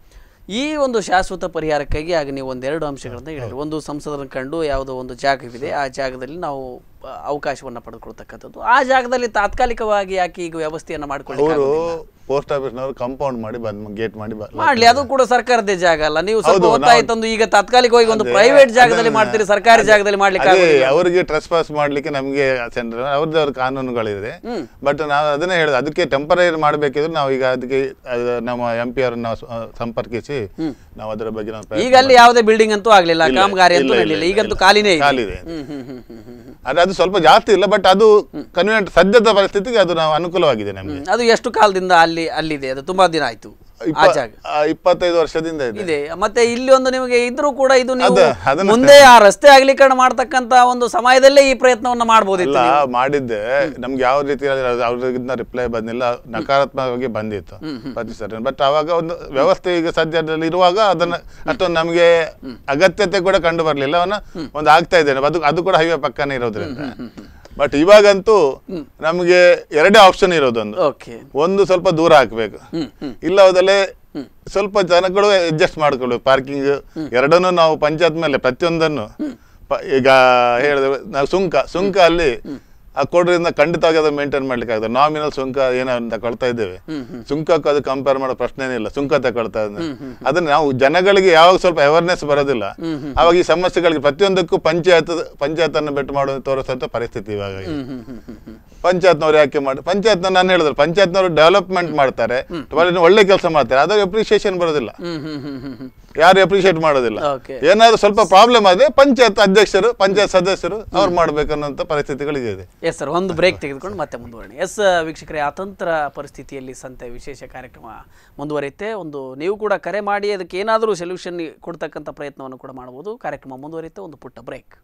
ಈ ಒಂದು ಶಾಶ್ವತ ಪರಿಹಾರಕ್ಕಾಗಿ ಆಗ ನೀವು ಒಂದೆರಡು ಅಂಶಗಳನ್ನ ಹೇಳಿದ್ರು ಒಂದು ಸಂಸದರನ್ನು ಕಂಡು ಯಾವುದೋ ಒಂದು ಜಾಗವಿದೆ ಆ ಜಾಗದಲ್ಲಿ ನಾವು ಆ, ಅವಕಾಶವನ್ನ ಪಡೆದುಕೊಳ್ತಕ್ಕಂಥದ್ದು ಆ ಜಾಗದಲ್ಲಿ ತಾತ್ಕಾಲಿಕವಾಗಿ ಯಾಕೆ ಈಗ ವ್ಯವಸ್ಥೆಯನ್ನು ಮಾಡ್ಕೊಳ್ಳಿ ಅವರು ಪೋಸ್ಟ್ ಆಫೀಸ್ನವರು ಕಂಪೌಂಡ್ ಮಾಡಿ ಬಂದ್ ಗೇಟ್ ಮಾಡಿ ಬ- ಮಾಡ್ಲಿ ಅದು ಕೂಡ ಸರ್ಕಾರದೇ ಜಾಗ ಅಲ್ಲ ನೀವು ಸ್ವಲ್ಪ ಹೌದು, ಒತ್ತಾಯ ನಾವು- ತಂದು ಈಗ ತಾತ್ಕಾಲಿಕವಾಗಿ ಒಂದು ಅದೇ, ಪ್ರೈವೇಟ್ ಜಾಗದಲ್ಲಿ ಅದನ್ನ- ಮಾಡ್ತೀರಿ ಸರ್ಕಾರಿ ಜಾಗದಲ್ಲಿ ಮಾಡ್ಲಿಕ್ಕೆ ಅದೇ ಆಗೋದಿಲ್ಲ ಅವರಿಗೆ ಟ್ರೆಸ್ ಪಾಸ್ ಮಾಡ್ಲಿಕ್ಕೆ ನಮಗೆ ಸೆಂಟ್ರಲ್ ಅವ್ರದ್ದು ಅವ್ರ ಕಾನೂನುಗಳಿದೆ ಬಟ್ ನಾವು ಅದನ್ನೇ ಹೇಳುದು ಅದಕ್ಕೆ ಟೆಂಪರರಿ ಮಾಡಬೇಕಿದ್ರೆ ನಾವು ಈಗ ಅದಕ್ಕೆ ಅದು ನಮ್ಮ ಎಂ ಪಿ ಅವರನ್ನ ನಾವು ಸ- ಸಂಪರ್ಕಿಸಿ ನಾವು ಅದರ ಬಗ್ಗೆ ನಾವು ಪ್ರಯತ್ನ ಈಗ ಅಲ್ಲಿ ಯಾವುದೇ ಬಿಲ್ಡಿಂಗ್ ಅಂತೂ ಆಗ್ಲಿಲ್ಲ ಇಲ್ಲ, ಕಾಮಗಾರಿ ಅಂತೂ ಇಲ್ಲ, ನಡೀಲಿಲ್ಲ ಇಲ್ಲ, ಈಗಂತೂ ಇಲ್ಲ. ಖಾಲಿನೇ ಇದೆ ಖಾಲಿದೆ. ಹ್ಮ್ ಹ್ಮ್ ಹ್ಮ್ ಹ್ಮ್ ಹ್ಮ್ ಹ್ಮ್. ಅದು ಅದು ಸ್ವಲ್ಪ ಜಾಸ್ತಿ ಇಲ್ಲ ಬಟ್ ಅದು ಕನ್ವೀನಿಯಂಟ್ ಸದ್ಯದ ಪರಿಸ್ಥಿತಿಗೆ ಅದು ನಾವು ಅನುಕೂಲವಾಗಿದೆ ನಮಗೆ ಅದು ಎಷ್ಟು ಕಾಲದಿಂದ ಅಲ್ಲಿ ಅಲ್ಲಿದೆ ಅದು ತುಂಬಾ ದಿನ ಆಯ್ತು ಆ ಇಪ್ಪ- ಜಾಗ ಆ, ಇಪ್ಪತ್ತೈದು ವರ್ಷದಿಂದ ಇದೆ ಇದೆ ಮತ್ತೆ ಇಲ್ಲಿ ಒಂದು ನಿಮಗೆ ಇದ್ರೂ ಕೂಡ ಇದು ನೀವು ಅದ- ಅದನ್ನ- ಮುಂದೆ ಆ ರಸ್ತೆ ಅಗಲೀಕರಣ ಮಾಡ್ತಕ್ಕಂತ ಒಂದು ಸಮಯದಲ್ಲೇ ಈ ಪ್ರಯತ್ನವನ್ನ ಮಾಡಬಹುದಿತ್ತು ಇಲ್ಲ ಮಾಡಿದ್ದೆ ನಮ್ಗೆ ಯಾವ ರೀತಿ ಅವ್ರಿಗಿಂತ ರಿಪ್ಲೈ ಬಂದಿಲ್ಲ ನಕಾರಾತ್ಮಕವಾಗಿ ಬಂದಿತ್ತು ಪ್ರತಿ ಸರಿ ಬಟ್ ಅವಾಗ ಒಂದು ವ್ಯವಸ್ಥೆ ಈಗ ಸದ್ಯದಲ್ಲಿ ಇರುವಾಗ ಅದನ್ನ ಅಷ್ಟೊಂದು ನಮಗೆ ಅಗತ್ಯತೆ ಕೂಡ ಕಂಡು ಬರ್ಲಿಲ್ಲ ಅವನ್ನ ಒಂದು ಆಗ್ತಾ ಇದೆ ಅದು ಅದು ಕೂಡ ಹೈವೇ ಪಕ್ಕನೇ ಇರೋದ್ರಿಂದ ಬಟ್ ಇವಾಗಂತೂ ನಮಗೆ ಎರಡೇ ಆಪ್ಷನ್ ಇರೋದೊಂದು ಓಕೆ ಒಂದು ಸ್ವಲ್ಪ ದೂರ ಹಾಕ್ಬೇಕು ಇಲ್ಲ ಹೋದಲ್ಲೇ ಸ್ವಲ್ಪ ಜನಗಳು ಅಡ್ಜಸ್ಟ್ ಮಾಡ್ಕೊಳ್ಬೇಕು ಪಾರ್ಕಿಂಗ್ ಎರಡನ್ನೂ ನಾವು ಪಂಚಾಯತ್ ಮೇಲೆ ಪ್ರತಿಯೊಂದನ್ನು ಪ- ಈಗ ಹೇಳಿದ್ರೆ ನಾವು ಸುಂಕ ಸುಂಕ ಅಲ್ಲಿ ಆ ಕೊಡ್ರಿಂದ ಖಂಡಿತವಾಗಿ ಅದನ್ನು ಮೇಂಟೈನ್ ಮಾಡ್ಲಿಕ್ಕೆ ಆಗುತ್ತೆ ನಾಮಿನಲ್ ಸುಂಕ ಏನೋ ಅಂತ ತಗೊಳ್ತಾ ಇದ್ದೇವೆ ಸುಂಕಕ್ಕೆ ಅದು ಕಂಪೇರ್ ಮಾಡೋ ಪ್ರಶ್ನೆನೇ ಇಲ್ಲ ಸುಂಕ ತಗೊಳ್ತಾ ಇದ್ದೇವೆ ಅದನ್ನ ನಾವು ಜನಗಳಿಗೆ ಯಾವಾಗ ಸ್ವಲ್ಪ ಅವೇರ್ನೆಸ್ ಬರೋದಿಲ್ಲ ಅವಾಗ ಈ ಸಮಸ್ಯೆಗಳಿಗೆ ಪ್ರತಿಯೊಂದಕ್ಕೂ ಪಂಚಾಯತ್ ಪಂಚಾಯತ್ ಅನ್ನು ಬೆಟ್ಟು ಮಾಡುವ ತೋರಿಸುವಂತ ಪರಿಸ್ಥಿತಿ ಇವಾಗ ಇದೆ. ಪಂಚಾಯತ್ನವ್ರು ಯಾಕೆ ಮಾಡಿ ಪಂಚಾಯತ್ನ ನಾನು ಹೇಳಿದ್ರು ಪಂಚಾಯತ್ನವರು ಡೆವಲಪ್ಮೆಂಟ್ ಮಾಡ್ತಾರೆ ಒಳ್ಳೆ- ಒಳ್ಳೆ ಕೆಲಸ ಮಾಡ್ತಾರೆ ಅದಾಗ ಅಪ್ರಿಷಿಯೇಷನ್ ಬರೋದಿಲ್ಲ ಹ್ಮ್ ಹ್ಮ್ ಹ್ಮ್ ಹ್ಮ್ ಹ್ಮ್ ಯಾರು ಅಪ್ರಿಷಿಯೇಟ್ ಮಾಡೋದಿಲ್ಲ Okay. ಏನಾದ್ರು ಸ್ವಲ್ಪ ಪ್ರಾಬ್ಲಮ್ ಆದ್ರೆ ಪಂಚಾಯತ್ ಅಧ್ಯಕ್ಷರು ಪಂಚಾಯತ್ ಸದಸ್ಯರು ಅವ್ರು ಮಾಡ್ಬೇಕನ್ನೋಂಥ ಪರಿಸ್ಥಿತಿಗಳಿಗೆ ಇದೆ ಎಸ್ ಸರ್ ಒಂದು ಬ್ರೇಕ್ ತೆಗೆದುಕೊಂಡು ಮತ್ತೆ ಮುಂದುವರಣೆ ಎಸ್ ವೀಕ್ಷಕರೇ ಅತಂತ್ರ ಪರಿಸ್ಥಿತಿಯಲ್ಲಿ ಸಂತೆ ವಿಶೇಷ ಕಾರ್ಯಕ್ರಮ ಮುಂದುವರಿಯುತ್ತೆ ಒಂದು ನೀವು ಕೂಡ ಕರೆ ಮಾಡಿ ಅದಕ್ಕೆ ಏನಾದರೂ ಸೊಲ್ಯೂಷನ್ ಕೊಡ್ತಕ್ಕಂಥ ಪ್ರಯತ್ನವನ್ನು ಕೂಡ ಮಾಡ್ಬೋದು ಕಾರ್ಯಕ್ರಮ ಮುಂದುವರಿಯುತ್ತೆ ಒಂದು ಪುಟ್ಟ ಬ್ರೇಕ್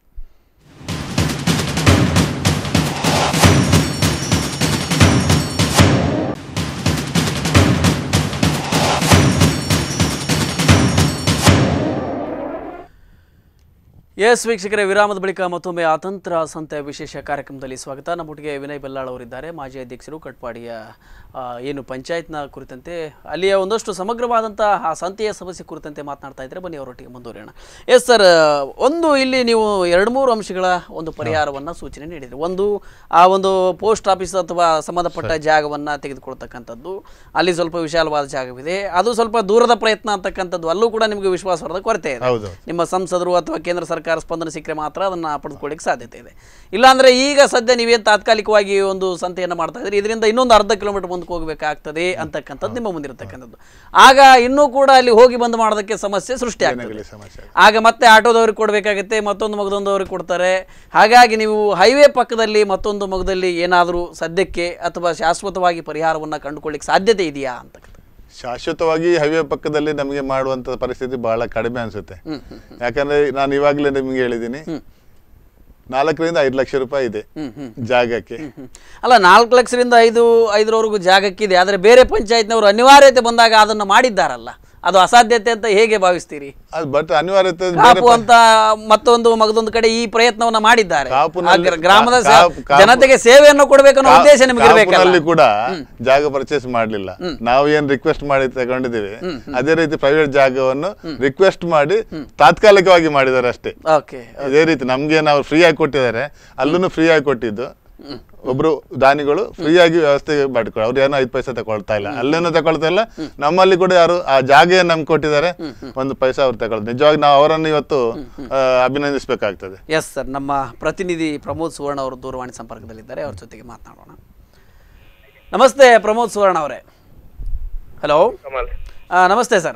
ಎಸ್ ವೀಕ್ಷಕರೇ ವಿರಾಮದ ಬಳಿಕ ಮತ್ತೊಮ್ಮೆ ಆತಂತ್ರ ಸಂತೆ ವಿಶೇಷ ಕಾರ್ಯಕ್ರಮದಲ್ಲಿ ಸ್ವಾಗತ ನಮ್ಮೊಟ್ಟಿಗೆ ವಿನಯ್ ಬೆಲ್ಲಾಳ್ ಅವರಿದ್ದಾರೆ ಮಾಜಿ ಅಧ್ಯಕ್ಷರು ಕಟ್ಪಾಡಿಯ ಆ, ಏನು ಪಂಚಾಯತ್ನ ಕುರಿತಂತೆ ಅಲ್ಲಿಯ ಒಂದಷ್ಟು ಸಮಗ್ರವಾದಂಥ ಆ ಸಂತೆಯ ಸಮಸ್ಯೆ ಕುರಿತಂತೆ ಮಾತನಾಡ್ತಾ ಇದ್ದಾರೆ ಬನ್ನಿ ಅವರೊಟ್ಟಿಗೆ ಮುಂದುವರಿಯೋಣ ಎಸ್ ಸರ್ ಒಂದು ಇಲ್ಲಿ ನೀವು ಎರಡು ಮೂರು ಅಂಶಗಳ ಒಂದು ಪರಿಹಾರವನ್ನು ಸೂಚನೆ ನೀಡಿದ್ರಿ ಒಂದು ಆ ಒಂದು ಪೋಸ್ಟ್ ಆಫೀಸ್ ಅಥವಾ ಸಂಬಂಧಪಟ್ಟ ಜಾಗವನ್ನು ತೆಗೆದುಕೊಳ್ತಕ್ಕಂಥದ್ದು ಅಲ್ಲಿ ಸ್ವಲ್ಪ ವಿಶಾಲವಾದ ಜಾಗವಿದೆ ಅದು ಸ್ವಲ್ಪ ದೂರದ ಪ್ರಯತ್ನ ಅಂತಕ್ಕಂಥದ್ದು ಅಲ್ಲೂ ಕೂಡ ನಿಮಗೆ ವಿಶ್ವಾಸವಾದ ಕೊರತೆ ಇದೆ ಹೌದು. ನಿಮ್ಮ ಸಂಸದರು ಅಥವಾ ಕೇಂದ್ರ ಸರ್ಕಾರ ಸ್ಪಂದನೆ ಸಿಕ್ಕರೆ ಮಾತ್ರ ಅದನ್ನು ಪಡೆದುಕೊಳ್ಳಿಕ್ಕೆ ಸಾಧ್ಯತೆ ಇದೆ ಇಲ್ಲಾಂದರೆ ಈಗ ಸದ್ಯ ನೀವೇನು ತಾತ್ಕಾಲಿಕವಾಗಿ ಒಂದು ಸಂತೆಯನ್ನು ಮಾಡ್ತಾ ಇದ್ರಿ ಇದರಿಂದ ಇನ್ನೊಂದು ಅರ್ಧ ಕಿಲೋಮೀಟರ್ ಮುಂದಕ್ಕೆ ಹೋಗಬೇಕಾಗ್ತದೆ ಅಂತಕ್ಕಂಥದ್ದು ನಿಮ್ಮ ಮುಂದಿರತಕ್ಕಂಥದ್ದು ಆಗ ಇನ್ನೂ ಕೂಡ ಅಲ್ಲಿ ಹೋಗಿ ಬಂದು ಮಾಡೋದಕ್ಕೆ ಸಮಸ್ಯೆ ಸೃಷ್ಟಿ ಆಗ್ತದೆ ಜನಗಳಿಗೆ ಸಮಸ್ಯೆ ಆಗ ಮತ್ತೆ ಆಟೋದವ್ರಿಗೆ ಕೊಡಬೇಕಾಗುತ್ತೆ ಮತ್ತೊಂದು ಮಗದೊಂದವ್ರಿಗೆ ಕೊಡ್ತಾರೆ ಹಾಗಾಗಿ ನೀವು ಹೈವೇ ಪಕ್ಕದಲ್ಲಿ ಮತ್ತೊಂದು ಮಗದಲ್ಲಿ ಏನಾದರೂ ಸದ್ಯಕ್ಕೆ ಅಥವಾ ಶಾಶ್ವತವಾಗಿ ಪರಿಹಾರವನ್ನು ಕಂಡುಕೊಳ್ಳಿಕ್ಕೆ ಸಾಧ್ಯತೆ ಇದೆಯಾ ಅಂತಕ್ಕಂಥ ಶಾಶ್ವತವಾಗಿ ಹೈವೇ ಪಕ್ಕದಲ್ಲಿ ನಮಗೆ ಮಾಡುವಂತ ಪರಿಸ್ಥಿತಿ ಬಹಳ ಕಡಿಮೆ ಅನ್ಸುತ್ತೆ ಯಾಕಂದ್ರೆ ನಾನು ಇವಾಗಲೇ ನಿಮ್ಗೆ ಹೇಳಿದ್ದೀನಿ ನಾಲ್ಕರಿಂದ ಐದು ಲಕ್ಷ ರೂಪಾಯಿ ಇದೆ ಜಾಗಕ್ಕೆ ಹ್ಮ್. ಅಲ್ಲ ನಾಲ್ಕು ಲಕ್ಷದಿಂದ ಐದು ಐದರವರೆಗೂ ಜಾಗಕ್ಕಿದೆ ಆದರೆ ಬೇರೆ ಪಂಚಾಯತ್ನವರು ಅನಿವಾರ್ಯತೆ ಬಂದಾಗ ಅದನ್ನು ಮಾಡಿದ್ದಾರಲ್ಲ ಅದು ಅಸಾಧ್ಯತೆ ಅಂತ ಹೇಗೆ ಭಾವಿಸ್ತೀರಿ ಅದು ಬಟ್ ಅನಿವಾರ್ಯತೆ ಬೇರೆ ಕಾಪು ಅಂತ ಮತ್ತೊಂದು ಮಗದೊಂದು ಕಡೆ ಈ ಪ್ರಯತ್ನವನ್ನ ಮಾಡಿದ್ದಾರೆ ಕಾಪುನಲ್ಲಿ- ಆ ಗ್ರ- ಗ್ರಾಮದ ಕಾ- ಕಾಪು- ಸ- ಕಾಪು- ಜನತೆಗೆ ಸೇವೆಯನ್ನು ಕೊಡಬೇಕನ್ನೋ ಕಾ- ಉದ್ದೇಶ ನಿಮಗೆ ಇರಬೇಕಲ್ಲ ಕಾಪುನಲ್ಲಿ ಕೂಡ ಜಾಗ ಪರ್ಚೇಸ್ ಮಾಡ್ಲಿಲ್ಲ ನಾವು ಏನ್ ರಿಕ್ವೆಸ್ಟ್ ಮಾಡಿ ತಗೊಂಡಿದ್ದೀವಿ ಅದೇ ರೀತಿ ಪ್ರೈವೇಟ್ ಜಾಗವನ್ನು ರಿಕ್ವೆಸ್ಟ್ ಮಾಡಿ ತಾತ್ಕಾಲಿಕವಾಗಿ ಮಾಡಿದ್ದಾರೆ ಅಷ್ಟೇ ಓಕೆ ಇದೇ ರೀತಿ ನಮ್ಗೆ ನಾವು ಫ್ರೀ ಆಗಿ ಕೊಟ್ಟಿದ್ದಾರೆ ಅಲ್ಲೂ ಫ್ರೀ ಆಗಿ ಕೊಟ್ಟಿದ್ದು ಒಬ್ರು ದಾನಿಗಳು ಫ್ರೀ ಆಗಿ ವ್ಯವಸ್ಥೆ ಮಾಡಿಕೊಡು ಅವ್ರು ಏನೋ ಐದು ಪೈಸೆ ತಗೊಳ್ತಾ ಇಲ್ಲ ಅಲ್ಲೇನೂ ತಗೊಳ್ತಾ ಇಲ್ಲ ನಮ್ಮಲ್ಲಿ ಕೂಡ ಯಾರು ಆ ಜಾಗ ನಮ್ಗೆ ಕೊಟ್ಟಿದ್ದಾರೆ ಒಂದು ಪೈಸೆ ಅವ್ರು ತಗೊಳ್ತಾರೆ ನಿಜವಾಗಿ ನಾವು ಅವರನ್ನು ಇವತ್ತು ಆ, ಅಭಿನಂದಿಸಬೇಕಾಗ್ತದೆ ಎಸ್ ಸರ್ ನಮ್ಮ ಪ್ರತಿನಿಧಿ ಪ್ರಮೋದ್ ಸುವರ್ಣ ಅವರು ದೂರವಾಣಿ ಸಂಪರ್ಕದಲ್ಲಿದ್ದಾರೆ ಅವ್ರ ಜೊತೆಗೆ ಮಾತನಾಡೋಣ ನಮಸ್ತೆ ಪ್ರಮೋದ್ ಸುವರ್ಣ ಅವರೇ ಹಲೋ ಕಮಲ್ ನಮಸ್ತೆ ಸರ್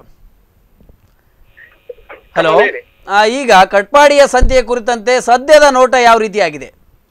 ಹಲೋ ಹೇಳಿ. ಈಗ ಕಟ್ಪಾಡಿಯ ಸಂತೆಯ ಕುರಿತಂತೆ ಸದ್ಯದ ನೋಟ ಯಾವ ರೀತಿಯಾಗಿದೆ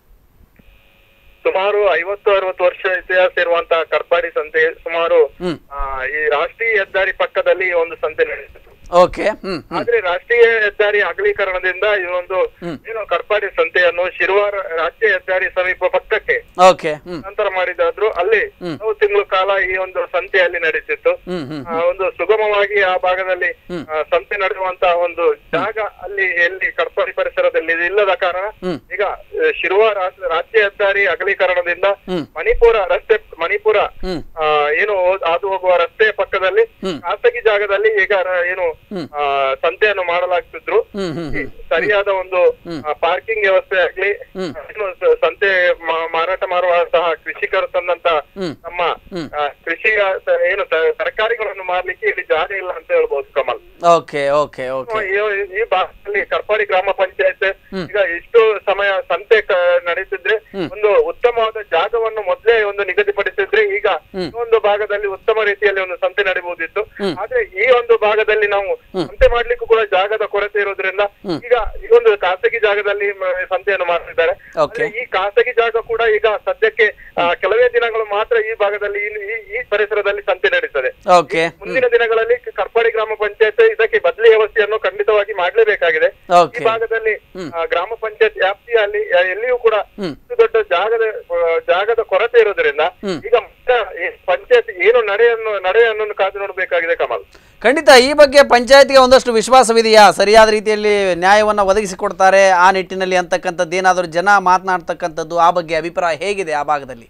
ಸುಮಾರು ಐವತ್ತು ಅರವತ್ತು ವರ್ಷ ಇತಿಹಾಸ ಇರುವಂತಹ ಕರ್ಪಾಡಿ ಸಂತೆ ಸುಮಾರು ಹ್ಮ್. ಆ, ಈ ರಾಷ್ಟ್ರೀಯ ಹೆದ್ದಾರಿ ಪಕ್ಕದಲ್ಲಿ ಈ ಒಂದು ಸಂತೆ ನಡೆಯುತ್ತೆ ಓಕೆ ಹ್ಮ್ ಹ್ಮ್ ಆದ್ರೆ ರಾಷ್ಟ್ರೀಯ ಹೆದ್ದಾರಿ ಅಗಲೀಕರಣದಿಂದ ಈ ಒಂದು ಏನು ಕರ್ಪಾಡಿ ಸಂತೆಯನ್ನು ಶಿರುವಾರ ರಾಜ್ಯ ಹೆದ್ದಾರಿ ಸಮೀಪ ಪಕ್ಕಕ್ಕೆ ಓಕೆ ಹ್ಮ್ ನಂತರ ಮಾಡಿದಾದ್ರು ಅಲ್ಲಿ ಮೂರು ತಿಂಗಳ ಕಾಲ ಈ ಒಂದು ಸಂತೆಯಲ್ಲಿ ನಡೀತಿತ್ತು ಹ್ಮ್ ಹ್ಮ್ ಆ, ಒಂದು ಸುಗಮವಾಗಿ ಆ ಭಾಗದಲ್ಲಿ ಆ, ಸಂತೆ ನಡೆಯುವಂತಹ ಒಂದು ಜಾಗ ಅಲ್ಲಿ ಎಲ್ಲಿ ಕಡ್ಪಾಡಿ ಪರಿಸರದಲ್ಲಿ ಇಲ್ಲದ ಕಾರಣ ಈಗ ಆ, ಶಿರುವ ರಾಜ್ಯ ರಾಜ್ಯ ಹೆದ್ದಾರಿ ಅಗಲೀಕರಣದಿಂದ ಮಣಿಪುರ ರಸ್ತೆ ಮಣಿಪುರ ಹ್ಮ್. ಆ, ಏನು ಹಾದು ಹೋಗುವ ರಸ್ತೆಯ ಪಕ್ಕದಲ್ಲಿ ಖಾಸಗಿ ಜಾಗದಲ್ಲಿ ಈಗ ರ- ಏನು ಆ, ಸಂತೆಯನ್ನು ಮಾಡಲಾಗ್ತಿದ್ರು ಹ್ಮ್ ಹ್ಮ್ ಈ ಸರಿಯಾದ ಒಂದು ಪಾರ್ಕಿಂಗ್ ವ್ಯವಸ್ಥೆ ಆಗ್ಲಿ ಏನು ಸ- ಸಂತೆ ಮಾ- ಮಾರಾಟ ಮಾಡುವಂತಹ ಕೃಷಿಕರು ತಂದಂತ ನಮ್ಮ ಆ, ಕೃಷಿ ಆ, ಸ- ಏನು ತ- ತರಕಾರಿಗಳನ್ನು ಮಾರ್ಲಿಕ್ಕೆ ಇಲ್ಲಿ ಜಾಗ ಇಲ್ಲ ಅಂತ ಹೇಳ್ಬೋದು ಕಮಲ್ ಓಕೆ ಓಕೆ ಓಕೆ ಈ- ಈ ಭಾಗದಲ್ಲಿ ಕರ್ಪಾಡಿ ಗ್ರಾಮ ಪಂಚಾಯತ್ ಈಗ ಇಷ್ಟು ಸಮಯ ಸಂತೆ ಕ- ನಡೀತಿದ್ರೆ ಒಂದು ಉತ್ತಮವಾದ ಜಾಗವನ್ನು ಮೊದಲೇ ಒಂದು ನಿಗದಿಪಡಿಸಿದ್ರೆ ಈಗ ಈ ಒಂದು ಭಾಗದಲ್ಲಿ ಉತ್ತಮ ರೀತಿಯಲ್ಲಿ ಒಂದು ಸಂತೆ ನಡೀಬಹುದಿತ್ತು ಆದ್ರೆ ಈ ಒಂದು ಭಾಗದಲ್ಲಿ ನಾವು ಸಂತೆ ಮಾಡ್ಲಿಕ್ಕೂ ಕೂಡ ಜಾಗದ ಕೊರತೆ ಇರೋದ್ರಿಂದ ಈಗ ಈ ಒಂದು ಖಾಸಗಿ ಜಾಗದಲ್ಲಿ ಮ- ಸಂತೆಯನ್ನು ಮಾಡ್ತಿದ್ದಾರೆ Okay. ಆದ್ರೆ ಈ ಖಾಸಗಿ ಜಾಗ ಕೂಡ ಈಗ ಸದ್ಯಕ್ಕೆ ಆ, ಕೆಲವೇ ದಿನಗಳು ಮಾತ್ರ ಈ ಭಾಗದಲ್ಲಿ ಈ- ಈ- ಈ ಪರಿಸರದಲ್ಲಿ ಸಂತೆ ನಡೀತದೆ ಓಕೆ ಮುಂದಿನ ದಿನಗಳಲ್ಲಿ ಕರ್ಪಾಡಿ ಗ್ರಾಮ ಪಂಚಾಯತ್ ಇದಕ್ಕೆ ಬದಲಿ ವ್ಯವಸ್ಥೆಯನ್ನು ಖಂಡಿತವಾಗಿ ಮಾಡಲೇಬೇಕಾಗಿದೆ ಈ ಓಕೆ ಭಾಗದಲ್ಲಿ ಆ, ಗ್ರಾಮ ಪಂಚಾಯತ್ ವ್ಯಾಪ್ತಿಯಲ್ಲಿ ಆ, ಎಲ್ಲಿಯೂ ಕೂಡ ಇಷ್ಟು ದೊಡ್ಡ ಜಾಗದ ಆ, ಜಾಗದ ಕೊರತೆ ಇರೋದ್ರಿಂದ ಈಗ ಮತ್ತೆ ಈ ಪಂಚಾಯತ್ ಏನು ನಡೆಯನ್ನು ನಡೆಯನ್ನು ಕಾದು ನೋಡಬೇಕಾಗಿದೆ ಕಮಲ್ ಖಂಡಿತ ಈ ಬಗ್ಗೆ ಪಂಚಾಯತ್ಗೆ ಒಂದಷ್ಟು ವಿಶ್ವಾಸವಿದೆಯಾ ಸರಿಯಾದ ರೀತಿಯಲ್ಲಿ ನ್ಯಾಯವನ್ನು ಒದಗಿಸಿಕೊಡ್ತಾರೆ ಆ ನಿಟ್ಟಿನಲ್ಲಿ ಅಂತಕ್ಕಂಥದ್ದು ಏನಾದರೂ ಜನ ಮಾತನಾಡ್ತಕ್ಕಂಥದ್ದು ಆ ಬಗ್ಗೆ ಅಭಿಪ್ರಾಯ ಹೇಗಿದೆ ಆ ಭಾಗದಲ್ಲಿ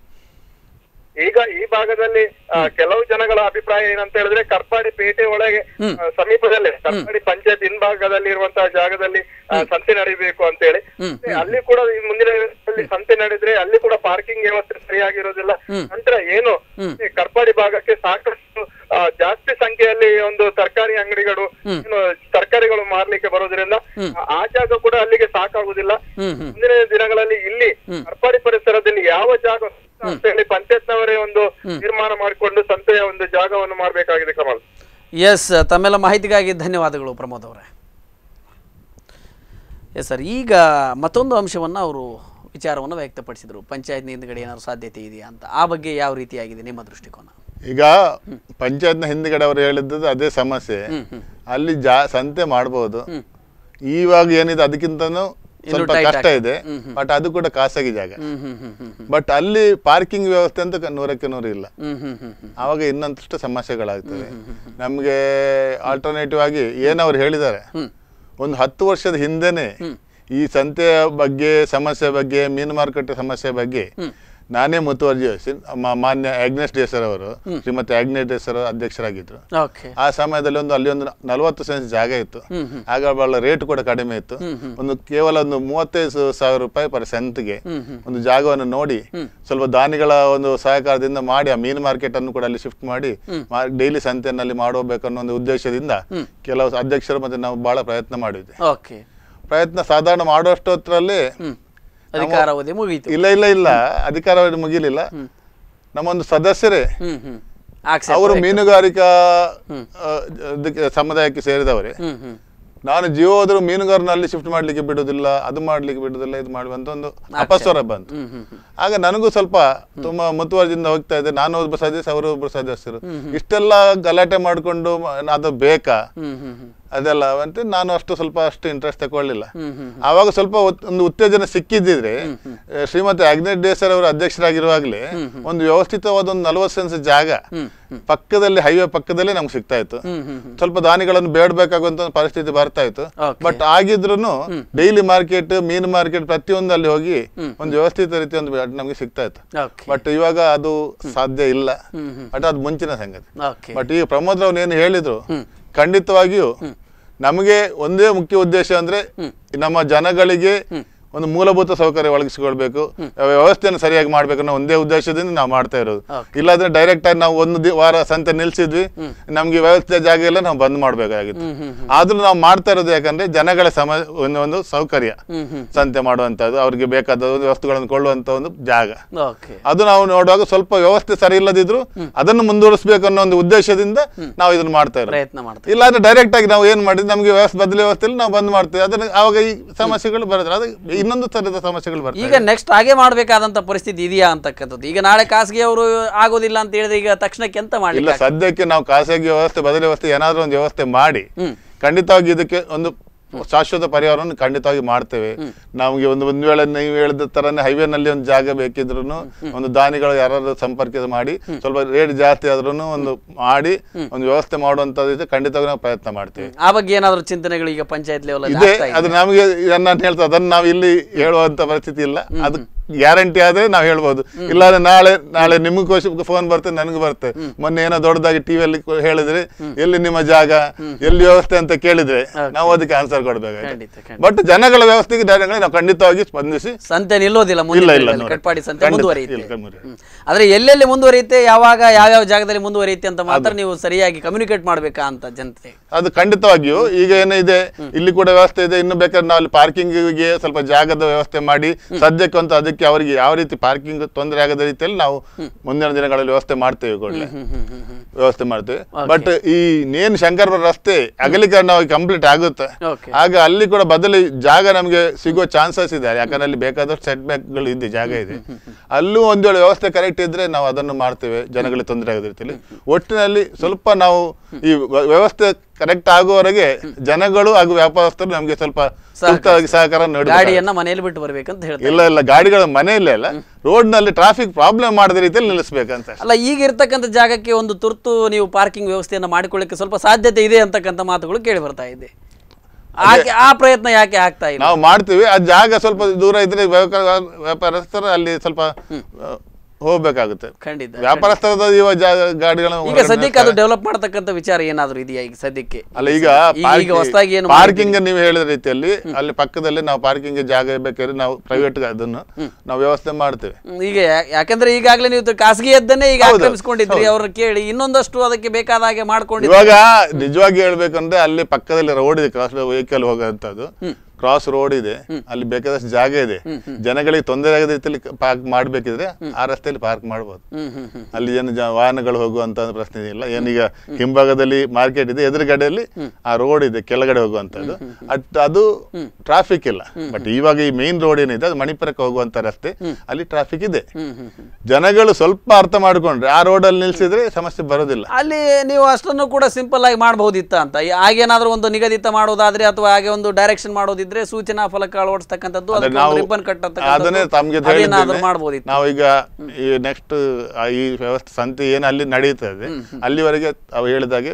ಈಗ ಈ ಭಾಗದಲ್ಲಿ ಆ, ಕೆಲವು ಜನಗಳ ಅಭಿಪ್ರಾಯ ಏನಂತ ಹೇಳಿದ್ರೆ ಕರ್ಪಾಡಿ ಪೇಟೆ ಒಳಗೆ ಆ, ಸಮೀಪದಲ್ಲೇ ಕರ್ಪಾಡಿ ಪಂಚಾಯತ್ ಹಿಂಭಾಗದಲ್ಲಿ ಇರುವಂತಹ ಜಾಗದಲ್ಲಿ ಆ, ಸಂತೆ ನಡೀಬೇಕು ಅಂತ ಹೇಳಿ ಮತ್ತೆ ಅಲ್ಲಿ ಕೂಡ ಈ ಮುಂದಿನ ದಿನಗಳಲ್ಲಿ ಸಂತೆ ನಡೆದ್ರೆ ಅಲ್ಲಿ ಕೂಡ ಪಾರ್ಕಿಂಗ್ ವ್ಯವಸ್ಥೆ ಸರಿಯಾಗಿರೋದಿಲ್ಲ ನಂತರ ಏನು ಈ ಕರ್ಪಾಡಿ ಭಾಗಕ್ಕೆ ಸಾಕಷ್ಟು ಆ, ಜಾಸ್ತಿ ಸಂಖ್ಯೆಯಲ್ಲಿ ಒಂದು ತರಕಾರಿ ಅಂಗಡಿಗಳು ಏನು ತರಕಾರಿಗಳು ಮಾರ್ಲಿಕ್ಕೆ ಬರೋದ್ರಿಂದ ಆ- ಆ ಜಾಗ ಕೂಡ ಅಲ್ಲಿಗೆ ಸಾಕಾಗುದಿಲ್ಲ ಮುಂದಿನ ದಿನಗಳಲ್ಲಿ ಇಲ್ಲಿ ಕರ್ಪಾಡಿ ಪರಿಸರದಲ್ಲಿ ಯಾವ ಜಾಗ ಅಂತ ಹೇಳಿ ಪಂಚಾಯತ್ನವರೇ ಒಂದು ತೀರ್ಮಾನ ಮಾಡಿಕೊಂಡು ಸಂತೆಯ ಒಂದು ಜಾಗವನ್ನು ಮಾಡಬೇಕಾಗಿದೆ ಕಮಲ್ ಎಸ್ ತಮ್ಮೆಲ್ಲ ಮಾಹಿತಿಗಾಗಿ ಧನ್ಯವಾದಗಳು ಪ್ರಮೋದ್ ಅವರೇ ಎಸ್ ಸರ್ ಈಗ ಮತ್ತೊಂದು ಅಂಶವನ್ನು ಅವರು ವಿಚಾರವನ್ನು ವ್ಯಕ್ತಪಡಿಸಿದರು ಪಂಚಾಯತ್ನ ಹಿಂದ್ಗಡೆ ಏನಾದ್ರು ಸಾಧ್ಯತೆ ಇದೆಯಾ ಅಂತ ಆ ಬಗ್ಗೆ ಯಾವ ರೀತಿಯಾಗಿದೆ ನಿಮ್ಮ ದೃಷ್ಟಿಕೋನ ಈಗ ಪಂಚಾಯತ್ನ ಹಿಂದ್ಗಡೆ ಅವರು ಹೇಳಿದ್ದು ಅದೇ ಸಮಸ್ಯೆ ಅಲ್ಲಿ ಜಾ ಸಂತೆ ಮಾಡ್ಬೋದು ಇವಾಗ ಏನಿದೆ ಅದಕ್ಕಿಂತನೂ ಸ್ವಲ್ಪ tight ಕಷ್ಟ ಇದೆ ಬಟ್ ಅದು ಕೂಡ ಖಾಸಗಿ ಜಾಗ ಹ್ಮ್ ಹ್ಮ್ ಹ್ಮ್ ಹ್ಮ್ ಬಟ್ ಅಲ್ಲಿ ಪಾರ್ಕಿಂಗ್ ವ್ಯವಸ್ಥೆ ಅಂತ ಕ- ನೂರಕ್ಕೆ ನೂರು ಇಲ್ಲ ಹ್ಮ್ ಹ್ಮ್ ಹ್ಮ್ ಹ್ಮ್ ಆವಾಗ ಇನ್ನೊಂದಷ್ಟು ಸಮಸ್ಯೆಗಳಾಗ್ತವೆ ನಮಗೆ ಆಲ್ಟರ್ನೇಟಿವ್ ಆಗಿ ಏನು ಅವ್ರು ಹೇಳಿದ್ದಾರೆ ಒಂದು ಹತ್ತು ವರ್ಷದ ಹಿಂದೆನೆ ಈ ಸಂತೆಯ ಬಗ್ಗೆ ಸಮಸ್ಯೆ ಬಗ್ಗೆ ಮೀನು ಮಾರುಕಟ್ಟೆ ಸಮಸ್ಯೆ ಬಗ್ಗೆ ನಾನೇ ಮುತುವರ್ಜಿ ವಹಿಸಿ ನಮ್ಮ ಮಾನ್ಯ ಆಗ್ನೇಶ್ ಡೇಸರ್ ಅವರು ಶ್ರೀಮತಿ ಆಗ್ನೇಶ್ ಡೇಸರ್ ಅಧ್ಯಕ್ಷರಾಗಿದ್ರು ಓಕೆ ಆ ಸಮಯದಲ್ಲಿ ಒಂದು ಅಲ್ಲಿ ಒಂದು ನಲವತ್ತು ಸೆನ್ಸ್ ಜಾಗ ಇತ್ತು ಆಗ ಬಹಳ ರೇಟ್ ಕೂಡ ಕಡಿಮೆ ಇತ್ತು ಒಂದು ಕೇವಲ ಒಂದು ಮೂವತ್ತೈದು ಸಾವಿರ ರೂಪಾಯಿ ಪರ್ ಸೆಂತ್ಗೆ ಒಂದು ಜಾಗವನ್ನು ನೋಡಿ ಸ್ವಲ್ಪ ದಾನಿಗಳ ಒಂದು ಸಹಕಾರದಿಂದ ಮಾಡಿ ಆ ಮೀನು ಮಾರ್ಕೆಟ್ ಅನ್ನು ಕೂಡ ಅಲ್ಲಿ ಶಿಫ್ಟ್ ಮಾಡಿ ಡೈಲಿ ಸಂತೆಯಲ್ಲಿ ಮಾಡಬೇಕನ್ನೋ ಒಂದು ಉದ್ದೇಶದಿಂದ ಕೆಲವು ಅಧ್ಯಕ್ಷರು ಮತ್ತೆ ನಾವು ಬಹಳ ಪ್ರಯತ್ನ ಮಾಡಿದ್ವಿ ಓಕೆ ಪ್ರಯತ್ನ ಸಾಧಾರಣ ಮಾಡುವಷ್ಟೊತ್ತರಲ್ಲಿ ಅಧಿಕಾರಾವಧಿ ಮುಗೀತು ಇಲ್ಲ ಇಲ್ಲ ಇಲ್ಲ ಅಧಿಕಾರ ಮುಗಿಲಿಲ್ಲ ನಮ್ಮೊಂದು ಸದಸ್ಯರೇ ಹ್ಮ್ ಹ್ಮ್ ಆಕ್ಸೆಪ್ಟ್ ಅವರು ಮೀನುಗಾರಿಕಾ ಆ, ಇದಕ್ಕೆ ಸಮುದಾಯಕ್ಕೆ ಸೇರಿದವರೇ ಹ್ಮ್ ಹ್ಮ್ ನಾನು ಜಿಯೋ ಹೋದ್ರು ಮೀನುಗಾರನ ಅಲ್ಲಿ ಶಿಫ್ಟ್ ಮಾಡ್ಲಿಕ್ಕೆ ಬಿಡುದಿಲ್ಲ ಅದು ಮಾಡ್ಲಿಕ್ಕೆ ಬಿಡುದಿಲ್ಲ ಇದು ಮಾಡಿ ಅಂತ ಒಂದು ಅಪಸ್ವರ ಬಂತು ಆಗ ನನಗೂ ಸ್ವಲ್ಪ ತುಂಬಾ ಮುತುವರ್ಜಿಯಿಂದ ಹೋಗ್ತಾ ಇದೆ ನಾನು ಒಬ್ಬ ಸದಸ್ಯ ಅವರು ಒಬ್ಬರು ಸದಸ್ಯರು ಇಷ್ಟೆಲ್ಲ ಗಲಾಟೆ ಮಾಡ್ಕೊಂಡು ಮ- ಅದು ಬೇಕಾ ಹ್ಮ್ ಹ್ಮ್ ಹ್ಮ್ ಅದೆಲ್ಲ ಅಂತ ನಾನು ಅಷ್ಟು ಸ್ವಲ್ಪ ಅಷ್ಟು ಇಂಟ್ರೆಸ್ಟ್ ತಗೊಳ್ಳಿಲ್ಲ ಆವಾಗ ಸ್ವಲ್ಪ ಉತ್- ಒಂದು ಉತ್ತೇಜನ ಸಿಕ್ಕಿದ್ದಿದ್ರೆ ಆ, ಶ್ರೀಮತಿ ಅಗ್ನೇಶ್ ಡೇಸರ್ ಅವರು ಅಧ್ಯಕ್ಷರಾಗಿರುವಾಗಲೇ ಒಂದು ವ್ಯವಸ್ಥಿತವಾದ ಒಂದು ನಲವತ್ತು ಸೆನ್ಸ್ ಜಾಗ ಪಕ್ಕದಲ್ಲಿ ಹೈವೇ ಪಕ್ಕದಲ್ಲೇ ನಮ್ಗೆ ಸಿಗ್ತಾ ಇತ್ತು ಸ್ವಲ್ಪ ದಾನಿಗಳನ್ನು ಬೇಡಬೇಕಾಗುವಂತ ಒಂದು ಪರಿಸ್ಥಿತಿ ಬರ್ತಾ ಇತ್ತು Okay. ಬಟ್ ಆಗಿದ್ರು ಡೈಲಿ ಮಾರ್ಕೆಟ್ ಮೀನು ಮಾರ್ಕೆಟ್ ಪ್ರತಿಯೊಂದು ಅಲ್ಲಿ ಹೋಗಿ ಒಂದು ವ್ಯವಸ್ಥಿತ ರೀತಿ ಒಂದು ಬೆ- ನಮ್ಗೆ ಸಿಗ್ತಾ ಇತ್ತು ಓಕೆ ಬಟ್ ಇವಾಗ ಅದು ಸಾಧ್ಯ ಇಲ್ಲ ಬಟ್ ಅದು ಮುಂಚಿನ ಸಂಗತಿ ಓಕೆ ಬಟ್ ಈಗ ಪ್ರಮೋದ್ ರಾವ್ ಏನು ಹೇಳಿದ್ರು ಖಂಡಿತವಾಗಿಯೂ ನಮಗೆ ಒಂದೇ ಮುಖ್ಯ ಉದ್ದೇಶ ಅಂದ್ರೆ ನಮ್ಮ ಜನಗಳಿಗೆ ಒಂದು ಮೂಲಭೂತ ಸೌಕರ್ಯ ಒದಗಿಸಿಕೊಳ್ಬೇಕು ವ್ಯವಸ್ಥೆಯನ್ನು ಸರಿಯಾಗಿ ಮಾಡ್ಬೇಕು ಅನ್ನೋ ಒಂದೇ ಉದ್ದೇಶದಿಂದ ನಾವು ಮಾಡ್ತಾ ಇರೋದು ಇಲ್ಲಾಂದ್ರೆ ಡೈರೆಕ್ಟ್ ಆಗಿ ನಾವು ಒಂದು ದಿ- ವಾರ ಸಂತೆ ನಿಲ್ಸಿದ್ವಿ ನಮ್ಗೆ ವ್ಯವಸ್ಥೆ ಜಾಗ ಇಲ್ಲ ನಾವು ಬಂದ್ ಮಾಡ್ಬೇಕಾಗಿತ್ತು ಆದ್ರೂ ನಾವು ಮಾಡ್ತಾ ಇರೋದು ಯಾಕಂದ್ರೆ ಜನಗಳ ಸಮ ಒಂದು ಒಂದು ಸೌಕರ್ಯ ಸಂತೆ ಮಾಡುವಂತದ್ದು ಅವ್ರಿಗೆ ಬೇಕಾದ ಒಂದು ವಸ್ತುಗಳನ್ನು ಕೊಳ್ಳುವಂತ ಒಂದು ಜಾಗ ಓಕೆ ಅದು ನಾವು ನೋಡುವಾಗ ಸ್ವಲ್ಪ ವ್ಯವಸ್ಥೆ ಸರಿ ಇಲ್ಲದಿದ್ರು ಅದನ್ನು ಮುಂದುವರಿಸಬೇಕು ಅನ್ನೋ ಒಂದು ಉದ್ದೇಶದಿಂದ ನಾವು ಇದನ್ನ ಮಾಡ್ತಾ ಇರೋದು ಪ್ರಯತ್ನ ಮಾಡ್ತಾರೆ ಇಲ್ಲ ಅಂದ್ರೆ ಡೈರೆಕ್ಟ್ ಆಗಿ ನಾವು ಏನ್ ಮಾಡಿದ್ವಿ ನಮಗೆ ವ್ಯವಸ್ಥೆ ಬದಲಿ ವ್ಯವಸ್ಥೆಯಲ್ಲಿ ನಾವು ಬಂದ್ ಮಾಡ್ತೇವೆ ಅದನ್ನ ಆವಾಗ ಈ ಸಮಸ್ಯೆಗಳು ಬರುತ್ತೆ ಅದು ಇನ್ನೊಂದು ತರದ ಸಮಸ್ಯೆಗಳು ಬರ್ತವೆ ಈಗ ನೆಕ್ಸ್ಟ್ ಹಾಗೆ ಮಾಡಬೇಕಾದಂತ ಪರಿಸ್ಥಿತಿ ಇದೆಯಾ ಅಂತಕ್ಕಂಥದ್ದು ಈಗ ನಾಳೆ ಖಾಸಗಿ ಅವರು ಆಗೋದಿಲ್ಲ ಅಂತ ಹೇಳಿದ್ರೆ ಈಗ ತಕ್ಷಣಕ್ಕೆ ಎಂತ ಇಲ್ಲ ಮಾಡ್ಲಿಕ್ಕೆ ಸದ್ಯಕ್ಕೆ ನಾವು ಖಾಸಗಿ ವ್ಯವಸ್ಥೆ ಬದಲಿ ವ್ಯವಸ್ಥೆ ಏನಾದ್ರೂ ಒಂದು ವ್ಯವಸ್ಥೆ ಮಾಡಿ ಖಂಡಿತವಾಗಿ ಇದಕ್ಕೆ ಒಂದು ಶಾಶ್ವತ ಪರಿಹಾರವನ್ನು ಖಂಡಿತವಾಗಿ ಮಾಡ್ತೇವೆ ನಮಗೆ ಒಂದು ಒಂದ್ ವೇಳೆ ನೀವು ಹೇಳಿದ ತರನೇ highway ನಲ್ಲಿ ಒಂದು ಜಾಗ ಬೇಕಿದ್ರು ಒಂದು ದಾನಿಗಳು ಯಾರಾದ್ರೂ ಸಂಪರ್ಕ ಮಾಡಿ ಸ್ವಲ್ಪ ರೇಟ್ ಜಾಸ್ತಿ ಆದ್ರೂ ಒಂದು ಮಾಡಿ ಒಂದು ವ್ಯವಸ್ಥೆ ಮಾಡುವಂತದ್ದು ಖಂಡಿತವಾಗಿ ನಾವು ಪ್ರಯತ್ನ ಮಾಡ್ತೇವೆ ಆ ಬಗ್ಗೆ ಏನಾದ್ರು ಚಿಂತನೆಗಳು ಈಗ ಪಂಚಾಯತ್ ಲೆವೆಲ್ ಇದೆ ಅದು ನಮಗೆ ನಾನು ಹೇಳ್ತಾ ಅದನ್ನ ನಾವು ಇಲ್ಲಿ ಹೇಳುವಂತ ಪರಿಸ್ಥಿತಿ ಇಲ್ಲ ಅದು ಗ್ಯಾರಂಟಿ ಆದ್ರೆ ನಾವು ಹೇಳ್ಬೋದು ಇಲ್ಲಾಂದ್ರೆ ನಾಳೆ ನಾಳೆ ನಿಮಗೂ ಫೋನ್ ಬರ್ತದೆ ನನಗೂ ಬರ್ತದೆ ಮೊನ್ನೆ ಏನೋ ದೊಡ್ಡದಾಗಿ ಟಿವಿಯಲ್ಲಿ ಹೇಳಿದ್ರೆ ಎಲ್ಲಿ ನಿಮ್ಮ ಜಾಗ ಎಲ್ಲಿ ವ್ಯವಸ್ಥೆ ಅಂತ ಕೇಳಿದ್ರೆ ನಾವು ಅದಕ್ಕೆ ಆನ್ಸರ್ ಕೊಡ್ಬೇಕಾಗುತ್ತೆ ಖಂಡಿತ ಖಂಡಿತ ಬಟ್ ಜನಗಳ ವ್ಯವಸ್ಥೆಗೆ ಡೈರೆಕ್ಟ್ ನಾವು ಖಂಡಿತವಾಗಿ ಸ್ಪಂದಿಸಿ ಸಂತೆ ನಿಲ್ಲೋದಿಲ್ಲ ಇಲ್ಲ ಮುಂದಿನ ಇಲ್ಲ ದಿನಗಳಲ್ಲಿ. ಕಟ್ಪಾಡಿ ಸಂತೆ ಖಂಡಿತ ಮುಂದುವರಿಯುತ್ತೆ ಇಲ್ಲ, ಮುಂದುವರಿಯುತ್ತೆ. ಹ್ಮ್. ಆದ್ರೆ ಎಲ್ಲೆಲ್ಲಿ ಮುಂದುವರಿಯುತ್ತೆ ಯಾವಾಗ ಯಾವ್ಯಾವ ಜಾಗದಲ್ಲಿ ಮುಂದುವರಿಯುತ್ತೆ ಅಂತ ಮಾತ್ರ ನೀವು ಸರಿಯಾಗಿ ಕಮ್ಯುನಿಕೇಟ್ ಮಾಡ್ಬೇಕಾ ಅಂತ ಜನತೆ ಅದು ಖಂಡಿತವಾಗಿಯೂ ಈಗ ಏನಿದೆ ಇಲ್ಲಿ ಕೂಡ ವ್ಯವಸ್ಥೆ ಇದೆ ಇನ್ನು ಬೇಕಾದ್ರೆ ನಾವು ಅಲ್ಲಿ ಪಾರ್ಕಿಂಗ್ಗೆ ಸ್ವಲ್ಪ ಜಾಗದ ವ್ಯವಸ್ಥೆ ಮಾಡಿ ಸದ್ಯಕ್ಕೆ ಅಂತ ಅದಕ್ಕೆ ಅವರಿಗೆ ಯಾವ ರೀತಿ ಪಾರ್ಕಿಂಗ್ ತೊಂದರೆ ಆಗದ ರೀತಿಯಲ್ಲಿ ನಾವು ಮುಂದಿನ ದಿನಗಳಲ್ಲಿ ವ್ಯವಸ್ಥೆ ಮಾಡ್ತೇವೆ ಕೂಡಲೇ ವ್ಯವಸ್ಥೆ ಮಾಡ್ತೇವೆ ಬಟ್ ಈ ನೇನ್ ಶಂಕರ ರಸ್ತೆ ಅಗಲೀಕರಣವಾಗಿ ಕಂಪ್ಲೀಟ್ ಆಗುತ್ತೆ Okay. ಆಗ ಅಲ್ಲಿ ಕೂಡ ಬದಲಿ ಜಾಗ ನಮಗೆ ಸಿಗೋ ಚಾನ್ಸಸ್ ಇದೆ ಯಾಕಂದ್ರೆ ಅಲ್ಲಿ ಬೇಕಾದಷ್ಟು ಸೆಟ್ ಬ್ಯಾಕ್ಗಳು ಇದೆ ಜಾಗ ಇದೆ ಅಲ್ಲೂ ಒಂದು ವೇಳೆ ವ್ಯವಸ್ಥೆ ಕರೆಕ್ಟ್ ಇದ್ರೆ ನಾವು ಅದನ್ನು ಮಾಡ್ತೇವೆ ಜನಗಳಿಗೆ ತೊಂದರೆ ಆಗದ ರೀತಿಯಲ್ಲಿ ಒಟ್ಟಿನಲ್ಲಿ ಸ್ವಲ್ಪ ನಾವು ಈ ವ್ಯ- ವ್ಯವಸ್ಥೆ ಕರೆಕ್ಟ್ ಆಗುವವರೆಗೆ ಜನಗಳು ಹಾಗೂ ವ್ಯಾಪಾರಸ್ಥರು ನಮಗೆ ಸ್ವಲ್ಪ ಸೂಕ್ತವಾಗಿ ಸಹಕಾರ ನೀಡಬೇಕು ಗಾಡಿಯನ್ನ ಮನೆಯಲ್ಲಿ ಬಿಟ್ಟು ಬರ್ಬೇಕಂತ ಹೇಳ್ತಾರೆ ಇಲ್ಲ ಇಲ್ಲ ಗಾಡಿಗಳ ಮನೆಯಲ್ಲೇ ಅಲ್ಲ ರೋಡ್ ನಲ್ಲಿ ಟ್ರಾಫಿಕ್ ಪ್ರಾಬ್ಲಮ್ ಮಾಡದ ರೀತಿಯಲ್ಲಿ ನಿಲ್ಲಿಸ್ಬೇಕಂತ ಅಷ್ಟೇ. ಅಲ್ಲ ಈಗ ಇರ್ತಕ್ಕಂಥ ಜಾಗಕ್ಕೆ ಒಂದು ತುರ್ತು ನೀವು ಪಾರ್ಕಿಂಗ್ ವ್ಯವಸ್ಥೆಯನ್ನ ಮಾಡಿಕೊಳ್ಳಿಕ್ಕೆ ಸ್ವಲ್ಪ ಸಾಧ್ಯತೆ ಇದೆ ಅಂತಕ್ಕಂಥ ಮಾತುಗಳು ಕೇಳಿ ಬರ್ತಾ ಇದೆ ಆಕೆ ಆ ಪ್ರಯತ್ನ ಯಾಕೆ ಆಗ್ತಾ ಇಲ್ಲ ನಾವು ಮಾಡ್ತೀವಿ ಆ ಜಾಗ ಸ್ವಲ್ಪ ದೂರ ಇದ್ರೆ ವ್ಯಾಪಾರ ವ್ಯಾಪಾರಸ್ಥರು ಅಲ್ಲಿ ಸ್ವಲ್ಪ ಆ, ಹೋಗ್ಬೇಕಾಗುತ್ತೆ ಖಂಡಿತ ವ್ಯಾಪಾರಸ್ಥರದ ಇವ ಜಾಗ ಗಾಡಿಗಳನ್ನ ಈಗ ಹೊರಗಡೆ ಸದ್ಯಕ್ಕೆ ಅದು ಡೆವಲಪ್ ಮಾಡತಕ್ಕಂಥ ವಿಚಾರ ಏನಾದ್ರು ಇದೆಯಾ ಈಗ ಸದ್ಯಕ್ಕೆ ಅಲ್ಲ ಈಗ ಈಗ- ಈಗ ಹೊಸದಾಗಿ ಏನು ಪಾರ್ಕಿಂಗ್ ನೀವು ಹೇಳಿದ ರೀತಿಯಲ್ಲಿ ಅಲ್ಲಿ ಪಕ್ಕದಲ್ಲಿ ನಾವು ಪಾರ್ಕಿಂಗ್ ಜಾಗ ಬೇಕಾದ್ರೆ ನಾವು ಪ್ರೈವೇಟ್ ಅದನ್ನು ನಾವು ವ್ಯವಸ್ಥೆ ಮಾಡ್ತೇವೆ ಹ್ಮ್, ಈಗ ಯಾ- ಯಾಕಂದ್ರೆ ಈಗಾಗಲೇ ನೀವು ತ- ಖಾಸಗಿಯದ್ದನ್ನೇ ಈಗ ಹೌದು, ಆಕ್ರಮಿಸ್ಕೊಂಡಿದ್ರಿ ಅವ್ರನ್ನ ಕೇಳಿ ಇನ್ನೊಂದಷ್ಟು ಅದಕ್ಕೆ ಬೇಕಾದ ಹಾಗೆ ಮಾಡ್ಕೊಂಡಿದ್ರಿ ಇವಾಗ ನಿಜವಾಗಿ ಹೇಳ್ಬೇಕಂದ್ರೆ ಅಲ್ಲಿ ಪಕ್ಕದಲ್ಲಿ ರೋಡ್ ಇದೆ ಕ್ರಾಸ್ ವೆಹಿಕಲ್ ಹೋಗುವಂತದ್ದು ಕ್ರಾಸ್ ರೋಡ್ ಇದೆ ಅಲ್ಲಿ ಬೇಕಾದಷ್ಟು ಜಾಗ ಇದೆ ಜನಗಳಿಗೆ ತೊಂದರೆ ಆಗದ ರೀತಿಯಲ್ಲಿ ಪಾರ್ಕ್ ಮಾಡ್ಬೇಕಿದ್ರೆ ಆ ರಸ್ತೆಯಲ್ಲಿ ಪಾರ್ಕ್ ಮಾಡ್ಬೋದು ಹ್ಮ್ ಹ್ಮ್ ಹ್ಮ್ ಅಲ್ಲಿ ಏನು ಜ- ವಾಹನಗಳು ಹೋಗುವಂತ ಪ್ರಶ್ನೆ ಇಲ್ಲ ಏನೀಗ ಹಿಂಭಾಗದಲ್ಲಿ ಮಾರ್ಕೆಟ್ ಇದೆ ಎದುರುಗಡೆಯಲ್ಲಿ ಆ ರೋಡ್ ಇದೆ ಕೆಳಗಡೆ ಹೋಗುವಂತದ್ದು ಅಟ್ ಅದು ಟ್ರಾಫಿಕ್ ಇಲ್ಲ ಬಟ್ ಇವಾಗ ಈ ಮೇನ್ ರೋಡ್ ಏನಿದೆ ಅದು ಮಣಿಪುರಕ್ಕೆ ಹೋಗುವಂತ ರಸ್ತೆ ಅಲ್ಲಿ ಟ್ರಾಫಿಕ್ ಇದೆ ಜನಗಳು ಸ್ವಲ್ಪ ಅರ್ಥ ಮಾಡ್ಕೊಂಡ್ರೆ ಆ ರೋಡ್ ಅಲ್ಲಿ ನಿಲ್ಸಿದ್ರೆ ಸಮಸ್ಯೆ ಬರೋದಿಲ್ಲ ಅಲ್ಲಿ ನೀವು ಅಷ್ಟನ್ನು ಕೂಡ ಸಿಂಪಲ್ ಆಗಿ ಮಾಡಬಹುದಿತ್ತ ಅಂತ ಈ- ಹಾಗೇನಾದ್ರೂ ಒಂದು ನಿಗದಿತ ಮಾಡೋದಾದ್ರೆ ಅಥವಾ ಹಾಗೆ ಒಂದು ಡೈರೆಕ್ಷನ್ ಮಾಡೋದಿದ್ರೆ ಸೂಚನಾ ಫಲಕ ಅಳವಡಿಸ್ತಕ್ಕಂಥದ್ದು ಅದೇ ಅದಕ್ಕೆ ನಾವು ರಿಬ್ಬನ್ ಅದನ್ನೇ ತಮ್ಗೆ ಅದೇನಾದ್ರೂ ಮಾಡ್ಬೋದಿತ್ತು ನಾವು ಈಗ ಈ ನೆಕ್ಸ್ಟ್ ಈ ವ್ಯವಸ್ಥೆ ಸಂತೆ ಏನು ಅಲ್ಲಿ ನಡೀತದೆ ಅಲ್ಲಿವರೆಗೆ ಅವು ಹೇಳಿದಾಗೆ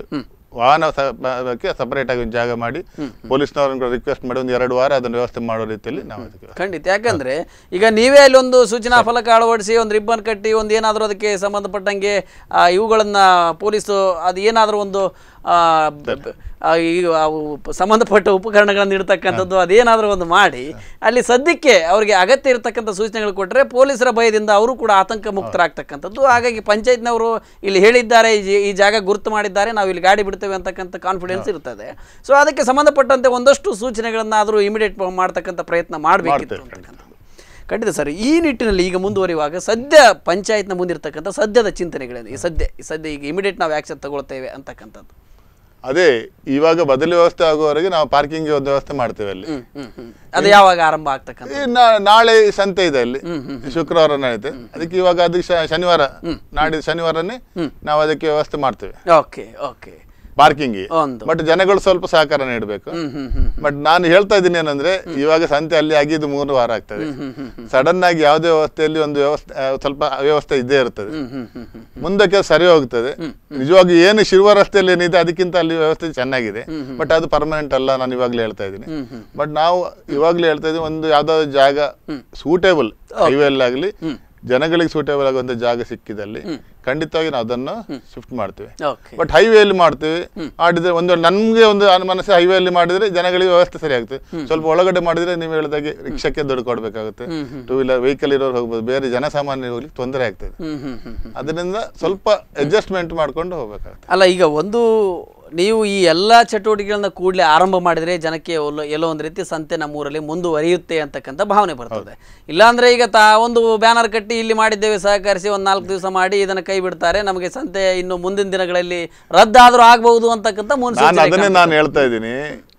ವಾಹನ ಸಪರೇಟ್ ಆಗಿ ಒಂದು ಜಾಗ ಮಾಡಿ ಪೊಲೀಸ್ನವ್ರನ್ನ ರಿಕ್ವೆಸ್ಟ್ ಮಾಡಿ ಒಂದು ಎರಡು ವಾರ ಅದನ್ನು ವ್ಯವಸ್ಥೆ ಮಾಡೋ ರೀತಿಯಲ್ಲಿ ನಾವು ಅದಕ್ಕೆ ಖಂಡಿತ ಯಾಕಂದ್ರೆ ಈಗ ನೀವೇ ಅಲ್ಲಿ ಒಂದು ಸೂಚನಾ ಫಲಕ ಅಳವಡಿಸಿ ಒಂದು ರಿಬ್ಬನ್ ಕಟ್ಟಿ ಒಂದು ಏನಾದರೂ ಅದಕ್ಕೆ ಸಂಬಂಧಪಟ್ಟಂಗೆ ಆ, ಇವುಗಳನ್ನ ಪೊಲೀಸು ಅದು ಏನಾದರೂ ಒಂದು ಆ, ಬ- ಬ- ಆ, ಈ ಅವು ಪ- ಸಂಬಂಧಪಟ್ಟ ಉಪಕರಣಗಳನ್ನು ಇಡ್ತಕ್ಕಂಥದ್ದು ಅದೇನಾದರೂ ಒಂದು ಮಾಡಿ ಅಲ್ಲಿ ಸದ್ಯಕ್ಕೆ ಅವರಿಗೆ ಅಗತ್ಯ ಇರತಕ್ಕಂಥ ಸೂಚನೆಗಳು ಕೊಟ್ಟರೆ ಪೊಲೀಸರ ಭಯದಿಂದ ಅವರು ಕೂಡ ಆತಂಕ ಮುಕ್ತರಾಗ್ತಕ್ಕಂಥದ್ದು ಹಾಗಾಗಿ ಪಂಚಾಯತ್ನವರು ಇಲ್ಲಿ ಹೇಳಿದ್ದಾರೆ ಈ ಜಿ- ಈ ಜಾಗ ಗುರುತು ಮಾಡಿದ್ದಾರೆ ನಾವು ಇಲ್ಲಿ ಗಾಡಿ ಬಿಡ್ತೇವೆ ಅಂತಕ್ಕಂಥ ಕಾನ್ಫಿಡೆನ್ಸ್ ಇರ್ತದೆ ಸೊ ಅದಕ್ಕೆ ಸಂಬಂಧಪಟ್ಟಂತೆ ಒಂದಷ್ಟು ಸೂಚನೆಗಳನ್ನಾದರೂ ಇಮಿಡಿಯೇಟ್ ಮಾಡ್ತಕ್ಕಂಥ ಪ್ರಯತ್ನ ಮಾಡಬೇಕಿತ್ತು ಅಂತಕ್ಕಂಥದ್ದು ಖಂಡಿತ ಸರ್ ಈ ನಿಟ್ಟಿನಲ್ಲಿ ಈಗ ಮುಂದುವರಿಯುವಾಗ ಸದ್ಯ ಪಂಚಾಯತ್ನ ಮುಂದಿರ್ತಕ್ಕಂಥ ಸದ್ಯದ ಚಿಂತನೆಗಳೇನು ಈ ಸದ್ಯ ಈ ಸದ್ಯ ಈಗ ಇಮಿಡಿಯೇಟ್ ನಾವು ಆ್ಯಕ್ಷನ್ ತಗೊಳ್ತೇವೆ ಅಂತಕ್ಕಂಥದ್ದು ಅದೇ ಇವಾಗ ಬದಲಿ ವ್ಯವಸ್ಥೆ ಆಗುವವರೆಗೆ ನಾವು ಪಾರ್ಕಿಂಗ್ ಒಂದು ವ್ಯವಸ್ಥೆ ಮಾಡ್ತೇವೆ ಅಲ್ಲಿ ಹ್ಮ್ ಹ್ಮ್ ಹ್ಮ್ ಅದು ಯಾವಾಗ ಆರಂಭ ಆಗ್ತಕ್ಕಂಥ ಈ ನಾ- ನಾಳೆ ಸಂತೆ ಇದೆ ಅಲ್ಲಿ ಶುಕ್ರವಾರ ನಡೆಯುತ್ತೆ ಅದಕ್ಕೆ ಇವಾಗ ಅದಕ್ಕೆ ಶ- ಶನಿವಾರ ನಾಡಿದ್ದು ಶನಿವಾರನೇ ನಾವು ಅದಕ್ಕೆ ವ್ಯವಸ್ಥೆ ಮಾಡ್ತೇವೆ ಓಕೆ ಓಕೆ ಪಾರ್ಕಿಂಗ್ ಒಂದು. ಬಟ್ ಜನಗಳು ಸ್ವಲ್ಪ ಸಹಕಾರ ನೀಡಬೇಕು ಹ್ಮ್ ಹ್ಮ್ ಹ್ಮ್ ಬಟ್ ನಾನು ಹೇಳ್ತಾ ಇದ್ದೀನಿ ಏನಂದ್ರೆ ಇವಾಗ ಸಂತೆ ಅಲ್ಲಿ ಆಗಿದ್ದು ಮೂರು ವಾರ ಆಗ್ತದೆ ಸಡನ್ ಆಗಿ ಯಾವುದೇ ವ್ಯವಸ್ಥೆಯಲ್ಲಿ ಒಂದು ವ್ಯವಸ್ಥೆ ಆ, ಸ್ವಲ್ಪ ಅವ್ಯವಸ್ಥೆ ಇದ್ದೇ ಇರ್ತದೆ ಹ್ಮ್ ಹ್ಮ್ ಹ್ಮ್ ಹ್ಮ್ ಮುಂದಕ್ಕೆ ಸರಿ ಹೋಗ್ತದೆ ನಿಜವಾಗಿ ಏನು ಶಿರುವ ರಸ್ತೆಯಲ್ಲಿ ಏನಿದೆ ಅದಕ್ಕಿಂತ ಅಲ್ಲಿ ವ್ಯವಸ್ಥೆ ಚೆನ್ನಾಗಿದೆ ಬಟ್ ಅದು ಪರ್ಮನೆಂಟ್ ಅಲ್ಲ ನಾನು ಇವಾಗಲೇ ಹೇಳ್ತಾ ಇದ್ದೀನಿ ಬಟ್ ನಾವು ಇವಾಗಲೇ ಹೇಳ್ತಾ ಇದ್ದೀವಿ ಒಂದು ಯಾವ್ದಾದ್ರು ಜಾಗ ಸೂಟೇಬಲ್ ಹೈವೇ ಆಗಲಿ ಜನಗಳಿಗೆ ಸೂಟೇಬಲ್ ಆಗುವಂತ ಜಾಗ ಸಿಕ್ಕಿದಲ್ಲಿ ಖಂಡಿತವಾಗಿ ನಾವು ಅದನ್ನು ಶಿಫ್ಟ್ ಮಾಡ್ತೇವೆ ಓಕೆ ಬಟ್ ಹೈವೇಲಿ ಮಾಡ್ತೇವೆ ಮಾಡಿದ್ರೆ ಒಂದು ನಮ್ಗೆ ಒಂದು ಮನಸ್ಸು ಹೈವೇಲಿ ಮಾಡಿದ್ರೆ ಜನಗಳಿಗೆ ವ್ಯವಸ್ಥೆ ಸರಿ ಆಗ್ತದೆ ಸ್ವಲ್ಪ ಒಳಗಡೆ ಮಾಡಿದ್ರೆ ನೀವು ಹೇಳಿದಾಗೆ ರಿಕ್ಷಾಕ್ಕೆ ದುಡ್ಡು ಕೊಡ್ಬೇಕಾಗುತ್ತೆ ಟೂ ವೀಲರ್ ವೆಹಿಕಲ್ ಇರೋರು ಹೋಗ್ಬೋದು ಬೇರೆ ಜನಸಾಮಾನ್ಯರು ಹೋಗ್ಲಿಕ್ಕೆ ತೊಂದರೆ ಆಗ್ತದೆ ಹ್ಮ್ ಹ್ಮ್ ಹ್ಮ್ ಹ್ಮ್ ಅದರಿಂದ ಸ್ವಲ್ಪ ಅಡ್ಜಸ್ಟ್ಮೆಂಟ್ ಮಾಡ್ಕೊಂಡು ಹೋಗ್ಬೇಕಾಗುತ್ತೆ ಅಲ್ಲ ಈಗ ಒಂದು ನೀವು ಈ ಎಲ್ಲ ಚಟುವಟಿಕೆಗಳನ್ನ ಕೂಡಲೇ ಆರಂಭ ಮಾಡಿದರೆ ಜನಕ್ಕೆ ಒಲ್ಲ- ಎಲ್ಲೋ ಒಂದು ರೀತಿ ಸಂತೆ ನಮ್ಮೂರಲ್ಲಿ ಮುಂದುವರಿಯುತ್ತೆ ಅಂತಕ್ಕಂಥ ಭಾವನೆ ಬರ್ತದೆ ಇಲ್ಲಾಂದ್ರೆ ಈಗ ತಾ ಒಂದು ಬ್ಯಾನರ್ ಕಟ್ಟಿ ಇಲ್ಲಿ ಮಾಡಿದ್ದೇವೆ ಸಹಕರಿಸಿ ಒಂದು ನಾಲ್ಕು ದಿವಸ ಮಾಡಿ ಇದನ್ನು ಕೈ ಬಿಡ್ತಾರೆ ನಮಗೆ ಸಂತೆ ಇನ್ನು ಮುಂದಿನ ದಿನಗಳಲ್ಲಿ ರದ್ದಾದರೂ ಆಗಬಹುದು ಅಂತಕ್ಕಂಥ ನಾನು ಮುನ್ಸೂಚನೆ ಅದನ್ನೇ ನಾನು ಹೇಳ್ತಾ ಇದ್ದೀನಿ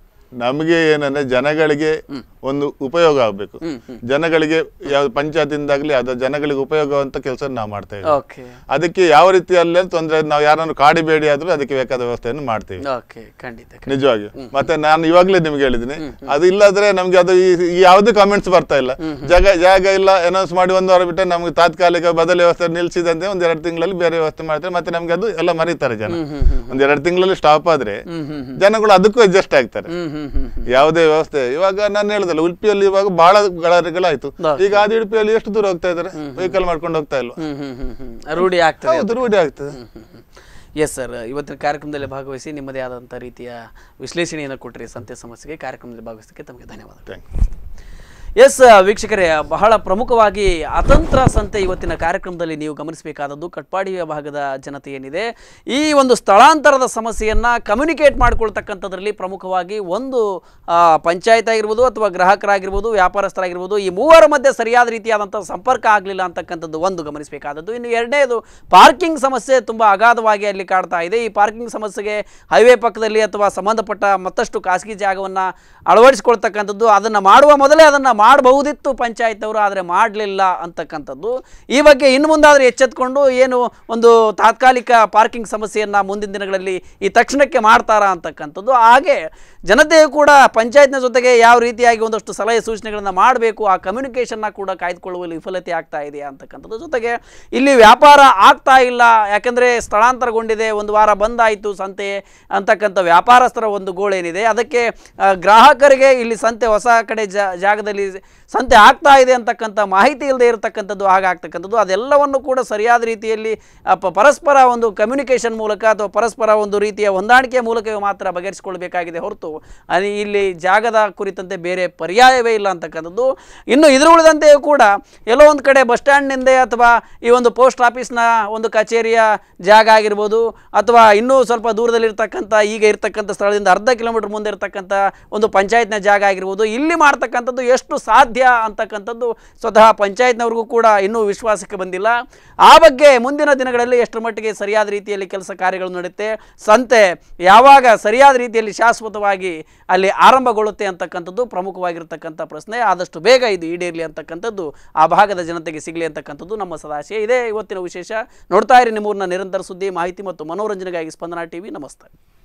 ನಮಗೆ ಏನಂದ್ರೆ ಜನಗಳಿಗೆ ಒಂದು ಉಪಯೋಗ ಆಗಬೇಕು ಜನಗಳಿಗೆ ಯಾವ ಪಂಚಾಯತಿಂದಾಗ್ಲಿ ಅದ ಜನಗಳಿಗೆ ಉಪಯೋಗ ಅಂತ ಕೆಲಸ ನಾವು ಮಾಡ್ತಾ ಇದ್ದೀವಿ ಓಕೆ ಅದಕ್ಕೆ ಯಾವ ರೀತಿಯಲ್ಲಿ ತೊಂದರೆ ನಾವು ಯಾರನ್ನು ಕಾಡಿಬೇಡಿ ಆದ್ರೂ ಅದಕ್ಕೆ ಬೇಕಾದ ವ್ಯವಸ್ಥೆಯನ್ನು ಮಾಡ್ತೀವಿ ಓಕೆ ಖಂಡಿತ ನಿಜವಾಗಿ ಮತ್ತೆ ನಾನು ಇವಾಗ್ಲೇ ನಿಮ್ಗೆ ಹೇಳಿದ್ದೀನಿ ಅದು ಇಲ್ಲಾದ್ರೆ ನಮ್ಗೆ ಅದು ಈ- ಈ ಯಾವುದೇ ಕಾಮೆಂಟ್ಸ್ ಬರ್ತಾ ಇಲ್ಲ ಜಾಗ ಜಾಗ ಇಲ್ಲ ಅನೌನ್ಸ್ ಮಾಡಿ ಒಂದು ವಾರ ಬಿಟ್ಟರೆ ನಮ್ಗೆ ತಾತ್ಕಾಲಿಕ ಬದಲಿ ವ್ಯವಸ್ಥೆ ನಿಲ್ಸಿದಂತೆ ಒಂದ್ ಎರಡು ತಿಂಗಳಲ್ಲಿ ಬೇರೆ ವ್ಯವಸ್ಥೆ ಮಾಡ್ತಾರೆ ಮತ್ತೆ ನಮ್ಗೆ ಅದು ಎಲ್ಲ ಮರೀತಾರೆ ಜನ ಒಂದ್ ಎರಡು ತಿಂಗಳಲ್ಲಿ ಸ್ಟಾಪ್ ಆದ್ರೆ ಜನಗಳು ಅದಕ್ಕೂ ಅಡ್ಜಸ್ಟ್ ಆಗ್ತಾರೆ ಹ್ಮ್ ಹ್ಮ್ ಹ್ಮ್ ಹ್ಮ್ ಯಾವುದೇ ವ್ಯವಸ್ಥೆ ಇವಾಗ ನಾನು ಹೇಳಿದಲ್ಲ ಉಡುಪಿಯಲ್ಲಿ ಇವಾಗ ಬಹಳ ಗಳರಿಗಳಾಯ್ತು ಈಗ ಅದು ಉಡುಪಿಯಲ್ಲಿ ಎಷ್ಟು ದೂರ ಹೋಗ್ತಾ ಇದಾರೆ ವೆಹಿಕಲ್ ಮಾಡ್ಕೊಂಡು ಹೋಗ್ತಾ ಇಲ್ವಾ ಹ್ಮ್ ಹ್ಮ್ ಹ್ಮ್ ಹ್ಮ್ ರೂಢಿ ಆಗ್ತದೆ ಹೌದು ರೂಢಿ ಆಗ್ತದೆ ಎಸ್ ಸರ್ ಇವತ್ತಿನ ಕಾರ್ಯಕ್ರಮದಲ್ಲಿ ಭಾಗವಹಿಸಿ ನಿಮ್ಮದೇ ಆದಂಥ ರೀತಿಯ ವಿಶ್ಲೇಷಣೆಯನ್ನು ಕೊಟ್ಟರೆ ಸಂತೆ ಸಮಸ್ಯೆಗೆ ಕಾರ್ಯಕ್ರಮದಲ್ಲಿ ಭಾಗವಹಿಸೋಕ್ಕೆ ತಮಗೆ ಧನ್ಯವಾದ ಥ್ಯಾಂಕ್ ಎಸ್ ವೀಕ್ಷಕರೇ ಬಹಳ ಪ್ರಮುಖವಾಗಿ ಅತಂತ್ರ ಸಂತೆ ಇವತ್ತಿನ ಕಾರ್ಯಕ್ರಮದಲ್ಲಿ ನೀವು ಗಮನಿಸಬೇಕಾದದ್ದು ಕಟ್ಪಾಡಿ ಭಾಗದ ಜನತೆ ಏನಿದೆ ಈ ಒಂದು ಸ್ಥಳಾಂತರದ ಸಮಸ್ಯೆಯನ್ನು ಕಮ್ಯುನಿಕೇಟ್ ಮಾಡ್ಕೊಳ್ತಕ್ಕಂಥದ್ರಲ್ಲಿ ಪ್ರಮುಖವಾಗಿ ಒಂದು ಆ, ಪಂಚಾಯತ್ ಆಗಿರ್ಬೋದು ಅಥವಾ ಗ್ರಾಹಕರಾಗಿರ್ಬೋದು ವ್ಯಾಪಾರಸ್ಥರಾಗಿರ್ಬೋದು ಈ ಮೂವರ ಮಧ್ಯೆ ಸರಿಯಾದ ರೀತಿಯಾದಂಥ ಸಂಪರ್ಕ ಆಗಲಿಲ್ಲ ಅಂತಕ್ಕಂಥದ್ದು ಒಂದು ಗಮನಿಸಬೇಕಾದದ್ದು ಇನ್ನು ಎರಡನೇದು ಪಾರ್ಕಿಂಗ್ ಸಮಸ್ಯೆ ತುಂಬ ಅಗಾಧವಾಗಿ ಅಲ್ಲಿ ಕಾಡ್ತಾ ಇದೆ ಈ ಪಾರ್ಕಿಂಗ್ ಸಮಸ್ಯೆಗೆ ಹೈವೇ ಪಕ್ಕದಲ್ಲಿ ಅಥವಾ ಸಂಬಂಧಪಟ್ಟ ಮತ್ತಷ್ಟು ಖಾಸಗಿ ಜಾಗವನ್ನು ಅಳವಡಿಸ್ಕೊಳ್ತಕ್ಕಂಥದ್ದು ಅದನ್ನು ಮಾಡುವ ಮೊದಲೇ ಅದನ್ನು ಮಾಡಬಹುದಿತ್ತು ಪಂಚಾಯತ್ ಅವರು ಆದರೆ ಮಾಡಲಿಲ್ಲ ಅಂತಕ್ಕಂಥದ್ದು ಈ ಬಗ್ಗೆ ಇನ್ನು ಮುಂದಾದರೆ ಎಚ್ಚೆತ್ಕೊಂಡು ಏನು ಒಂದು ತಾತ್ಕಾಲಿಕ ಪಾರ್ಕಿಂಗ್ ಸಮಸ್ಯೆಯನ್ನು ಮುಂದಿನ ದಿನಗಳಲ್ಲಿ ಈ ತಕ್ಷಣಕ್ಕೆ ಮಾಡ್ತಾರಾ ಅಂತಕ್ಕಂಥದ್ದು ಹಾಗೆ ಜನತೆಯು ಕೂಡ ಪಂಚಾಯತ್ನ ಜೊತೆಗೆ ಯಾವ ರೀತಿಯಾಗಿ ಒಂದಷ್ಟು ಸಲಹೆ ಸೂಚನೆಗಳನ್ನು ಮಾಡಬೇಕು ಆ ಕಮ್ಯುನಿಕೇಷನ್ನ ಕೂಡ ಕಾಯ್ದುಕೊಳ್ಳುವಲ್ಲಿ ವಿಫಲತೆ ಆಗ್ತಾ ಇದೆಯಾ ಅಂತಕ್ಕಂಥದ್ದು ಜೊತೆಗೆ ಇಲ್ಲಿ ವ್ಯಾಪಾರ ಆಗ್ತಾ ಇಲ್ಲ ಯಾಕೆಂದರೆ ಸ್ಥಳಾಂತರಗೊಂಡಿದೆ ಒಂದು ವಾರ ಬಂದಾಯಿತು ಸಂತೆ ಅಂತಕ್ಕಂಥ ವ್ಯಾಪಾರಸ್ಥರ ಒಂದು ಗೋಳೇನಿದೆ ಅದಕ್ಕೆ ಆ, ಗ್ರಾಹಕರಿಗೆ ಇಲ್ಲಿ ಸಂತೆ ಹೊಸ ಕಡೆ ಜಾ ಜಾಗದಲ್ಲಿ ಸಂತೆ ಆಗ್ತಾ ಇದೆ ಅಂತಕ್ಕಂಥ ಮಾಹಿತಿ ಇಲ್ಲದೆ ಇರತಕ್ಕಂಥದ್ದು ಹಾಗಾಗ್ತಕ್ಕಂಥದ್ದು ಅದೆಲ್ಲವನ್ನು ಕೂಡ ಸರಿಯಾದ ರೀತಿಯಲ್ಲಿ ಆ, ಪ- ಪರಸ್ಪರ ಒಂದು ಕಮ್ಯುನಿಕೇಷನ್ ಮೂಲಕ ಅಥವಾ ಪರಸ್ಪರ ಒಂದು ರೀತಿಯ ಹೊಂದಾಣಿಕೆಯ ಮೂಲಕವೇ ಮಾತ್ರ ಬಗೆಹರಿಸಿಕೊಳ್ಬೇಕಾಗಿದೆ ಹೊರತು ಅಲ್ಲಿ ಇಲ್ಲಿ ಜಾಗದ ಕುರಿತಂತೆ ಬೇರೆ ಪರ್ಯಾಯವೇ ಇಲ್ಲ ಅಂತಕ್ಕಂಥದ್ದು ಇನ್ನು ಇದ್ರ ಉಳಿದಂತೆಯೂ ಕೂಡ ಎಲ್ಲೋ ಒಂದು ಕಡೆ ಬಸ್ ಸ್ಟ್ಯಾಂಡ್ನಿಂದ ಅಥವಾ ಈ ಒಂದು ಪೋಸ್ಟ್ ಆಫೀಸ್ನ ಒಂದು ಕಚೇರಿಯ ಜಾಗ ಆಗಿರ್ಬೋದು ಅಥವಾ ಇನ್ನೂ ಸ್ವಲ್ಪ ದೂರದಲ್ಲಿರ್ತಕ್ಕಂಥ ಈಗ ಇರ್ತಕ್ಕಂಥ ಸ್ಥಳದಿಂದ ಅರ್ಧ ಕಿಲೋಮೀಟರ್ ಮುಂದೆ ಇರ್ತಕ್ಕಂಥ ಒಂದು ಪಂಚಾಯತ್ನ ಜಾಗ ಆಗಿರ್ಬೋದು ಇಲ್ಲಿ ಮಾಡ್ತಕ್ಕಂಥದ್ದು ಎಷ್ಟು ಸಾಧ್ಯ ಅಂತಕ್ಕಂಥದ್ದು ಸ್ವತಃ ಪಂಚಾಯತ್ನವ್ರಿಗೂ ಕೂಡ ಇನ್ನೂ ವಿಶ್ವಾಸಕ್ಕೆ ಬಂದಿಲ್ಲ ಆ ಬಗ್ಗೆ ಮುಂದಿನ ದಿನಗಳಲ್ಲಿ ಎಷ್ಟರ ಮಟ್ಟಿಗೆ ಸರಿಯಾದ ರೀತಿಯಲ್ಲಿ ಕೆಲಸ ಕಾರ್ಯಗಳು ನಡೆಯುತ್ತೆ ಸಂತೆ ಯಾವಾಗ ಸರಿಯಾದ ರೀತಿಯಲ್ಲಿ ಶಾಶ್ವತವಾಗಿ ಅಲ್ಲಿ ಆರಂಭಗೊಳ್ಳುತ್ತೆ ಅಂತಕ್ಕಂಥದ್ದು ಪ್ರಮುಖವಾಗಿರ್ತಕ್ಕಂಥ ಪ್ರಶ್ನೆ ಆದಷ್ಟು ಬೇಗ ಇದು ಈಡೇರಲಿ ಅಂತಕ್ಕಂಥದ್ದು ಆ ಭಾಗದ ಜನತೆಗೆ ಸಿಗಲಿ ಅಂತಕ್ಕಂಥದ್ದು ನಮ್ಮ ಸದಾಶಯ ಇದೇ ಇವತ್ತಿನ ವಿಶೇಷ ನೋಡ್ತಾ ಇರಿ ನಿಮ್ಮೂರಿನ ನಿರಂತರ ಸುದ್ದಿ ಮಾಹಿತಿ ಮತ್ತು ಮನೋರಂಜನೆಗಾಗಿ ಸ್ಪಂದನಾ ಟಿವಿ ನಮಸ್ತೆ